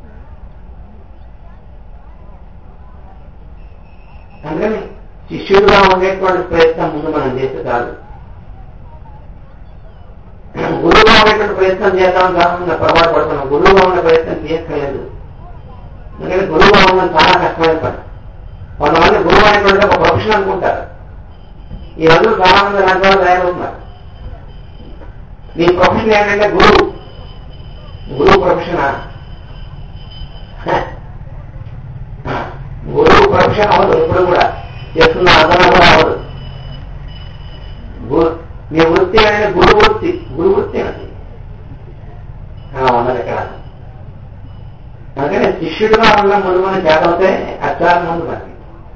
అందుకని శిష్యుడుగా ఉండేటువంటి ప్రయత్నం ముందు మనం చేస్తే కాదు గురువుగా ఉండేటువంటి ప్రయత్నం చేద్దాం కాకుండా పొరపాటు పడుతున్నాం గురువుగా ఉండే ప్రయత్నం చేయక్కర్లేదు ఎందుకంటే గురువుగా ఉండడం చాలా కష్టమైన పని కొంతమంది గురువు అనేటువంటి ఒక ప్రొఫెషన్ అనుకుంటారు ఈ రోజు చాలా మంది అలాంటి వాళ్ళు తయారవుతున్నారు మీ ప్రొఫెషన్ ఏంటంటే గురువు గురువు ప్రొఫెషనా గురువు ప్రొఫెషన్ అవ్వదు ఇప్పుడు కూడా చేస్తున్న అర్థం కూడా అవ్వదు మీ వృత్తి అంటే గురు వృత్తి గురు వృత్తి అది ఉన్నది ఇక్కడ అందుకని శిష్యుడుగా ఉన్న గురువుని చేతవుతే అచ్చారం ముందు మనకి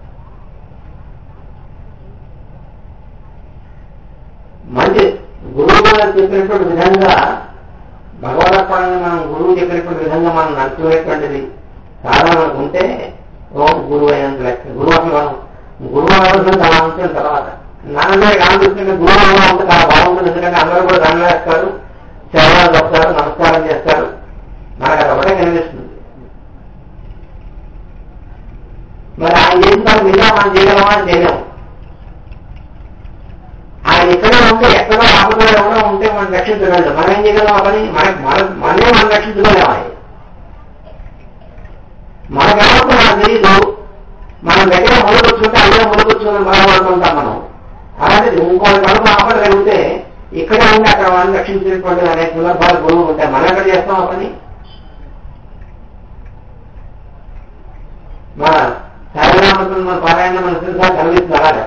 మంచి గురువు గారు చెప్పినటువంటి విధంగా భగవదర్పణని మనం గురువు చెప్పినటువంటి విధంగా మనం నడుచుకునేటువంటిది సాధన ఉంటే ఓ గురువు అయినంత లెక్క గురువు అసలు మనం గురువు అవసరం చాలా ఉంచిన తర్వాత నాన్నగారు రామకృష్ణ గురువు ఉంటే చాలా బాగుంటుంది ఎందుకంటే అందరూ కూడా దండలు వేస్తారు సేవలు వస్తారు నమస్కారం చేస్తారు మనకు అది ఒకటే కనిపిస్తుంది మరి ఆయన చేసిన తర్వాత మిగతా మనం చేయగలమా చేయలేము ఆయన ఎక్కడో ఉంటే ఎక్కడో ఆపదలో ఎవరో ఉంటే మనం రక్షించగలదు మనం ఏం చేయగలం ఆ పని మనకి మన మనమే మనం రక్షించగలేము ఆయన మనకెవరితో మనకు తెలియదు మనం దగ్గర మొదలుకొచ్చుకుంటే అల్లే మొదలుకొచ్చుకుని బాధపడుతుంటాం మనం అలాంటిది ఇంకోటి కనుక ఆపద కలిగితే ఇక్కడే ఉండి అక్కడ వాళ్ళని రక్షించినటువంటి అనేక సందర్భాలు గురువు ఉంటాయి మనం ఎక్కడ చేస్తాం ఆ పని మన సాయిరామకృష్ణ మన పారాయణ మన సిద్ధాలు కలిగిస్తుంది అలాగే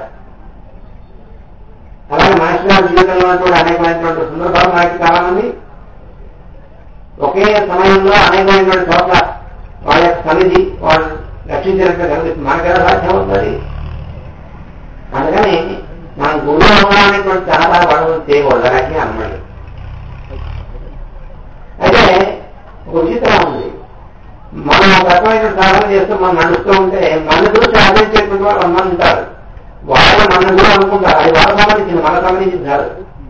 అలాగే మనిషి గారి జీవితంలో ఉన్నటువంటి అనేకమైనటువంటి సందర్భాలు మనకి చాలా మంది ఒకే సమయంలో అనేకమైనటువంటి చోట్ల వాళ్ళ యొక్క సన్నిధి వాళ్ళు రక్షించినట్టు కనిపిస్తుంది మనకి ఎలా సాధ్యం అవుతుంది అందుకని మనం గురువు అవ్వడానిటువంటి చాలా పడవలు చేయకూడదు అలాగే అన్నమాట అయితే ఒక విచిత్రం ఉంది మనం ఒక రకమైన సాధన చేస్తూ మనం నడుస్తూ ఉంటే మన గురించి ఆదరించేటువంటి వాళ్ళు అమ్మ ఉంటారు వాళ్ళు మన గురువు అనుకుంటారు అది వాళ్ళ సంబంధించింది మన సంబంధించింది కాదు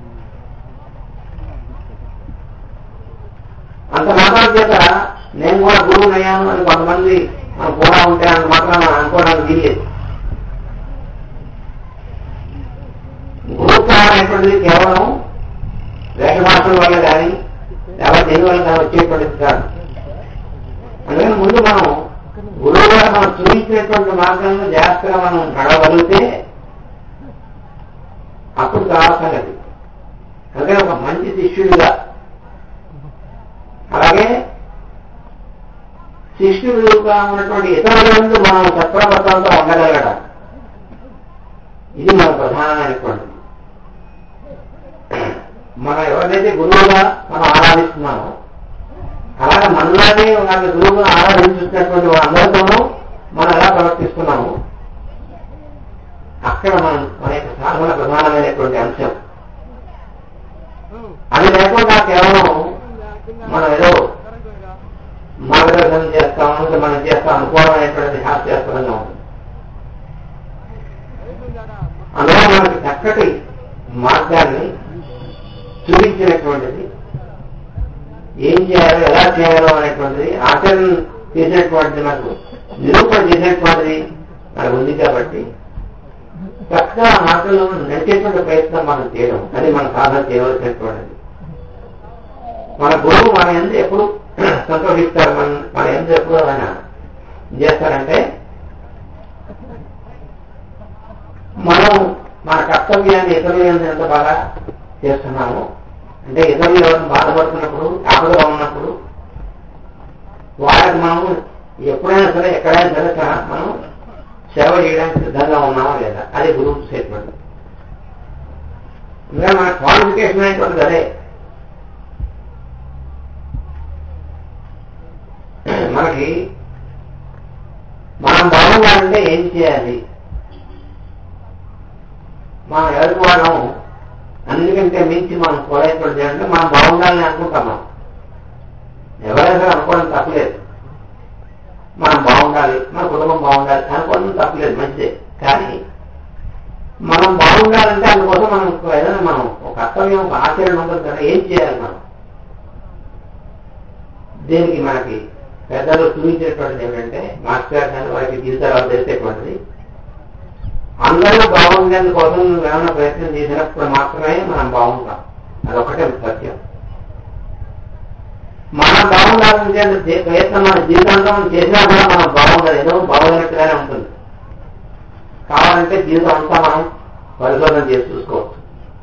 అంత మాత్రం చేత నేను కూడా గురువు అయ్యాను అని కొంతమంది కూడా ఉంటే అంత మాత్రం అనుకోవడానికి వీల్లేదు గురుత్వం అనేటువంటిది కేవలం వేషభాషల వల్ల కానీ లేదా దేని వల్ల కానీ వచ్చేటువంటిది కాదు అందుకని ముందు మనం గురువు గారు మనం చూపించినటువంటి మార్గంలో జాగ్రత్తగా మనం నడవగలిగితే అప్పుడు చాలా సంగతి అందుకని ఒక మంచి శిష్యుడిగా అలాగే శిష్యుడుగా ఉన్నటువంటి ఇతరుల ముందు మనం సత్ప్రవర్తనతో ఉండగలగడం ఇది మన ప్రధానమైనటువంటిది మనం ఎవరినైతే గురువుగా మనం ఆరాధిస్తున్నామో అలాగే మనలోనే వాళ్ళ గురువుగా ఆరాధించుతున్నటువంటి వాళ్ళందరితోనూ మనం ఎలా ప్రవర్తిస్తున్నాము అక్కడ మనం మన యొక్క సాధన ప్రధానమైనటువంటి అంశం అది లేకుండా కేవలం మనం ఏదో మార్గదర్శనం చేస్తాము మనం చేస్తాం అనుకోవడం అనేటువంటి హాస్యాస్పదంగా ఉంది అందులో మనకి చక్కటి మార్గాన్ని చూపించినటువంటిది ఏం చేయాలో ఎలా చేయాలో అనేటువంటిది ఆచరణ చేసేటువంటిది నాకు నిరూపణ చేసేటువంటిది మనకు ఉంది కాబట్టి చక్కగా ఆ మార్గంలో నడిచేటువంటి ప్రయత్నం మనం చేయడం అది మన సాధన చేయవలసినటువంటిది మన గురువు మన ఎందు ఎప్పుడు సంతోషిస్తారు మన మన ఎందు ఎప్పుడు ఆయన ఏం చేస్తారంటే మనం మన కర్తవ్యాన్ని ఇతరుల ఎందు ఎంత బాగా చేస్తున్నాము అంటే ఇతరులు ఎవరిని బాధపడుతున్నప్పుడు ఆపదగా ఉన్నప్పుడు వాళ్ళకి మనం ఎప్పుడైనా సరే ఎక్కడైనా సరే సహా మనం సేవ చేయడానికి సిద్ధంగా ఉన్నామా లేదా అది గురువు చూసేటువంటి ఇంకా మన క్వాలిఫికేషన్ అనేటువంటిది అదే మనకి మనం బాగుండాలంటే ఏం చేయాలి మనం ఎవరికి వాళ్ళం అన్నిటికంటే మించి మనం కోరేటువంటి అంటే మనం బాగుండాలని అనుకుంటాం మనం ఎవరైనా అనుకోవడం తప్పలేదు మనం బాగుండాలి మన కుటుంబం బాగుండాలి అనుకోవడం తప్పలేదు మంచిదే కానీ మనం బాగుండాలంటే అందుకోసం మనం ఏదైనా మనం ఒక కర్తవ్యం ఒక ఆచరణ ఉంటుంది కదా ఏం చేయాలి మనం దీనికి మనకి పెద్దలు చూపించేటువంటిది ఏమిటంటే మాస్టర్ గారు వారికి జీవితాలు చేసేటువంటిది అందరూ బాగుండేందుకోసం నువ్వు ఏమైనా ప్రయత్నం చేసినప్పుడు మాత్రమే మనం బాగుంటాం అదొకటే సత్యం మనం బాగుండాలంటే జీ- ప్రయత్నం మన జీవితాంతం చేసినా కూడా మనం బాగుండదు ఏదో బాగున్నట్టుగానే ఉంటుంది కావాలంటే జీవితం అంతా మనం పరిశోధన చేసి చూసుకోవచ్చు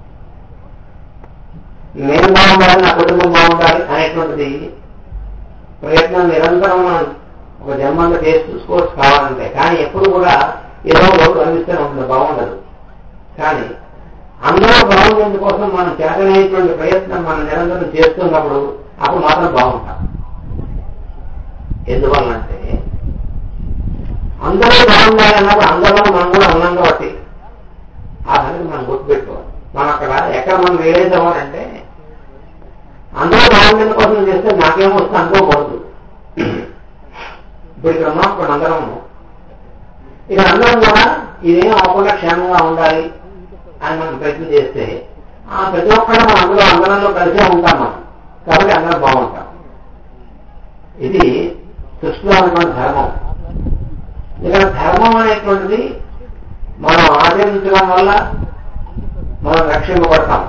నేను బాగుండాలి నా కుటుంబం బాగుండాలి అనేటువంటిది ప్రయత్నం నిరంతరం మనం ఒక జన్మంగా చేసి చూసుకోవచ్చు కావాలంటే కానీ ఎప్పుడు కూడా ఏదో లోటు అనిపిస్తూనే ఉంటుంది బాగుండదు కానీ అందరూ బాగుండేందు కోసం మనం చేతనైనటువంటి ప్రయత్నం మనం నిరంతరం చేస్తున్నప్పుడు అప్పుడు మాత్రం బాగుంటాం ఎందువల్లంటే అందరూ బాగుండాలి అన్నప్పుడు అందరిలో మనం కూడా ఉన్నాం కాబట్టి ఆ సంగతి మనం గుర్తుపెట్టుకోవాలి మనం అక్కడ ఎక్కడ మనం రియలైజ్ అవ్వాలంటే అందరూ బాగుండేందు కోసం చేస్తే నాకేమొస్తుంది అనుకోకూడదు ఇప్పుడు ఇక్కడ ఉన్నాం ఇప్పుడు అందరం ఉన్నాం ఇక అందరం కూడా ఇదేం అవ్వకుండా క్షేమంగా ఉండాలి అని మనం ప్రయత్నం చేస్తే ఆ ప్రతి ఒక్కరు మనం అందులో అందరంలో కలిసే ఉంటాం మనం కాబట్టి అందరం బాగుంటాం ఇది సృష్టిలో ఉన్నటువంటి ధర్మం ఇక్కడ ధర్మం అనేటువంటిది మనం ఆచరించడం వల్ల మనం రక్షింపబడతాం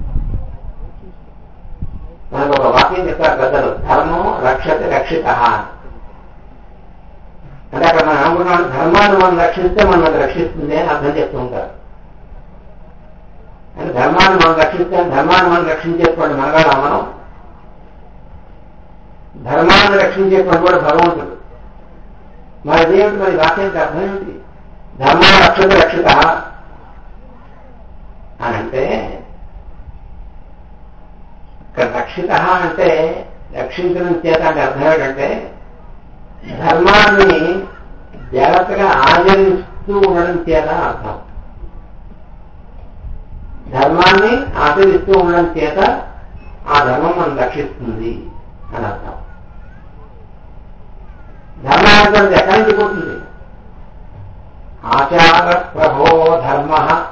మనకు ఒక వాక్యం చెప్తారు పెద్దలు ధర్మం రక్షతి రక్షిత అని అంటే అక్కడ మనం అనుకున్నాం ధర్మాన్ని మనం రక్షిస్తే మనం అది రక్షిస్తుంది అని అర్థం చెప్తూ ఉంటారు అంటే ధర్మాన్ని మనం రక్షిస్తే ధర్మాన్ని మనం రక్షించేటువంటి మనగాడు మనం ధర్మాన్ని రక్షించేటువంటి కూడా భగవంతుడు మరి అదేమిటి మరి వాక్యానికి అర్థం ఏమిటి ధర్మ రక్షత రక్షిత అని అంటే ఇక్కడ రక్షిత అంటే రక్షించడం చేత అంటే అర్థం ఏంటంటే ధర్మాన్ని జాగ్రత్తగా ఆచరిస్తూ ఉండడం చేత అర్థం ధర్మాన్ని ఆచరిస్తూ ఉండడం చేత ఆ ధర్మం మనం రక్షిస్తుంది అని అర్థం ధర్మం అంటే ఎక్కడి నుంచి పుట్టింది ఆచార ప్రభో ధర్మ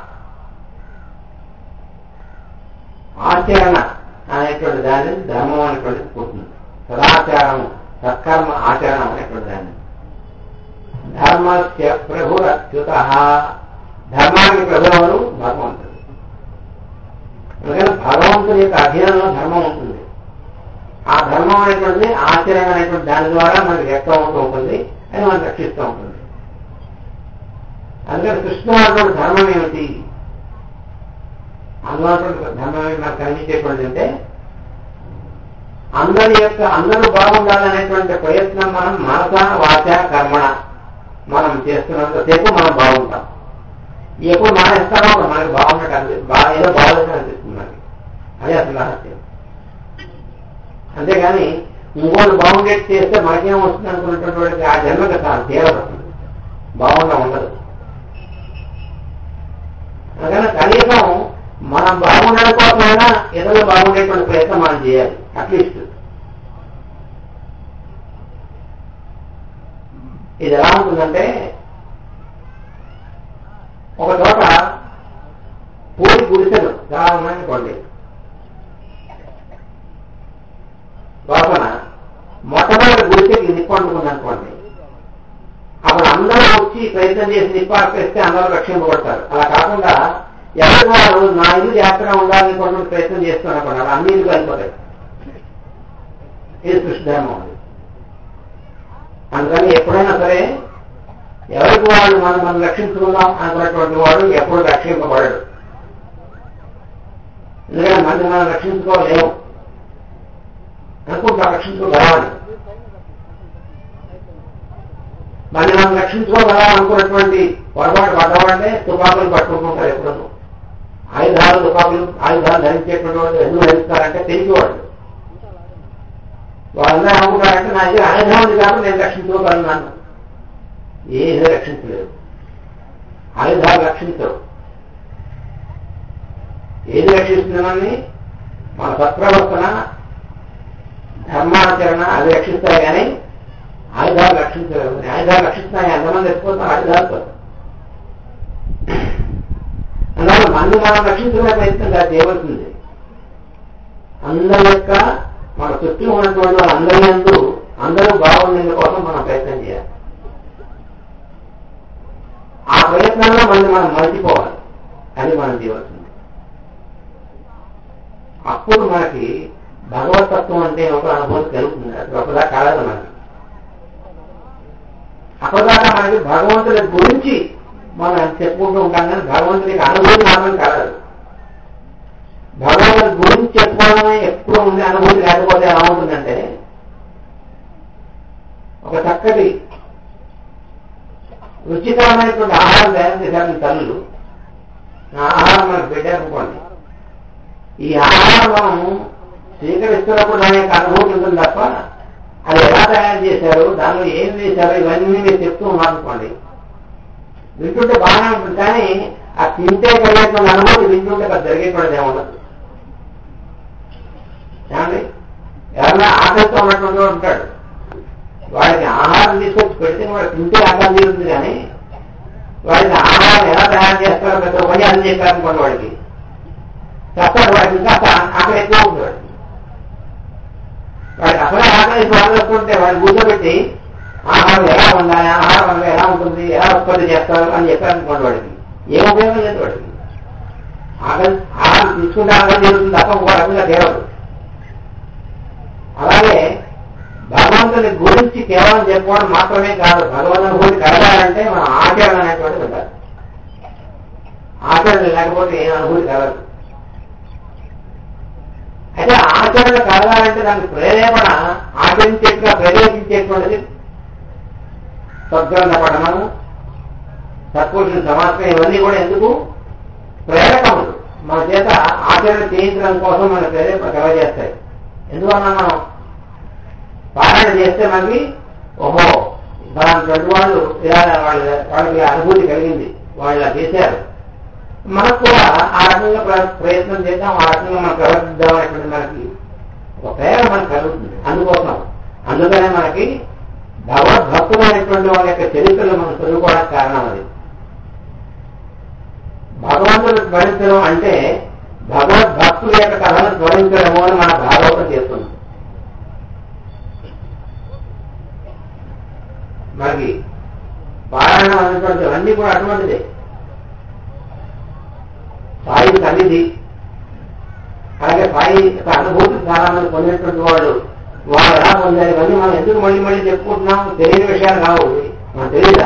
ఆచరణ అనేటువంటి దాన్ని ధర్మం అనేటువంటిది పుట్టింది సదాచారము సత్కర్మ ఆచరణ అనేటువంటి దాన్ని ధర్మస్య ప్రభురచ్యుత ధర్మానికి ప్రభువులు భగవంతుడు అందుకని భగవంతుని యొక్క అధీనంలో ధర్మం ఉంటుంది ఆ ధర్మం అనేటువంటిది ఆచరణ అనేటువంటి దాని ద్వారా మనకి వ్యక్తం అవుతూ ఉంటుంది అది మనం రక్షిస్తూ ఉంటుంది అందుకని కృష్ణ అటువంటి ధర్మం ఏమిటి అందులో ధర్మం ఏమిటి మనకు కనిపించేటువంటి అంటే అందరి యొక్క అందరూ బాగుండాలనేటువంటి ప్రయత్నం మనం మనస వాచ కర్మణ మనం చేస్తున్నంతసేపు మనం బాగుంటాం ఎప్పుడు మానేస్తామో అప్పుడు మనకి బాగున్నట్టు అనిపిస్తుంది బాగా ఏదో బాగుందని అనిపిస్తుంది మనకి అదే అసలు రహస్యం అంతేగాని ఇంకోటి బాగుండేది చేస్తే మనకేం వస్తుంది అనుకున్నటువంటి ఆ జన్మకి చాలా తీరవస్తుంది బాగుండా ఉండదు అందుకని కనీసం మనం బాగుండడం కోసమైనా ఇతరులు బాగుండేటువంటి ప్రయత్నం మనం చేయాలి అట్లీస్ట్ ఇది ఎలా ఉంటుందంటే ఒక చోట పూరి గుడిసెలు చాలా ఉన్నాయనుకోండి లోపల మొట్టమొదటి గుడిసెకి నిప్పు అనుకుంది అనుకోండి అప్పుడు అందరూ వచ్చి ప్రయత్నం చేసి నిప్పార్పిస్తే అందరూ రక్షింపబడతారు అలా కాకుండా ఎవరి వారు నా ఇల్లు జాగ్రత్తగా ఉండాలని కొంతమంది ప్రయత్నం చేస్తున్నారు అన్ని ఇల్లు కలిపోతాయి ఇది సృష్టి ధర్మం అది అందుకని ఎప్పుడైనా సరే ఎవరికి వాడు మనం మనం రక్షించుకుందాం అనుకున్నటువంటి వాడు ఎప్పుడు రక్షింపబడడు ఎందుకంటే మనం మనం రక్షించుకోలేము అనుకుంటా రక్షించుకోగలమని మరి మనం రక్షించుకోగలం అనుకున్నటువంటి పొరపాటు పడ్డవాడే తుపాకులు పట్టుకుంటుంటారు ఎప్పుడు ఆయుధాలు తుపాకులు ఆయుధాలు ధరించేటువంటి వాళ్ళు ఎందుకు ధరిస్తారంటే తెలియవాళ్ళు వాళ్ళందరూ అనుకుంటారంటే నా దగ్గర ఆయుధం ఉంది కాబట్టి నేను రక్షించుకోగలను ఏది రక్షించలేదు ఆయుధాలు రక్షించవు ఏది రక్షిస్తుందని మన సత్ప్రవర్తన ధర్మాచరణ అది రక్షిస్తాయి కానీ ఆయుధాలు రక్షించలేవు ఆయుధాలు రక్షిస్తున్నాయి ఎంతమంది ఎత్తుకోతాం ఆయుధాలతో అందువల్ల మన్ను మనం రక్షించుకునే ప్రయత్నం చేయవలసింది అందరి యొక్క మన చుట్టూ ఉన్నటువంటి వాళ్ళందరి ఎందు అందరూ బాగుండేందు కోసం మనం ప్రయత్నం చేయాలి ఆ ప్రయత్నంలో మళ్ళీ మనం మర్చిపోవాలి అది మనం చేయవలసింది అప్పుడు మనకి భగవతత్వం అంటే ఒక అనుభూతి కలుగుతుంది అది ఒకదా కాలేదు మనకి అప్పటిదాకా మనకి భగవంతుడి గురించి మనం చెప్పుకుంటూ ఉంటాం కానీ భగవంతుడికి అనుభూతి మాత్రం కలదు భగవంతుడి గురించి చెప్పుకోవడమే ఎప్పుడు ఉండే అనుభూతి లేకపోతే ఎలా ఉంటుందంటే ఒక చక్కటి రుచికరమైనటువంటి ఆహారం తయారు చేశారు తల్లులు ఆ ఆహారం మనకు పెట్టారనుకోండి ఈ ఆహారం మనం స్వీకరిస్తున్నప్పుడు దాని యొక్క అనుభూతి ఉంటుంది తప్ప అది ఎలా తయారు చేశారు దానిలో ఏం వేశారు ఇవన్నీ మీరు చెప్తూ ఉన్నారనుకోండి వింటుంటే బాగానే ఉంటుంది కానీ ఆ తింటే కలిగేటువంటి అనుభూతి వింటుంటే అది జరిగేటువంటిది ఏముండదు ఏమండి ఎవరన్నా ఆకలితో ఉన్నటువంటి వాడు ఉంటాడు వాడికి ఆహారం తీసుకొచ్చి పెడితే వాడు తింటే ఆకలి తీరుతుంది కానీ వాడికి ఆహారం ఎలా తయారు చేస్తారో ప్రతి పని అని చెప్పారనుకోండి వాడికి చెప్తాడు వాడికి ఇంకా ఆకలి ఎక్కువ ఉంటుంది వాడికి వాడికి అసలే ఆకలి బాగుంటే వాడిని కూర్చోబెట్టి ఆహారం ఎలా ఉండాలి ఆహారం వల్ల ఎలా ఉంటుంది ఎలా ఉత్పత్తి చేస్తారు అని చెప్పారనుకోండి వాడికి ఏం ఉపయోగం లేదు వాడికి ఆకలి ఆహారం తీసుకుంటే ఆకలి తీరుతుంది తప్ప ఒక రకంగా తీరదు అలాగే భగవంతుని గురించి కేవలం చెప్పుకోవడం మాత్రమే కాదు భగవంతుని గురించి కలగాలంటే మనం ఆచరణ అనేటువంటిది ఉండాలి ఆచరణ లేకపోతే ఏం అనుభూతి కలదు అయితే ఆచరణ కలగాలంటే దానికి ప్రేరేపణ ఆచరించేట్టుగా ప్రేరేపించేటువంటిది సద్గ్రంథ పఠనము సత్పురుషుని సమాత్రం ఇవన్నీ కూడా ఎందుకు ప్రేరకములు మన చేత ఆచరణ చేయించడం కోసం మన ప్రేరేపణ కలగజేస్తాయి ఎందువల్ల మనం పాలన చేస్తే మనకి ఓహో దాని వాళ్ళు ఇలా వాళ్ళ వాళ్ళకి అనుభూతి కలిగింది వాళ్ళు ఇలా చేశారు మనకు కూడా ఆ రకంగా ప్రయత్నం చేద్దాం ఆ రకంగా మనం ప్రవర్తిద్దాం అనేటువంటి మనకి ఒక ప్రేరణ మనకు కలుగుతుంది అందుకోసం అందుకనే మనకి భగవద్భక్తులైనటువంటి వాళ్ళ యొక్క చరిత్రలు మనం చదువుకోవడానికి కారణం అది భగవంతుడు స్మరించడం అంటే భగవద్భక్తుల యొక్క కథను స్మరించడము అని మన భాగవతం చేస్తుంది మనకి పారాయణం అనేటువంటి అన్నీ కూడా అటువంటిదే సాయి సన్నిధి అలాగే సాయి యొక్క అనుభూతి చాలా మంది పొందినటువంటి వాడు వాళ్ళు ఎలా పొందారు ఇవన్నీ మనం ఎందుకు మళ్ళీ మళ్ళీ చెప్పుకుంటున్నాం తెలియని విషయాలు కావు మనం తెలియదా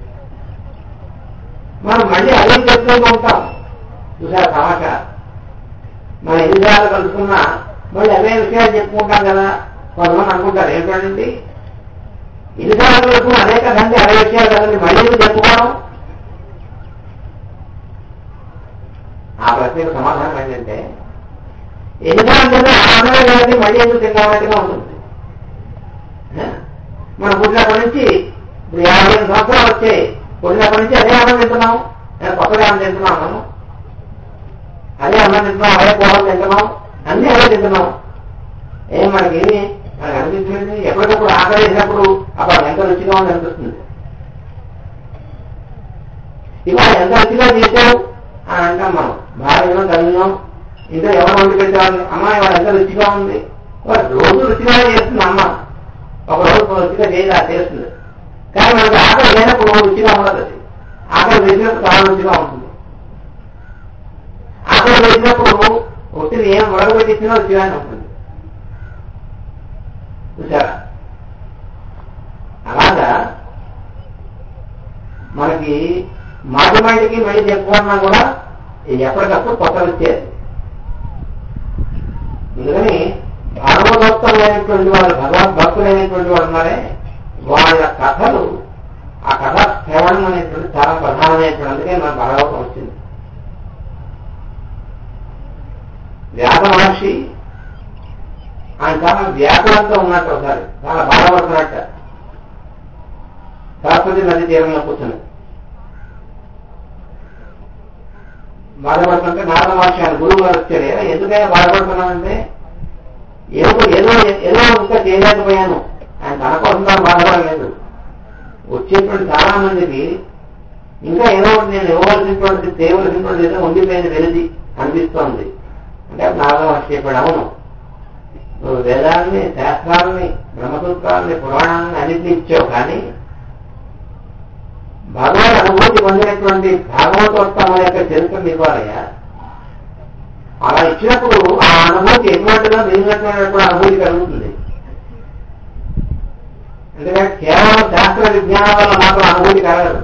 మనం మళ్ళీ అదే చెప్తూ ఉంటాం చూసారు తమాషా మనం ఎన్నిసార్లు కలుసుకున్నా మళ్ళీ అవే విషయాలు చెప్పుకుంటాం కదా కొంతమంది అనుకుంటారు ఏంటండి ఎన్నిసార్లు కలుసుకున్నా అదే కదండి అదే విషయాలు కదండి మళ్ళీ ఎందుకు చెప్పుకోవడం ఆ ప్రశ్నకు సమాధానం ఏంటంటే ఎన్నిసార్లు ఆనందమే కాబట్టి మళ్ళీ ఎందుకు తిన్నామన్నట్టుగా ఉంటుంది మన పుట్టినప్పటి నుంచి ఇప్పుడు యాభై ఐదు సంవత్సరాలు వచ్చాయి పుట్టినప్పటి నుంచి అదే అన్నం తింటున్నాం కొత్తగా అన్నం తింటున్నాం మనం అదే అన్నం తింటున్నాం అదే కూరలు తింటున్నాం అన్నీ అదే తింటున్నాం ఏం మనకి ఏమి మనకు అనిపించింది ఎప్పటికప్పుడు ఆకలి వేసినప్పుడు అబ్బా ఎంత రుచిగా ఉంది అనిపిస్తుంది ఇవాళ ఎంత రుచిగా చేశావు అని అంటాం మనం భార్యను తల్లినో ఇంట్లో ఎవరు వండి పెట్టారు అమ్మాయి వాడు ఎంత రుచిగా ఉంది వాడు రోజు రుచిగా చేస్తుంది అమ్మ ఒక రోజు రుచిగా చేయదా చేస్తుంది కానీ మనకి ఆకలి లేనప్పుడు రుచిగా ఉండదు అది ఆకలి వేసినప్పుడు చాలా రుచిగా ఉంటుంది ఆకలి వేసినప్పుడు ఒత్తిడి ఏం ఉడకబెట్టించినా రుచిగానే ఉంటుంది చూసారా అలాగా మనకి మాటి మాటికి మళ్ళీ చెప్పుకున్నా కూడా ఎప్పటికప్పుడు కొత్త వచ్చేది అందుకని భాగవతోత్తమైనటువంటి వాళ్ళు భగవద్ భక్తులైనటువంటి వాళ్ళు ఉన్నారే వాళ్ళ కథలు ఆ కథ శ్రవణం అనేటువంటి చాలా ప్రధానమైనటువంటి అందుకే మన భాగవతం వచ్చింది వ్యాస మహర్షి ఆయన చాలా వ్యాకులంతో ఉన్నట్టు ఒకసారి చాలా బాధపడుతున్నట్ట సరస్వతి నది తీరంలో కూర్చుని బాధపడుతుంటే నారద మహర్షి ఆయన గురువు గారు వచ్చాడు "ఏరా, ఎందుకైనా బాధపడుతున్నానంటే ఏదో ఏదో ఏదో ఇంకా చేయలేకపోయాను ఆయన తన కోసం తాను బాధపడలేదు వచ్చేటువంటి చాలా మందికి ఇంకా ఏదో ఒకటి నేను ఇవ్వవలసినటువంటి చేయవలసినటువంటి ఏదో ఉండిపోయింది వెలిది అనిపిస్తోంది అంటే నారద మహర్షి చెప్పాడు అవును నువ్వు వేదాలని శాస్త్రాలని బ్రహ్మసూత్రాలని పురాణాలని అన్నింటినీ ఇచ్చావు కానీ భగవద్ అనుభూతి పొందినటువంటి భాగవతోత్తమ యొక్క చరిత్రను ఇవ్వాలయ్యా అలా ఇచ్చినప్పుడు ఆ అనుభూతి ఎటువంటిదో మిగిలినటువంటి అనుభూతి కలుగుతుంది ఎందుకంటే కేవలం శాస్త్ర విజ్ఞానం వల్ల మాత్రం అనుభూతి కలగదు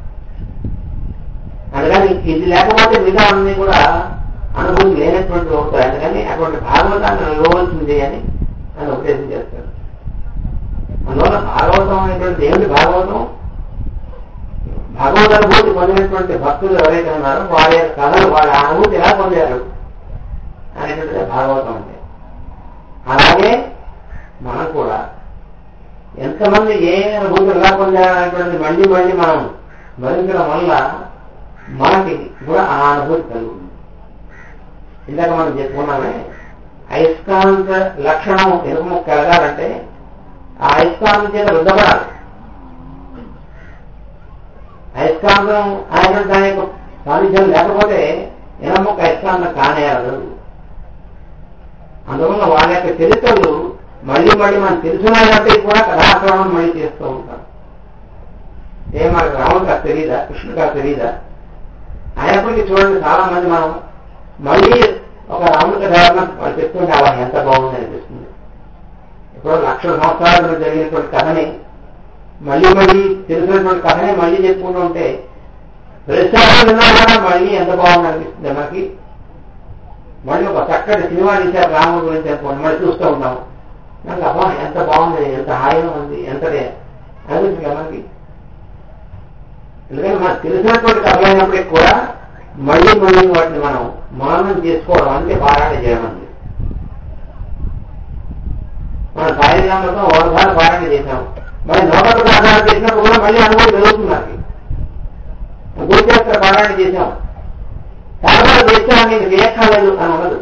అందుకని ఇది లేకపోతే మిగతా అన్ని కూడా అనుభూతి లేనటువంటి అవుతాయి అందుకని అటువంటి భాగవతాన్ని ఇవ్వవలసింది అని నన్ను ఉపదేశం చేస్తాడు అందువల్ల భాగవతం అనేటువంటి ఏమిటి భాగవతం భగవద్ అనుభూతి పొందినటువంటి భక్తులు ఎవరైతే ఉన్నారో వారి యొక్క కథలు వాళ్ళ అనుభూతి ఎలా పొందారు అనేటువంటిది భాగవతం అంటే అలాగే మనం కూడా ఎంతమంది ఏ అనుభూతి ఎలా పొందారు అనేటువంటిది మళ్ళీ మళ్ళీ మనం భరించడం వల్ల మనకి కూడా ఆ అనుభూతి కలుగుతుంది ఇందాక మనం చెప్పుకున్నామే అయస్కాంత లక్షణం ఎరుపు కలగాలంటే ఆ అయస్కాంతం చేత రుద్దపడాలి అయస్కాంతం ఆయన దాని యొక్క సాన్నిధ్యం లేకపోతే ఇనముక్క అయస్కాంతం కానేయదు అందువల్ల వాళ్ళ యొక్క చరిత్రలు మళ్ళీ మళ్ళీ మనం తెలుసుకున్నప్పటికీ కూడా కథాక్రమం మళ్ళీ చేస్తూ ఉంటాం ఏ మనకు రాముడు కాదు తెలీదా కృష్ణుడు కాదు తెలీదా అయినప్పటికీ చూడండి చాలా మంది మనం మళ్ళీ ఒక రాముడి కథ వాళ్ళు చెప్తుంటే అలా ఎంత బాగుంది అనిపిస్తుంది ఇప్పుడు లక్షల సంవత్సరాల క్రితం జరిగినటువంటి కథని మళ్ళీ మళ్ళీ తెలిసినటువంటి కథనే మళ్ళీ చెప్పుకుంటూ ఉంటే ప్రతిసారి విన్నా కూడా మళ్ళీ ఎంత బాగుంది అనిపిస్తుంది మనకి మళ్ళీ ఒక చక్కటి సినిమా తీశారు రాముడి గురించి అనుకోండి మళ్ళీ చూస్తూ ఉంటాం నాకు అబ్బా ఎంత బాగుంది ఎంత హాయిగా ఉంది ఎంత అనిపిస్తుంది కదా మనకి ఎందుకంటే మనకు తెలిసినటువంటి కథలైనప్పటికీ కూడా మళ్ళీ మళ్ళీ వాటిని మనం మననం చేసుకోవడం అంటే పారాయణ చేయడం అండి మనం సాయంత్రం ఒకసారి పారాయణ చేసాం మరి నోటకు ఆధారం చేసినప్పుడు కూడా మళ్ళీ అనుభవం జరుగుతుంది మనకి గురుచేత్ర పారాయణ చేసాం తర్వాత చేస్తాను నీకు చేయక్కర్లేదు అని ఉండదు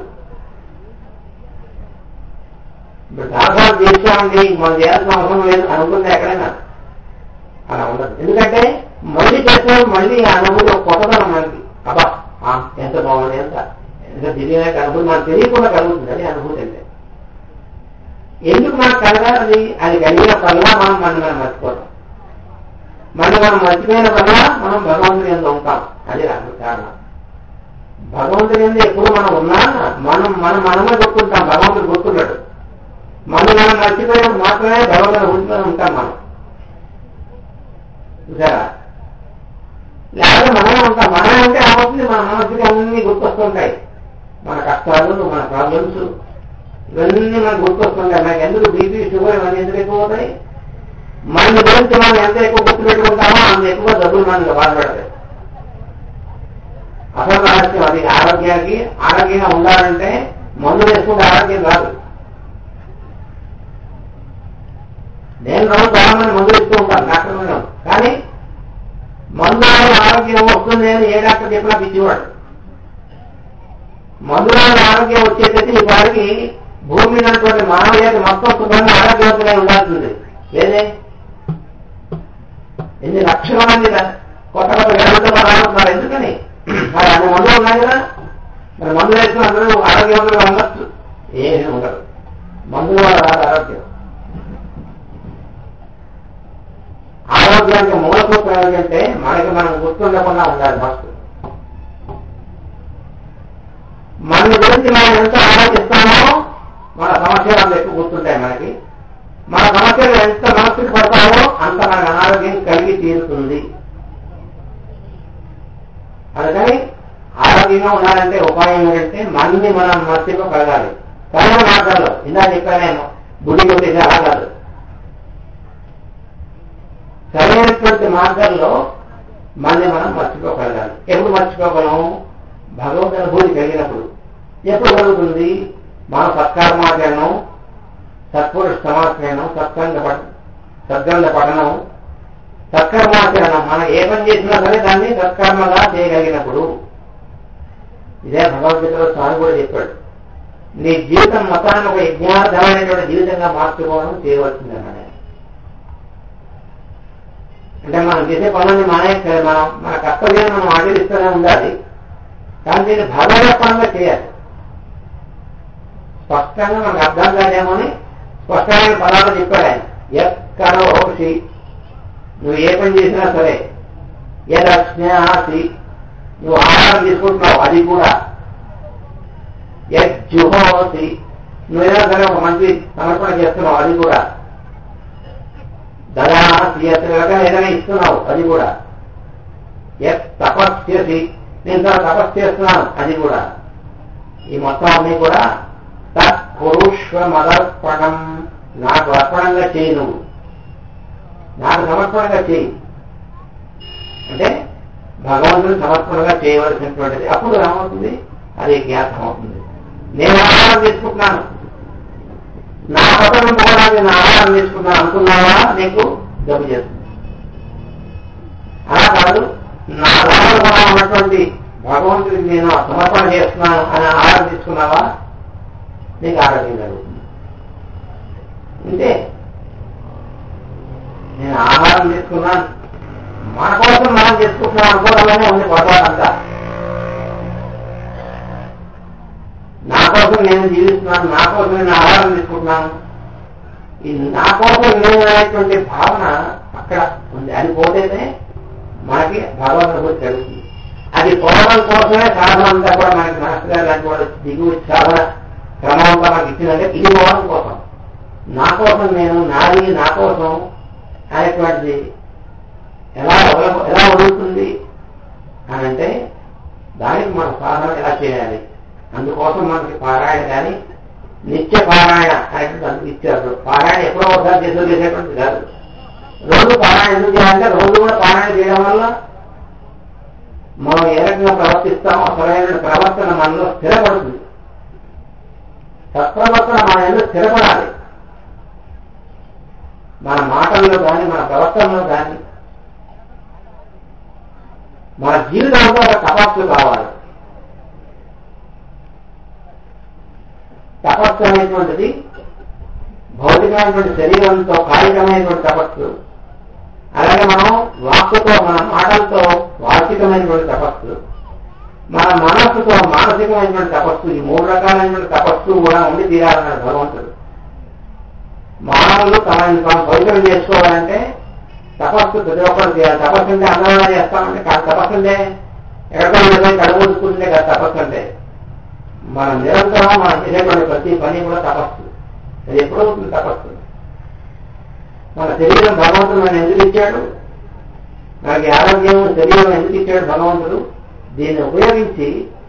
ఇప్పుడు దాఖలు చేస్తామండి మనం చేయాల్సిన అవసరం లేదు అనుకుంది ఎక్కడైనా అలా ఉండదు ఎందుకంటే మళ్ళీ చేస్తాం మళ్ళీ ఆ అనుభూతి ఒక కొత్తదనం మనకి అబ్బా ఆ, ఎంత బాగుంది ఎంత ఎంత తెలియక అనుభూతి మనకు తెలియకుండా కలుగుతుంది అది అనుభూతి అంటే ఎందుకు మనకు కలగాలి అది కలిగినప్పుడల్లా మనం మనం మనం మర్చిపోతాం మనం మనం మర్చిపోయినప్పుడల్లా మనం భగవంతుని ఎందు ఉంటాం అది నాకు కారణం భగవంతుని ఎందు ఎప్పుడు మనం ఉన్నా మనం మనం మనమే గుర్తుంటాం భగవంతుడు గుర్తున్నాడు మనం మనం మర్చిపోయినప్పుడు మాత్రమే భగవంతుని ఉంటుని ఉంటాం మనం చూసారా లేకపోతే మనమే ఉంటాం మనమే ఉంటే ఏమవుతుంది మన మనసుకి అన్ని గుర్తొస్తుంటాయి మన కష్టాలు మన ప్రాబ్లమ్స్ ఇవన్నీ మనకు గుర్తొస్తుంటాయి మనకి ఎందుకు బీపీ షుగర్ ఇవన్నీ ఎందుకు ఎక్కువ అవుతాయి మన గురించి మనం ఎంత ఎక్కువ గుర్తు పెట్టుకుంటామో అంత ఎక్కువ డబ్బులు మనకు బాధపడతాయి అసలు రహస్యం అది ఆరోగ్యానికి ఆరోగ్యంగా ఉండాలంటే మందు వేసుకుంటే ఆరోగ్యం రాదు నేను రోజు చాలా మంది మందులు ఇస్తూ ఉంటాను డాక్టర్ మేడం కానీ మందు వల్ల ఆరోగ్యం వస్తుంది అని ఏ డాక్టర్ చెప్పినా పిచ్చివాడు మందు వల్ల ఆరోగ్యం వచ్చేటట్టు ఈ వారికి భూమి మీద ఉన్నటువంటి మానవ జాతి మొత్తం శుభ్రంగా ఆరోగ్యవంతులై ఉండాల్సింది లేదే ఎన్ని లక్షల మంది రా- కొత్త కొత్త వ్యాధులతో రానున్నారు ఎందుకని మరి అన్ని మందులు ఉన్నాయి కదా మరి మందులు వేసుకుని అందరూ ఆరోగ్యవంతులుగా ఉండొచ్చు ఏమీ ఉండదు మందుల వల్ల రాదు ఆరోగ్యం ఆరోగ్యం ఆరోగ్యానికి మూల సూత్రం ఏంటంటే మనకి మనం గుర్తుండకుండా ఉండాలి ఫస్ట్ మన గురించి మనం ఎంత ఆలోచిస్తామో మన సమస్యలు అంత ఎక్కువ గుర్తుంటాయి మనకి మన సమస్యలు ఎంత మనసుకు పడతామో అంత మనకు అనారోగ్యం కలిగి తీరుతుంది అందుకని ఆరోగ్యంగా ఉండాలంటే ఉపాయం ఏంటంటే మనని మనం మర్చిపోగలగాలి సరైన మార్గాల్లో ఇందా చెప్పానేమో బుద్ధి కొట్టేసి అలా కాదు సరైనటువంటి మార్గాల్లో మనని మనం మర్చిపోగలగాలి ఎప్పుడు మర్చిపోగలం భగవద్ అనుభూతి కలిగినప్పుడు ఎప్పుడు కలుగుతుంది మన సత్కర్మాచరణం సత్పురుష సమాచరణం సత్సంగ పఠ సద్గ్రంథ పఠనం సత్కర్మాచరణం మనం ఏ పని చేసినా సరే దాన్ని సత్కర్మగా చేయగలిగినప్పుడు ఇదే భగవద్గీతలో స్వామి కూడా చెప్పాడు నీ జీవితం మొత్తాన్ని ఒక యజ్ఞార్థమైనటువంటి జీవితంగా మార్చుకోవడం చేయవలసిందన్నమాట అంటే మనం చేసే పనులని మానే మనం మన కర్తవ్యాన్ని మనం ఆచరిస్తూనే ఉండాలి కానీ దీన్ని భగవత్పరంగా చేయాలి స్పష్టంగా మనకు అర్థం కాదేమో అని స్పష్టమైన పదాలు చెప్పాడు ఆయన ఎక్కడోషి నువ్వు ఏ పని చేసినా సరే యదస్నాసి నువ్వు ఆహారం తీసుకుంటున్నావు అది కూడా యజ్జుహోసి నువ్వు ఏదైనా సరే ఒక మంచి సమర్పణ చేస్తున్నావు అది కూడా దయాసి అతగా ఏదైనా ఇస్తున్నావు అది కూడా యత్ తపస్యసి నేను చాలా తపస్సు చేస్తున్నాను అది కూడా ఈ మొత్తం అన్ని కూడా తత్పురుష్వ మదర్పణం నాకు అర్పణంగా చేయి నువ్వు నాకు సమర్పణగా చేయి అంటే భగవంతుని సమర్పణగా చేయవలసినటువంటిది అప్పుడు ఏమవుతుంది అది జ్ఞాపకం అవుతుంది నేను ఆహారం తీసుకుంటున్నాను నా పతనం పోవడానికి నా ఆహారం తీసుకున్నాను అనుకున్నావా నీకు జబ్బు చేస్తుంది అలా కాదు నా లోపల ఉన్నటువంటి భగవంతుడికి నేను సమర్పణ చేస్తున్నాను అని ఆహారం తీసుకున్నావా నీకు ఆరోగ్యం కలుగుతుంది అంతే నేను ఆహారం తీసుకున్నాను మన కోసం మనం చేసుకుంటున్నాం అనుకోవడంలోనే ఉంది పొరపాటంతా నా కోసం నేను జీవిస్తున్నాను నా కోసం నేను ఆహారం తీసుకుంటున్నాను ఈ నా కోసం నేను అనేటువంటి భావన అక్కడ ఉంది అది పోతేనే మనకి భగవద్ అనుభూతి కలుగుతుంది అది పోవడం కోసమే సాధన అంతా కూడా మనకి మాస్టర్ గారు లాంటి వాళ్ళు దిగువ సాధన క్రమం అంతా మనకి ఇచ్చిందంటే ఇది పోవడం కోసం నా కోసం నేను నాది నా కోసం అనేటువంటిది ఎలా వదల- ఎలా వదులుతుంది అని అంటే దానికి మన సాధన ఎలా చేయాలి అందుకోసం మనకి పారాయణ కానీ నిత్య పారాయణ అనేటువంటి అందుకు ఇచ్చారు పారాయణ ఎప్పుడో ఒకసారి చేసే చేసేటువంటిది కాదు రోజు పారాయణ ఎందుకు చేయాలంటే రోజు కూడా పారాయణ చేయడం వల్ల మనం ఏ రకంగా ప్రవర్తిస్తామో సరైన ప్రవర్తన మనలో స్థిరపడుతుంది సత్ప్రవర్తన మన ఎందుకు స్థిరపడాలి మన మాటల్లో కానీ మన ప్రవర్తనలో కానీ మన జీవితంలో ఒక తపస్సు కావాలి తపస్సు అనేటువంటిది భౌతికమైనటువంటి శరీరంతో కాయికమైనటువంటి తపస్సు అలాగే మనం వాక్కుతో మన మాటలతో వాచికమైనటువంటి తపస్సు మన మనస్సుతో మానసికమైనటువంటి తపస్సు ఈ మూడు రకాలైనటువంటి తపస్సు కూడా ఉండి తీరాలన్నాడు భగవంతుడు మానవులు తమని తాము పవిత్రం చేసుకోవాలంటే తపస్సు ప్రతి ఒక్కరు చేయాలి తపస్సు అంటే అందరూ చేస్తామంటే కాదు తపస్సు అంటే ఎక్కడికో వెళ్ళి కడుగుతుంటే కాదు తపస్సు అంటే మనం నిరంతరం మనం చేసేటువంటి ప్రతి పని కూడా తపస్సు అది ఎప్పుడు అవుతుంది తపస్సు మన శరీరం భగవంతుడు మనం ఎందుకు ఇచ్చాడు మనకి ఆరోగ్యం శరీరం ఎందుకు ఇచ్చాడు భగవంతుడు దీన్ని ఉపయోగించి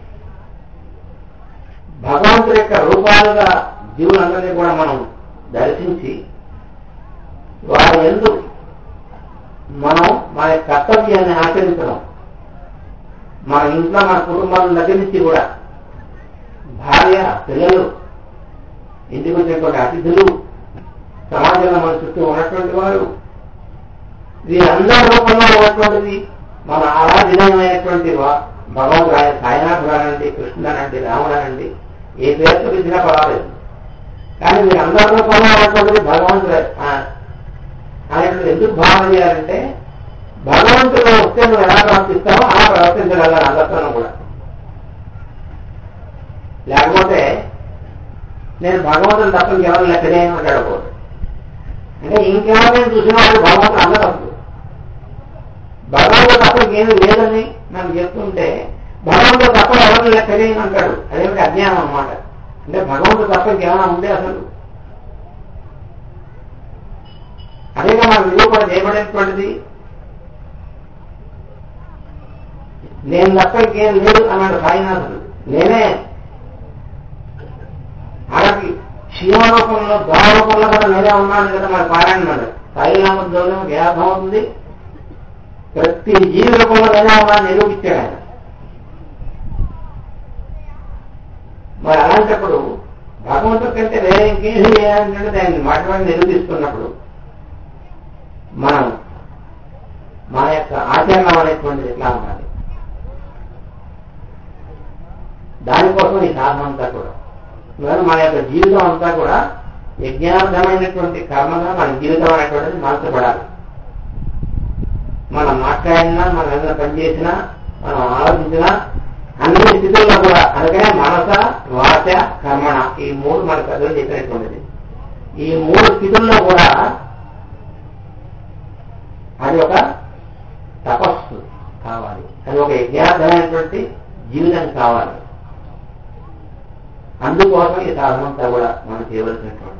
భగవంతుడి యొక్క రూపాలుగా జీవులందరినీ కూడా మనం దర్శించి వారి ఎందు మనం మన యొక్క కర్తవ్యాన్ని ఆచరించడం మన ఇంట్లో మన కుటుంబాల దగ్గర నుంచి కూడా భార్య పిల్లలు ఇంటికి వచ్చినటువంటి అతిథులు సమాజంలో మన చుట్టూ ఉన్నటువంటి వారు వీరందరి రూపంలో ఉన్నటువంటిది మన ఆరాధనమైనటువంటి వా- భగవంతుడు ఆయన సాయినాథుడు అనండి కృష్ణుడు అనండి రాముడు అనండి ఏ పేరుతో పిలిచినా పర్వాలేదు కానీ వీరందరి రూపంలో ఉన్నటువంటిది భగవంతుడు ఆ- అనేటువంటి ఎందుకు భావన చేయాలంటే భగవంతుడు వస్తే నువ్వు ఎలా ప్రవర్తిస్తావో అలా ప్రవర్తించగలగాలి అందరితోనూ కూడా లేకపోతే నేను భగవంతుని తప్ప ఇంకెవరు లెక్కనే అంటాడు ఒకడు. అంటే ఇంకెవరిని చూసిన వాడు భగవంతుడు అందరూ భగవంతుడు తప్ప ఏమీ లేదని మనం చెప్తుంటే భగవంతుడు తప్ప ఎవరిని లెక్క చేయని అంటాడు అదేమిటి అజ్ఞానం అన్నమాట అంటే భగవంతుడు తప్ప ఇంకేమైనా ఉంది అసలు అదేగా మన నిరూపణ చేయబడేటువంటిది నేను తప్ప ఇంకేం లేదు అన్నాడు సాయినాథుడు నేనే అలాగే శివరూపంలో రూపంలో కూడా నేనే ఉన్నాను కదా మన పారాయణ సాయినాథుడు ఏ అర్థం అవుతుంది ప్రతి జీవి రూపంలో నేనే ఉన్నాను నిరూపించాడు ఆయన మరి అలాంటప్పుడు భగవంతుడి కంటే వేరే ఇంకేం చేయాలంటే దాన్ని మాట్లాడి నిరూపిస్తున్నప్పుడు మనం మన యొక్క ఆచరణ అనేటువంటిది ఎట్లా ఉండాలి దానికోసం ఈ సాధన అంతా కూడా మరి మన యొక్క జీవితం అంతా కూడా యజ్ఞార్థమైనటువంటి కర్మగా మన జీవితం అనేటువంటిది మార్చబడాలి మనం మాట్లాడినా మనం ఏదైనా పనిచేసినా మనం ఆలోచించినా అన్ని స్థితుల్లో కూడా అందుకనే మనస వాచ కర్మణ ఈ మూడు మన పెద్దలు చెప్పినటువంటిది ఈ మూడు స్థితుల్లో కూడా అది ఒక తపస్సు కావాలి అది ఒక యజ్ఞార్థమైనటువంటి జీవితం కావాలి అందుకోసం ఈ సాధన అంతా కూడా మనం చేయవలసినటువంటి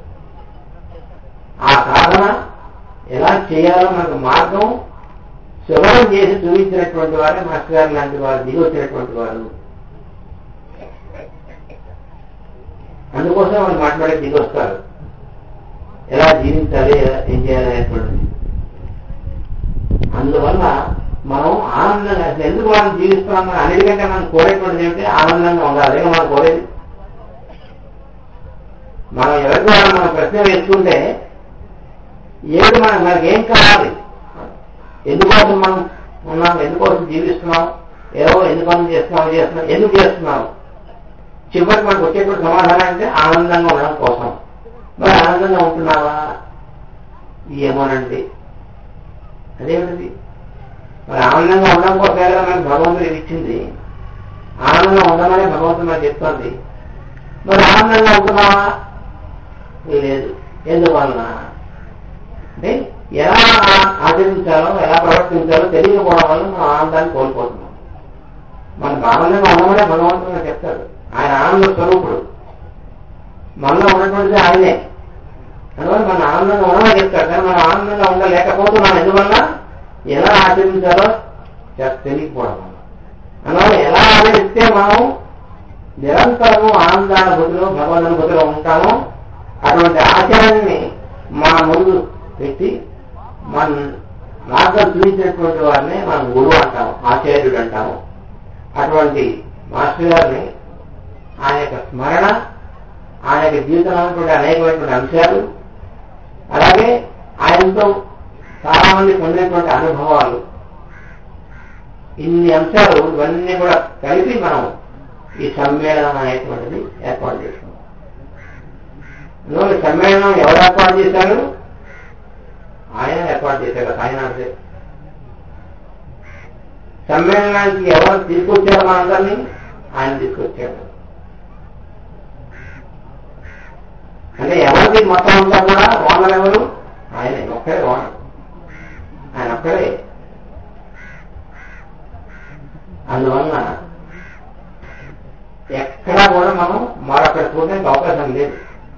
ఆ సాధన ఎలా చేయాలో మనకు మార్గం సులభం చేసి చూపించినటువంటి వారే మాస్టర్ గారు లాంటి వారు దిగి వచ్చినటువంటి వారు అందుకోసం వాళ్ళు మాట్లాడే దిగి వస్తారు ఎలా జీవించాలి ఎలా ఏం చేయాలి అనేటువంటిది అందువల్ల మనం ఆనందంగా అసలు ఎందుకు మనం జీవిస్తున్నాం మనం అన్నిటికంటే మనం కోరేటువంటిది ఏమిటి ఆనందంగా ఉండాలి అదే మనం కోరేది మనం ఎవరికి వాళ్ళు మనం ప్రశ్న వేసుకుంటే ఏది మనం మనకి ఏం కావాలి ఎందుకోసం మనం ఉన్నాం ఎందుకోసం జీవిస్తున్నాం ఏదో ఎందుకు పనులు చేస్తున్నాం చేస్తున్నాం ఎందుకు చేస్తున్నాం చివరికి మనకు వచ్చేటువంటి సమాధానం అంటే ఆనందంగా ఉండడం కోసం మరి ఆనందంగా ఉంటున్నావా ఏమోనండి అదేమిటది మరి ఆనందంగా ఉండడం కోసమే కదా మనకి భగవంతుడు ఇది ఇచ్చింది ఆనందంగా ఉండమని భగవంతుడు మనకు చెప్తోంది మరి ఆనందంగా ఉంటున్నావా లేదు ఎందువలన అంటే ఎలా ఆచరించాలో ఎలా ప్రవర్తించాలో తెలియకపోవడం వల్ల మనం ఆనందాన్ని కోల్పోతున్నాం మనకు ఆనందంగా ఉండమనే భగవంతుడు మనకు చెప్తాడు ఆయన ఆనంద స్వరూపుడు మనలో ఉన్నటువంటిది ఆయనే అందువల్ల మన ఆనందంగా ఉండమని చెప్తాడు కానీ మనం ఆనందంగా ఉండలేకపోతున్నాం ఎందువల్ల ఎలా ఆచరించాలో తెలియకపోవడం వల్ల అందువల్ల ఎలా ఆచరిస్తే మనం నిరంతరము ఆనందానుభూతిలో భగవదనుభూతిలో ఉంటామో అటువంటి ఆచరణని మన ముందు పెట్టి మన మార్గం చూపించినటువంటి వారిని మనం గురువు అంటాము ఆచార్యుడు అంటాము అటువంటి మాస్టర్ గారిని ఆయన యొక్క స్మరణ ఆయన యొక్క జీవితంలో ఉన్నటువంటి అనేకమైనటువంటి అంశాలు అలాగే ఆయనతో చాలా మంది పొందినటువంటి అనుభవాలు ఇన్ని అంశాలు ఇవన్నీ కూడా కలిపి మనం ఈ సమ్మేళనం అనేటువంటిది ఏర్పాటు చేసుకున్నాం అందువల్ల సమ్మేళనం ఎవరు ఏర్పాటు చేశారు ఆయన ఏర్పాటు చేశారు సాయినాథే సమ్మేళనానికి ఎవరు తీసుకొచ్చారు మనందరినీ ఆయన తీసుకొచ్చాడు అంటే ఎవరిది మొత్తం అంతా కూడా ఓనర్ ఎవరు ఆయన ఒక్కడే ఓనర్ ఆయన ఒక్కడే అందువలన ఎక్కడా కూడా మనం మరొకటి చూడడానికి అవకాశం లేదు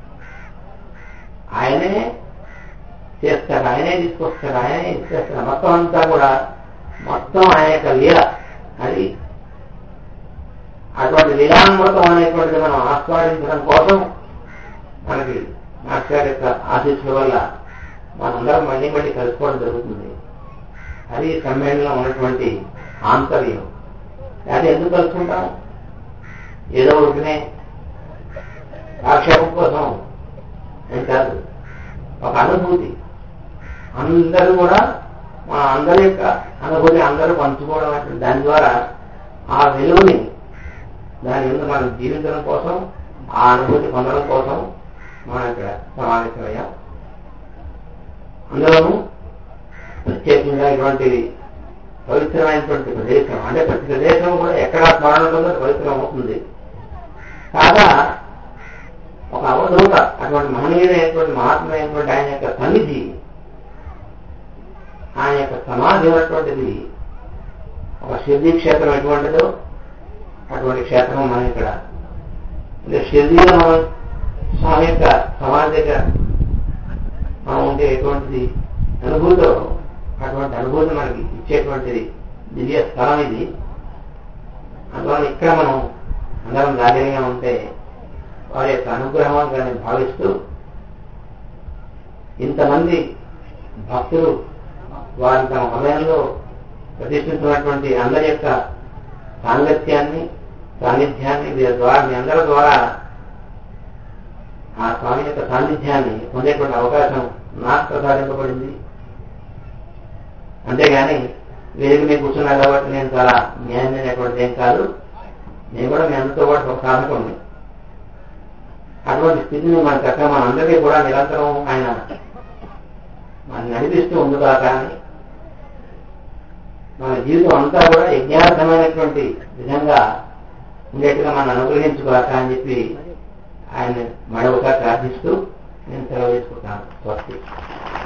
ఆయనే చేస్తాడు ఆయనే తీసుకొస్తాడు ఆయనే ఇచ్చేస్తాడు మొత్తం అంతా కూడా మొత్తం ఆయన యొక్క లీల అది అటువంటి లీలామృతం అనేటువంటిది మనం ఆస్వాదించడం కోసం మనకి మాస్టర్ యొక్క ఆశీస్సుల వల్ల మనందరం మళ్ళీ మళ్ళీ కలుసుకోవడం జరుగుతుంది అది సమ్మేళనంలో ఉన్నటువంటి ఆంతర్యం అది ఎందుకు కలుసుకుంటాం ఏదో ఒకటినే ఆక్షేపం కోసం అని కాదు ఒక అనుభూతి అందరూ కూడా మా అందరి యొక్క అనుభూతి అందరూ పంచుకోవడం అంటే దాని ద్వారా ఆ విలువని దాని మీద మనం జీవించడం కోసం ఆ అనుభూతి పొందడం కోసం మనం ఇక్కడ సమావేశమయ్యాం అందులోనూ ప్రత్యేకంగా ఇటువంటి పవిత్రమైనటువంటి ప్రదేశం అంటే ప్రతి ప్రదేశం కూడా ఎక్కడ స్మరణ ఉంటుందో పవిత్రం అవుతుంది కాగా ఒక అవధూత అటువంటి మహనీయుడైనటువంటి మహాత్మైనటువంటి ఆయన యొక్క సన్నిధి ఆయన యొక్క సమాధి ఉన్నటువంటిది ఒక షిర్దీ క్షేత్రం ఎటువంటిదో అటువంటి క్షేత్రం మనం ఇక్కడ అంటే షిర్దీలో మనం స్వామి యొక్క సమాధి దగ్గర మనం ఉంటే ఎటువంటిది అనుభూతో అటువంటి అనుభూతి మనకి ఇచ్చేటువంటిది దివ్య స్థలం ఇది అందువల్ల ఇక్కడ మనం అందరం దగ్గరగా ఉంటే వారి యొక్క అనుగ్రహంగా భావిస్తూ ఇంతమంది భక్తులు వారి తమ హృదయంలో ప్రతిష్ఠించినటువంటి అందరి యొక్క సాంగత్యాన్ని సాన్నిధ్యాన్ని వీరి ద్వారా మీ అందరి ద్వారా ఆ స్వామి యొక్క సాన్నిధ్యాన్ని పొందేటువంటి అవకాశం నాకు ప్రసాదింపబడింది అంతేగాని వేదిక మీద కూర్చున్నా కాబట్టి నేను చాలా జ్ఞానం అనేటువంటిది ఏం కాదు నేను కూడా మీ అందరితో పాటు ఒక సాధకుని అటువంటి స్థితిని మన చక్కగా మనందరికీ కూడా నిరంతరం ఆయన మన నడిపిస్తూ ఉందిగా కానీ మన జీవితం అంతా కూడా యజ్ఞార్థమైనటువంటి విధంగా ఉండేట్టుగా మనం అనుగ్రహించుకోక అని చెప్పి ఆయన మరొక ప్రార్థిస్తూ నేను సెలవు తీసుకుంటాను స్వస్తి